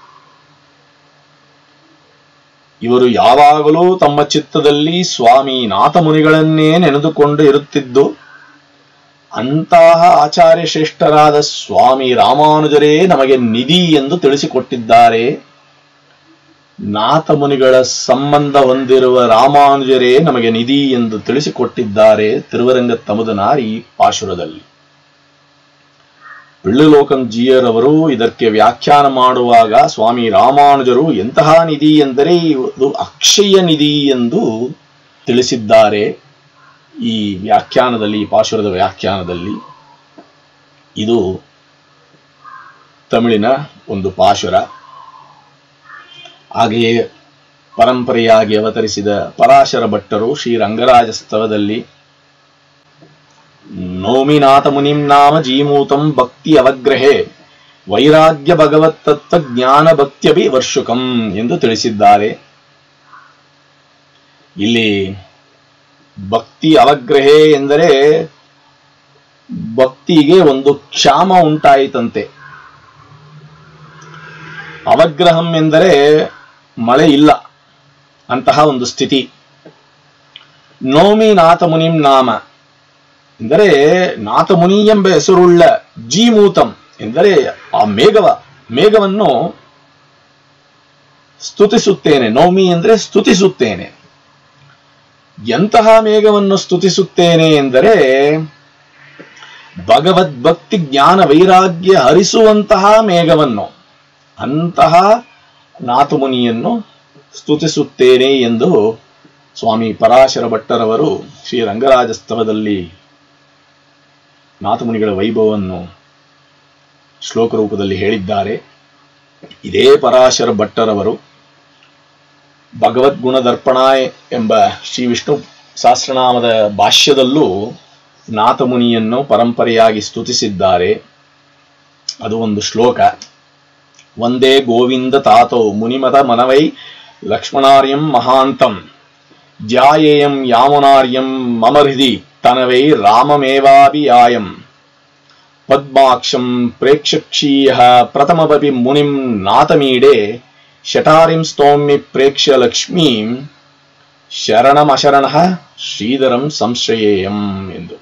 ಇವರು ಯಾವಾಗಲೂ ತಮ್ಮ ಚಿತ್ತದಲ್ಲಿ ಸ್ವಾಮಿ ನಾಥಮುನಿಗಳನ್ನೇ ನೆನೆದುಕೊಂಡು ಇರುತ್ತಿದ್ದು ಅಂತಹ ಆಚಾರ್ಯ ಶ್ರೇಷ್ಠರಾದ ಸ್ವಾಮಿ ರಾಮಾನುಜರೇ ನಮಗೆ ನಿಧಿ ಎಂದು ತಿಳಿಸಿಕೊಟ್ಟಿದ್ದಾರೆ ನಾಥಮುನಿಗಳ ಸಂಬಂಧ ಹೊಂದಿರುವ ರಾಮಾನುಜರೇ ನಮಗೆ ನಿಧಿ ಎಂದು ತಿಳಿಸಿಕೊಟ್ಟಿದ್ದಾರೆ ತಿರುವರಂಗ ತಮದನಾರ್ ಈ ಪಾಶುರದಲ್ಲಿ ಪಿಳ್ಳುಲೋಕಂ ಜಿಯರವರು ಇದಕ್ಕೆ ವ್ಯಾಖ್ಯಾನ ಮಾಡುವಾಗ ಸ್ವಾಮಿ ರಾಮಾನುಜರು ಎಂತಹ ನಿಧಿ ಎಂದರೆ ಇದು ಅಕ್ಷಯ ನಿಧಿ ಎಂದು ತಿಳಿಸಿದ್ದಾರೆ ಈ ವ್ಯಾಖ್ಯಾನದಲ್ಲಿ ಈ ಪಾಶುರದ ವ್ಯಾಖ್ಯಾನದಲ್ಲಿ ಇದು ತಮಿಳಿನ ಒಂದು ಪಾಶುರ ಹಾಗೆಯೇ ಪರಂಪರೆಯಾಗಿ ಅವತರಿಸಿದ ಪರಾಶರ ಭಟ್ಟರು ಶ್ರೀ ರಂಗರಾಜ ಸ್ತವದಲ್ಲಿ ನೋಮಿನಾಥ ಮುನಿಂ ನಾಮ ಜೀಮೂತಂ ಭಕ್ತಿ ಅವಗ್ರಹೆ ವೈರಾಗ್ಯ ಭಗವತ್ತತ್ವ ಜ್ಞಾನ ಭಕ್ತ್ಯಭಿ ವರ್ಷುಕಂ ಎಂದು ತಿಳಿಸಿದ್ದಾರೆ ಇಲ್ಲಿ ಭಕ್ತಿ ಅವಗ್ರಹೆ ಎಂದರೆ ಭಕ್ತಿಗೆ ಒಂದು ಕ್ಷಾಮ ಉಂಟಾಯಿತಂತೆ ಅವಗ್ರಹಂ ಎಂದರೆ ಮಳೆ ಇಲ್ಲ ಅಂತಹ ಒಂದು ಸ್ಥಿತಿ ನೋಮಿ ನಾಥ ಮುನಿಂ ನಾಮ ಎಂದರೆ ನಾಥಮುನಿ ಎಂಬ ಹೆಸರುಳ್ಳ ಜೀಮೂತಂ ಎಂದರೆ ಆ ಮೇಘವ ಮೇಘವನ್ನು ಸ್ತುತಿಸುತ್ತೇನೆ ನೌಮಿ ಎಂದರೆ ಸ್ತುತಿಸುತ್ತೇನೆ ಎಂತಹ ಮೇಘವನ್ನು ಸ್ತುತಿಸುತ್ತೇನೆ ಎಂದರೆ ಭಗವದ್ಭಕ್ತಿ ಜ್ಞಾನ ವೈರಾಗ್ಯ ಹರಿಸುವಂತಹ ಮೇಘವನ್ನು ಅಂತಹ ನಾಥಮುನಿಯನ್ನು ಸ್ತುತಿಸುತ್ತೇನೆ ಎಂದು ಸ್ವಾಮಿ ಪರಾಶರ ಭಟ್ಟರವರು ಶ್ರೀ ರಂಗರಾಜಸ್ತವದಲ್ಲಿ ನಾಥಮುನಿಗಳ ವೈಭವವನ್ನು ಶ್ಲೋಕ ರೂಪದಲ್ಲಿ ಹೇಳಿದ್ದಾರೆ ಇದೇ ಪರಾಶರ ಭಟ್ಟರವರು ಭಗವದ್ಗುಣ ದರ್ಪಣ ಎಂಬ ಶ್ರೀ ವಿಷ್ಣು ಸಹಸ್ರನಾಮದ ಭಾಷ್ಯದಲ್ಲೂ ನಾಥಮುನಿಯನ್ನು ಪರಂಪರೆಯಾಗಿ ಸ್ತುತಿಸಿದ್ದಾರೆ ಅದು ಒಂದು ಶ್ಲೋಕ ಒಂದೇ ಗೋವಿಂದ ತಾತೋ ಮುನಿಮತ ಮನವೈ ಲಕ್ಷ್ಮಣಾರ್ಯಂ ಮಹಾಂತಂ ಧ್ಯಾಯೇಯಂ ಯಾಮುನಾರ್ಯಂ ಮಮ ಹೃದಿ ತನವೈ ರಾಮಮೇವಾಭಿಯಾಯಂ ಪದ್ಮಾಕ್ಷಂ ಪ್ರೇಕ್ಷಕ್ಷೀಯ ಪ್ರಥಮಪಿ ಮುನಿಂ ನಾಥಮೀಡೆ ಶಟಾರಿಂ ಸ್ತೋಮ್ಯ ಪ್ರೇಕ್ಷ್ಯ ಲಕ್ಷ್ಮೀಂ ಶರಣಮಶರಣ ಶ್ರೀಧರಂ ಸಂಶ್ರಯೇಯಂ ಎಂದು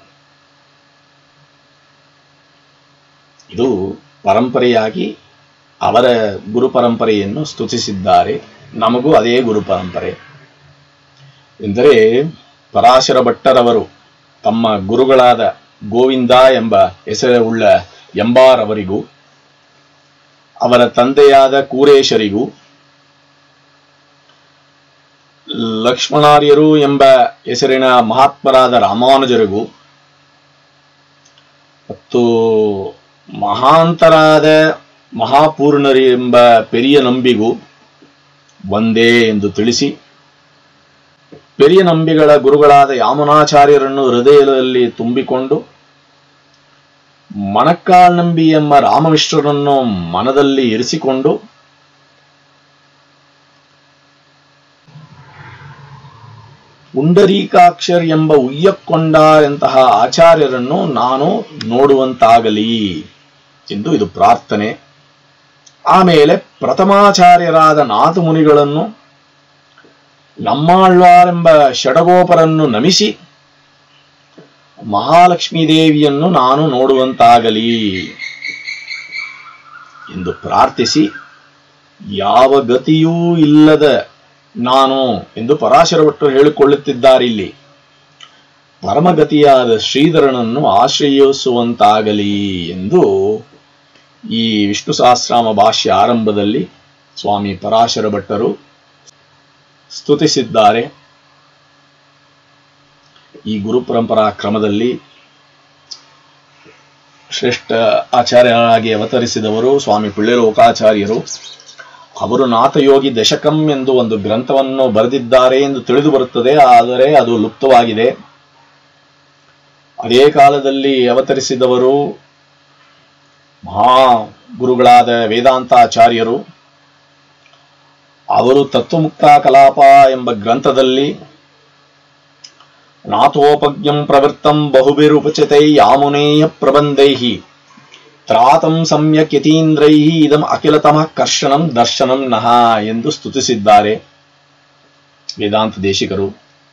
ಇದು ಪರಂಪರೆಯಾಗಿ ಅವರ ಗುರು ಪರಂಪರೆಯನ್ನು ಸ್ತುತಿಸಿದ್ದಾರೆ ನಮಗೂ ಅದೇ ಗುರು ಪರಂಪರೆ ಎಂದರೆ ಪರಾಶರ ಭಟ್ಟರವರು ತಮ್ಮ ಗುರುಗಳಾದ ಗೋವಿಂದ ಎಂಬ ಹೆಸರುಳ್ಳ ಎಂಬಾರವರಿಗೂ ಅವರ ತಂದೆಯಾದ ಕೂರೇಶರಿಗೂ ಲಕ್ಷ್ಮಣಾರ್ಯರು ಎಂಬ ಹೆಸರಿನ ಮಹಾತ್ಮರಾದ ರಾಮಾನುಜರಿಗೂ ಮತ್ತು ಮಹಾಂತರಾದ ಮಹಾಪೂರ್ಣರಿ ಎಂಬ ಪೆರಿಯ ನಂಬಿಗೂ ಒಂದೇ ಎಂದು ತಿಳಿಸಿ ಪೆರಿಯ ನಂಬಿಗಳ ಗುರುಗಳಾದ ಯಾಮುನಾಚಾರ್ಯರನ್ನು ಹೃದಯದಲ್ಲಿ ತುಂಬಿಕೊಂಡು ಮಣಕ್ಕಾಳ್ ನಂಬಿ ಎಂಬ ರಾಮಮಿಶ್ರರನ್ನು ಮನದಲ್ಲಿ ಇರಿಸಿಕೊಂಡು ಪುಂಡರೀಕಾಕ್ಷರ್ ಎಂಬ ಉಯ್ಯಕ್ಕೊಂಡಾರಂತಹ ಆಚಾರ್ಯರನ್ನು ನಾನು ನೋಡುವಂತಾಗಲಿ ಎಂದು ಇದು ಪ್ರಾರ್ಥನೆ ಆಮೇಲೆ ಪ್ರಥಮಾಚಾರ್ಯರಾದ ನಾಥ ಮುನಿಗಳನ್ನು ನಮ್ಮಾಳ್ವಾರೆಂಬ ಷಡಗೋಪರನ್ನು ನಮಿಸಿ ಮಹಾಲಕ್ಷ್ಮೀ ದೇವಿಯನ್ನು ನಾನು ನೋಡುವಂತಾಗಲಿ ಎಂದು ಪ್ರಾರ್ಥಿಸಿ ಯಾವ ಗತಿಯೂ ಇಲ್ಲದ ನಾನು ಎಂದು ಪರಾಶರ ಭಟ್ಟರು ಹೇಳಿಕೊಳ್ಳುತ್ತಿದ್ದಾರೆ ಇಲ್ಲಿ ಪರಮಗತಿಯಾದ ಶ್ರೀಧರನನ್ನು ಆಶ್ರಯಿಸುವಂತಾಗಲಿ ಎಂದು ಈ ವಿಷ್ಣು ಸಹಸ್ರಾಮ ಭಾಷ್ಯ ಆರಂಭದಲ್ಲಿ ಸ್ವಾಮಿ ಪರಾಶರ ಭಟ್ಟರು ಸ್ತುತಿಸಿದ್ದಾರೆ ಈ ಗುರು ಪರಂಪರಾ ಕ್ರಮದಲ್ಲಿ ಶ್ರೇಷ್ಠ ಆಚಾರ್ಯರಾಗಿ ಅವತರಿಸಿದವರು ಸ್ವಾಮಿ ಪಿಳ್ಳೆಲೋಕಾಚಾರ್ಯರು ಅವರು ನಾಥಯೋಗಿ ದಶಕಂ ಎಂದು ಒಂದು ಗ್ರಂಥವನ್ನು ಬರೆದಿದ್ದಾರೆ ಎಂದು ತಿಳಿದು ಬರುತ್ತದೆ ಆದರೆ ಅದು ಲುಪ್ತವಾಗಿದೆ ಅದೇ ಕಾಲದಲ್ಲಿ ಅವತರಿಸಿದವರು ಮಹಾ ಗುರುಗಳಾದ ವೇದಾಂತಾಚಾರ್ಯರು ಅವರು ತತ್ವಮುಕ್ತ ಕಲಾಪ ಎಂಬ ಗ್ರಂಥದಲ್ಲಿ ನಾಥೋಪಜ್ಞಂ ಪ್ರವೃತ್ತಂ ಬಹುಭಿರುಪಚಿತೈ ಯಾಮುನೇಯ ಪ್ರಬಂಧೈಹಿ ತ್ರಾತಂ ಸಮ್ಯಕ್ ಯತೀಂದ್ರೈ ಇದಂ ಅಖಿಲತಮ ಕರ್ಷಣಂ ದರ್ಶನಂ ನಹ ಎಂದು ಸ್ತುತಿಸಿದ್ದಾರೆ ವೇದಾಂತ ದೇಶಿಕರು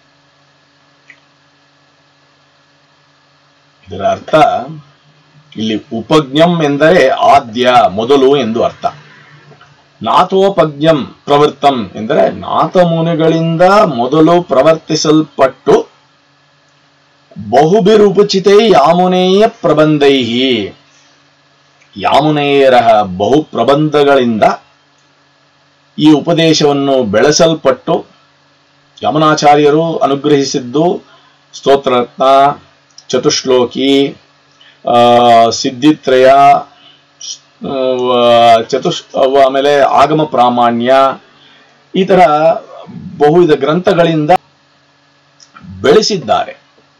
ಇದರ ಅರ್ಥ ಇಲ್ಲಿ ಉಪಜ್ಞಂ ಎಂದರೆ ಆದ್ಯ ಮೊದಲು ಎಂದು ಅರ್ಥ ನಾಥೋಪಜ್ಞಂ ಪ್ರವೃತ್ತಂ ಎಂದರೆ ನಾಥಮುನಿಗಳಿಂದ ಮೊದಲು ಪ್ರವರ್ತಿಸಲ್ಪಟ್ಟು ಬಹುಬಿರುಪಚಿತೈ ಯಾಮುನೇಯ ಪ್ರಬಂಧೈಹಿ ಯಾಮುನೇಯರ ಬಹು ಪ್ರಬಂಧಗಳಿಂದ ಈ ಉಪದೇಶವನ್ನು ಬೆಳೆಸಲ್ಪಟ್ಟು ಯಮುನಾಚಾರ್ಯರು ಅನುಗ್ರಹಿಸಿದ್ದು ಸ್ತೋತ್ರರತ್ನ ಚತುಶ್ಲೋಕಿ ಆ, ಸಿದ್ಧಿತ್ರಯ ಆ, ಚತುಶ್ ಆಮೇಲೆ ಆಗಮ ಪ್ರಾಮಾಣ್ಯ ಈ ತರ ಬಹುವಿಧ ಗ್ರಂಥಗಳಿಂದ ಬೆಳೆಸಿದ್ದಾರೆ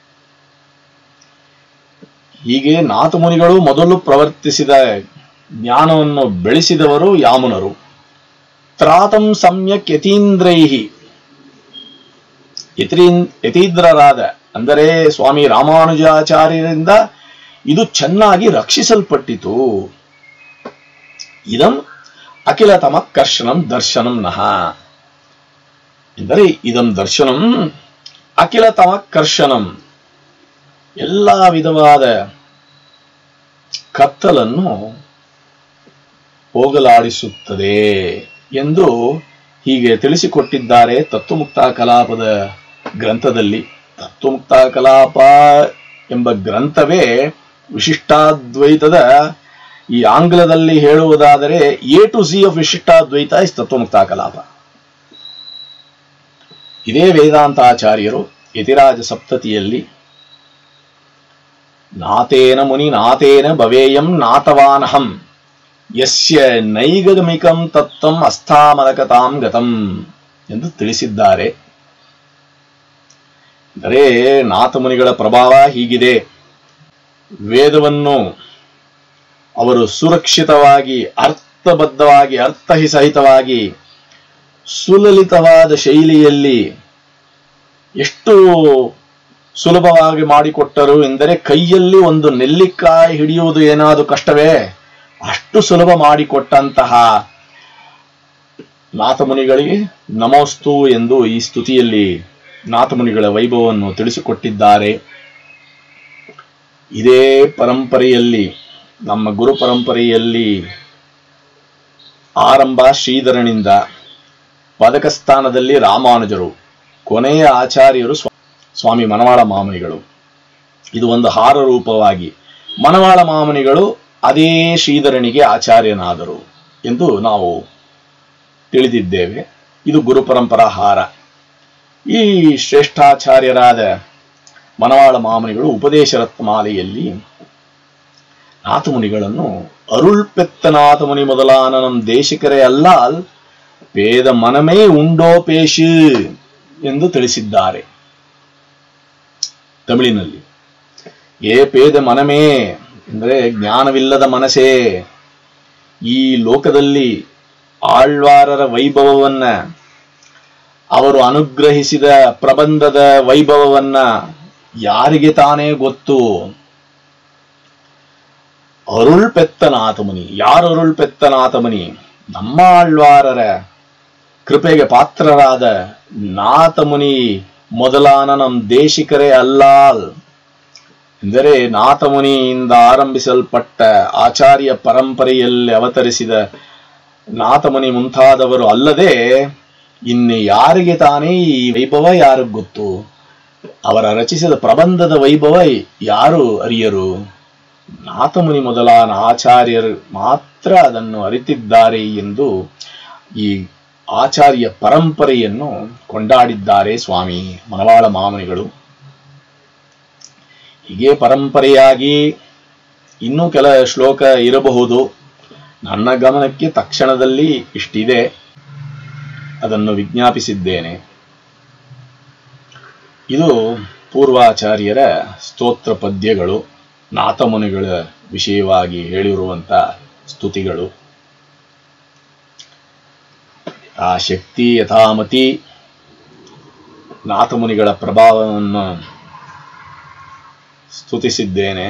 ಹೀಗೆ ನಾಥಮುನಿಗಳು ಮೊದಲು ಪ್ರವರ್ತಿಸಿದ ಜ್ಞಾನವನ್ನು ಬೆಳೆಸಿದವರು ಯಾಮುನರು ತ್ರಾತಂ ಸಮ್ಯಕ್ ಯತೀಂದ್ರೈಹಿ ಯತೀನ್ ಯತೀಂದ್ರರಾದ ಅಂದರೆ ಸ್ವಾಮಿ ರಾಮಾನುಜಾಚಾರ್ಯರಿಂದ ಇದು ಚೆನ್ನಾಗಿ ರಕ್ಷಿಸಲ್ಪಟ್ಟಿತು ಇದಂ ಅಖಿಲತಮ ಕರ್ಷಣಂ ದರ್ಶನಂ ನಹ ಎಂದರೆ ಇದಂ ದರ್ಶನಂ ಅಖಿಲತಮ ಕರ್ಷಣಂ ಎಲ್ಲ ವಿಧವಾದ ಕತ್ತಲನ್ನು ಹೋಗಲಾಡಿಸುತ್ತದೆ ಎಂದು ಹೀಗೆ ತಿಳಿಸಿಕೊಟ್ಟಿದ್ದಾರೆ ತತ್ವಮುಕ್ತ ಕಲಾಪದ ಗ್ರಂಥದಲ್ಲಿ ತತ್ವಮುಕ್ತ ಕಲಾಪ ಎಂಬ ಗ್ರಂಥವೇ ವಿಶಿಷ್ಟಾದ್ವೈತದ ಈ ಆಂಗ್ಲದಲ್ಲಿ ಹೇಳುವುದಾದರೆ A to Z of Vishishtadvaita is Tattvamukta Kalapa ಇದೇ ವೇದಾಂತಾಚಾರ್ಯರು ಯತಿರಾಜ ಸಪ್ತತಿಯಲ್ಲಿ ನಾತೇನ ಮುನಿ ನಾತೇನ ಭವೇಯಂ ನಾತವಾನಹಂ ಯಸ್ಯ ನೈಗಮಿಕಂ ತತ್ವಂ ಅಸ್ಥಾಮಲಕತಾಂ ಗತಂ ಎಂದು ತಿಳಿಸಿದ್ದಾರೆ ಅಂದರೆ ನಾಥಮುನಿಗಳ ಪ್ರಭಾವ ಹೀಗಿದೆ ವೇದವನ್ನು ಅವರು ಸುರಕ್ಷಿತವಾಗಿ ಅರ್ಥಬದ್ಧವಾಗಿ ಅರ್ಥಹಿಸಹಿತವಾಗಿ ಸುಲಲಿತವಾದ ಶೈಲಿಯಲ್ಲಿ ಎಷ್ಟು ಸುಲಭವಾಗಿ ಮಾಡಿಕೊಟ್ಟರು ಎಂದರೆ ಕೈಯಲ್ಲಿ ಒಂದು ನೆಲ್ಲಿಕಾಯಿ ಹಿಡಿಯುವುದು ಏನಾದರೂ ಕಷ್ಟವೇ ಅಷ್ಟು ಸುಲಭ ಮಾಡಿಕೊಟ್ಟಂತಹ ನಾಥಮುನಿಗಳಿಗೆ ನಮೋಸ್ತು ಎಂದು ಈ ಸ್ತುತಿಯಲ್ಲಿ ನಾಥಮುನಿಗಳ ವೈಭವವನ್ನು ತಿಳಿಸಿಕೊಟ್ಟಿದ್ದಾರೆ ಇದೇ ಪರಂಪರೆಯಲ್ಲಿ ನಮ್ಮ ಗುರು ಪರಂಪರೆಯಲ್ಲಿ ಆರಂಭ ಶ್ರೀಧರನಿಂದ ಪದಕ ಸ್ಥಾನದಲ್ಲಿ ರಾಮಾನುಜರು ಕೊನೆಯ ಆಚಾರ್ಯರು ಸ್ವ- ಸ್ವಾಮಿ ಮನವಾಳ ಮಾಮನಿಗಳು ಇದು ಒಂದು ಹಾರ ರೂಪವಾಗಿ ಮನವಾಳ ಮಾಮನಿಗಳು ಅದೇ ಶ್ರೀಧರನಿಗೆ ಆಚಾರ್ಯನಾದರು ಎಂದು ನಾವು ತಿಳಿದಿದ್ದೇವೆ ಇದು ಗುರು ಪರಂಪರಾ ಹಾರ ಈ ಶ್ರೇಷ್ಠಾಚಾರ್ಯರಾದ ಮನವಾಳ ಮಾಮನಿಗಳು ಉಪದೇಶ ರತ್ನಮಾಲೆಯಲ್ಲಿ ನಾಥಮುನಿಗಳನ್ನು ಅರುಳ್ ಪೆತ್ತ ನಾಥಮುನಿ ಮೊದಲಾನ ನಮ್ ದೇಶಿಕರೇ ಅಲ್ಲಾಲ್ ಪೇದ ಮನಮೇ ಉಂಡೋ ಪೇಶು ಎಂದು ತಿಳಿಸಿದ್ದಾರೆ ತಮಿಳಿನಲ್ಲಿ ಏ ಪೇದ ಮನಮೇ ಅಂದರೆ ಜ್ಞಾನವಿಲ್ಲದ ಮನಸ್ಸೇ ಈ ಲೋಕದಲ್ಲಿ ಆಳ್ವಾರರ ವೈಭವವನ್ನ ಅವರು ಅನುಗ್ರಹಿಸಿದ ಪ್ರಬಂಧದ ವೈಭವವನ್ನ ಯಾರಿಗೆ ತಾನೇ ಗೊತ್ತು ಅರುಳ್ ಪೆತ್ತನಾಥಮುನಿ ಯಾರು ಅರುಳ್ ಪೆತ್ತನಾಥಮುನಿ ನಮ್ಮ ಆಳ್ವಾರರ ಕೃಪೆಗೆ ಪಾತ್ರರಾದ ನಾಥಮುನಿ ಮೊದಲಾನ ನಮ್ ದೇಶಿಕರೇ ಅಲ್ಲಾಲ್ ಎಂದರೆ ನಾಥಮುನಿಯಿಂದ ಆರಂಭಿಸಲ್ಪಟ್ಟ ಆಚಾರ್ಯ ಪರಂಪರೆಯಲ್ಲಿ ಅವತರಿಸಿದ ನಾಥಮುನಿ ಮುಂತಾದವರು ಅಲ್ಲದೆ ಇನ್ನು ಯಾರಿಗೆ ತಾನೇ ಈ ವೈಭವ ಯಾರಿಗ್ ಗೊತ್ತು ಅವರ ರಚಿಸಿದ ಪ್ರಬಂಧದ ವೈಭವ ಯಾರು ಅರಿಯರು ನಾಥಮುನಿ ಮೊದಲಾದ ಆಚಾರ್ಯರು ಮಾತ್ರ ಅದನ್ನು ಅರಿತಿದ್ದಾರೆ ಎಂದು ಈ ಆಚಾರ್ಯ ಪರಂಪರೆಯನ್ನು ಕೊಂಡಾಡಿದ್ದಾರೆ ಸ್ವಾಮಿ ಮನವಾಳ ಮಾಮನಿಗಳು ಹೀಗೆ ಪರಂಪರೆಯಾಗಿ ಇನ್ನೂ ಕೆಲ ಶ್ಲೋಕ ಇರಬಹುದು ನನ್ನ ಗಮನಕ್ಕೆ ತಕ್ಷಣದಲ್ಲಿ ಇಷ್ಟಿದೆ ಅದನ್ನು ವಿಜ್ಞಾಪಿಸಿದ್ದೇನೆ ಇದು ಪೂರ್ವಾಚಾರ್ಯರ ಸ್ತೋತ್ರ ಪದ್ಯಗಳು ನಾಥಮುನಿಗಳ ವಿಷಯವಾಗಿ ಹೇಳಿರುವಂತ ಸ್ತುತಿಗಳು ಆ ಶಕ್ತಿ ಯಥಾಮತಿ ನಾಥಮುನಿಗಳ ಪ್ರಭಾವವನ್ನು ಸ್ತುತಿಸಿದ್ದೇನೆ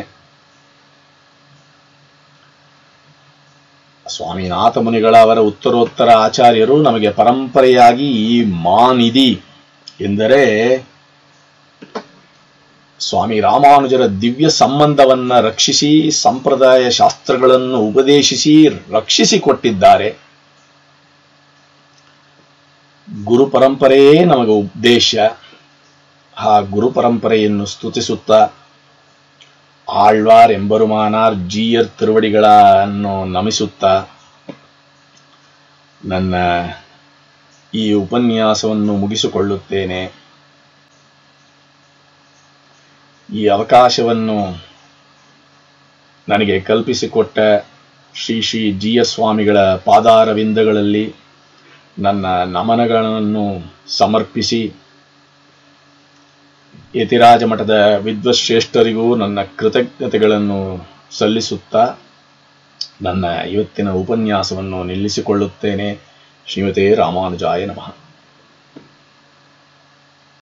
ಸ್ವಾಮಿನಾಥ ಮುನಿಗಳ ಅವರ ಉತ್ತರೋತ್ತರ ಆಚಾರ್ಯರು ನಮಗೆ ಪರಂಪರೆಯಾಗಿ ಈ ಮಾನಿಧಿ ಎಂದರೆ ಸ್ವಾಮಿ ರಾಮಾನುಜರ ದಿವ್ಯ ಸಂಬಂಧವನ್ನ ರಕ್ಷಿಸಿ ಸಂಪ್ರದಾಯ ಶಾಸ್ತ್ರಗಳನ್ನು ಉಪದೇಶಿಸಿ ರಕ್ಷಿಸಿಕೊಟ್ಟಿದ್ದಾರೆ ಗುರು ಪರಂಪರೆಯೇ ನಮಗೆ ಉದ್ದೇಶ ಆ ಗುರು ಪರಂಪರೆಯನ್ನು ಸ್ತುತಿಸುತ್ತಾ ಆಳ್ವಾರ್ ಎಂಬರುಮಾನಾರ್ ಜೀಯರ್ ತಿರುವಡಿಗಳನ್ನು ನಮಿಸುತ್ತಾ ನನ್ನ ಈ ಉಪನ್ಯಾಸವನ್ನು ಮುಗಿಸಿಕೊಳ್ಳುತ್ತೇನೆ ಈ ಅವಕಾಶವನ್ನು ನನಗೆ ಕಲ್ಪಿಸಿಕೊಟ್ಟ ಶ್ರೀ ಶ್ರೀ ಜಿ ಎಸ್ ಸ್ವಾಮಿಗಳ ಪಾದಾರವಿಂದಗಳಲ್ಲಿ ನನ್ನ ನಮನಗಳನ್ನು ಸಮರ್ಪಿಸಿ ಯತಿರಾಜ ಮಠದ ವಿದ್ವಶ್ರೇಷ್ಠರಿಗೂ ನನ್ನ ಕೃತಜ್ಞತೆಗಳನ್ನು ಸಲ್ಲಿಸುತ್ತಾ ನನ್ನ ಇವತ್ತಿನ ಉಪನ್ಯಾಸವನ್ನು ನಿಲ್ಲಿಸಿಕೊಳ್ಳುತ್ತೇನೆ ಶ್ರೀಮತೆ ರಾಮಾನುಜಾಯ ನಮಃ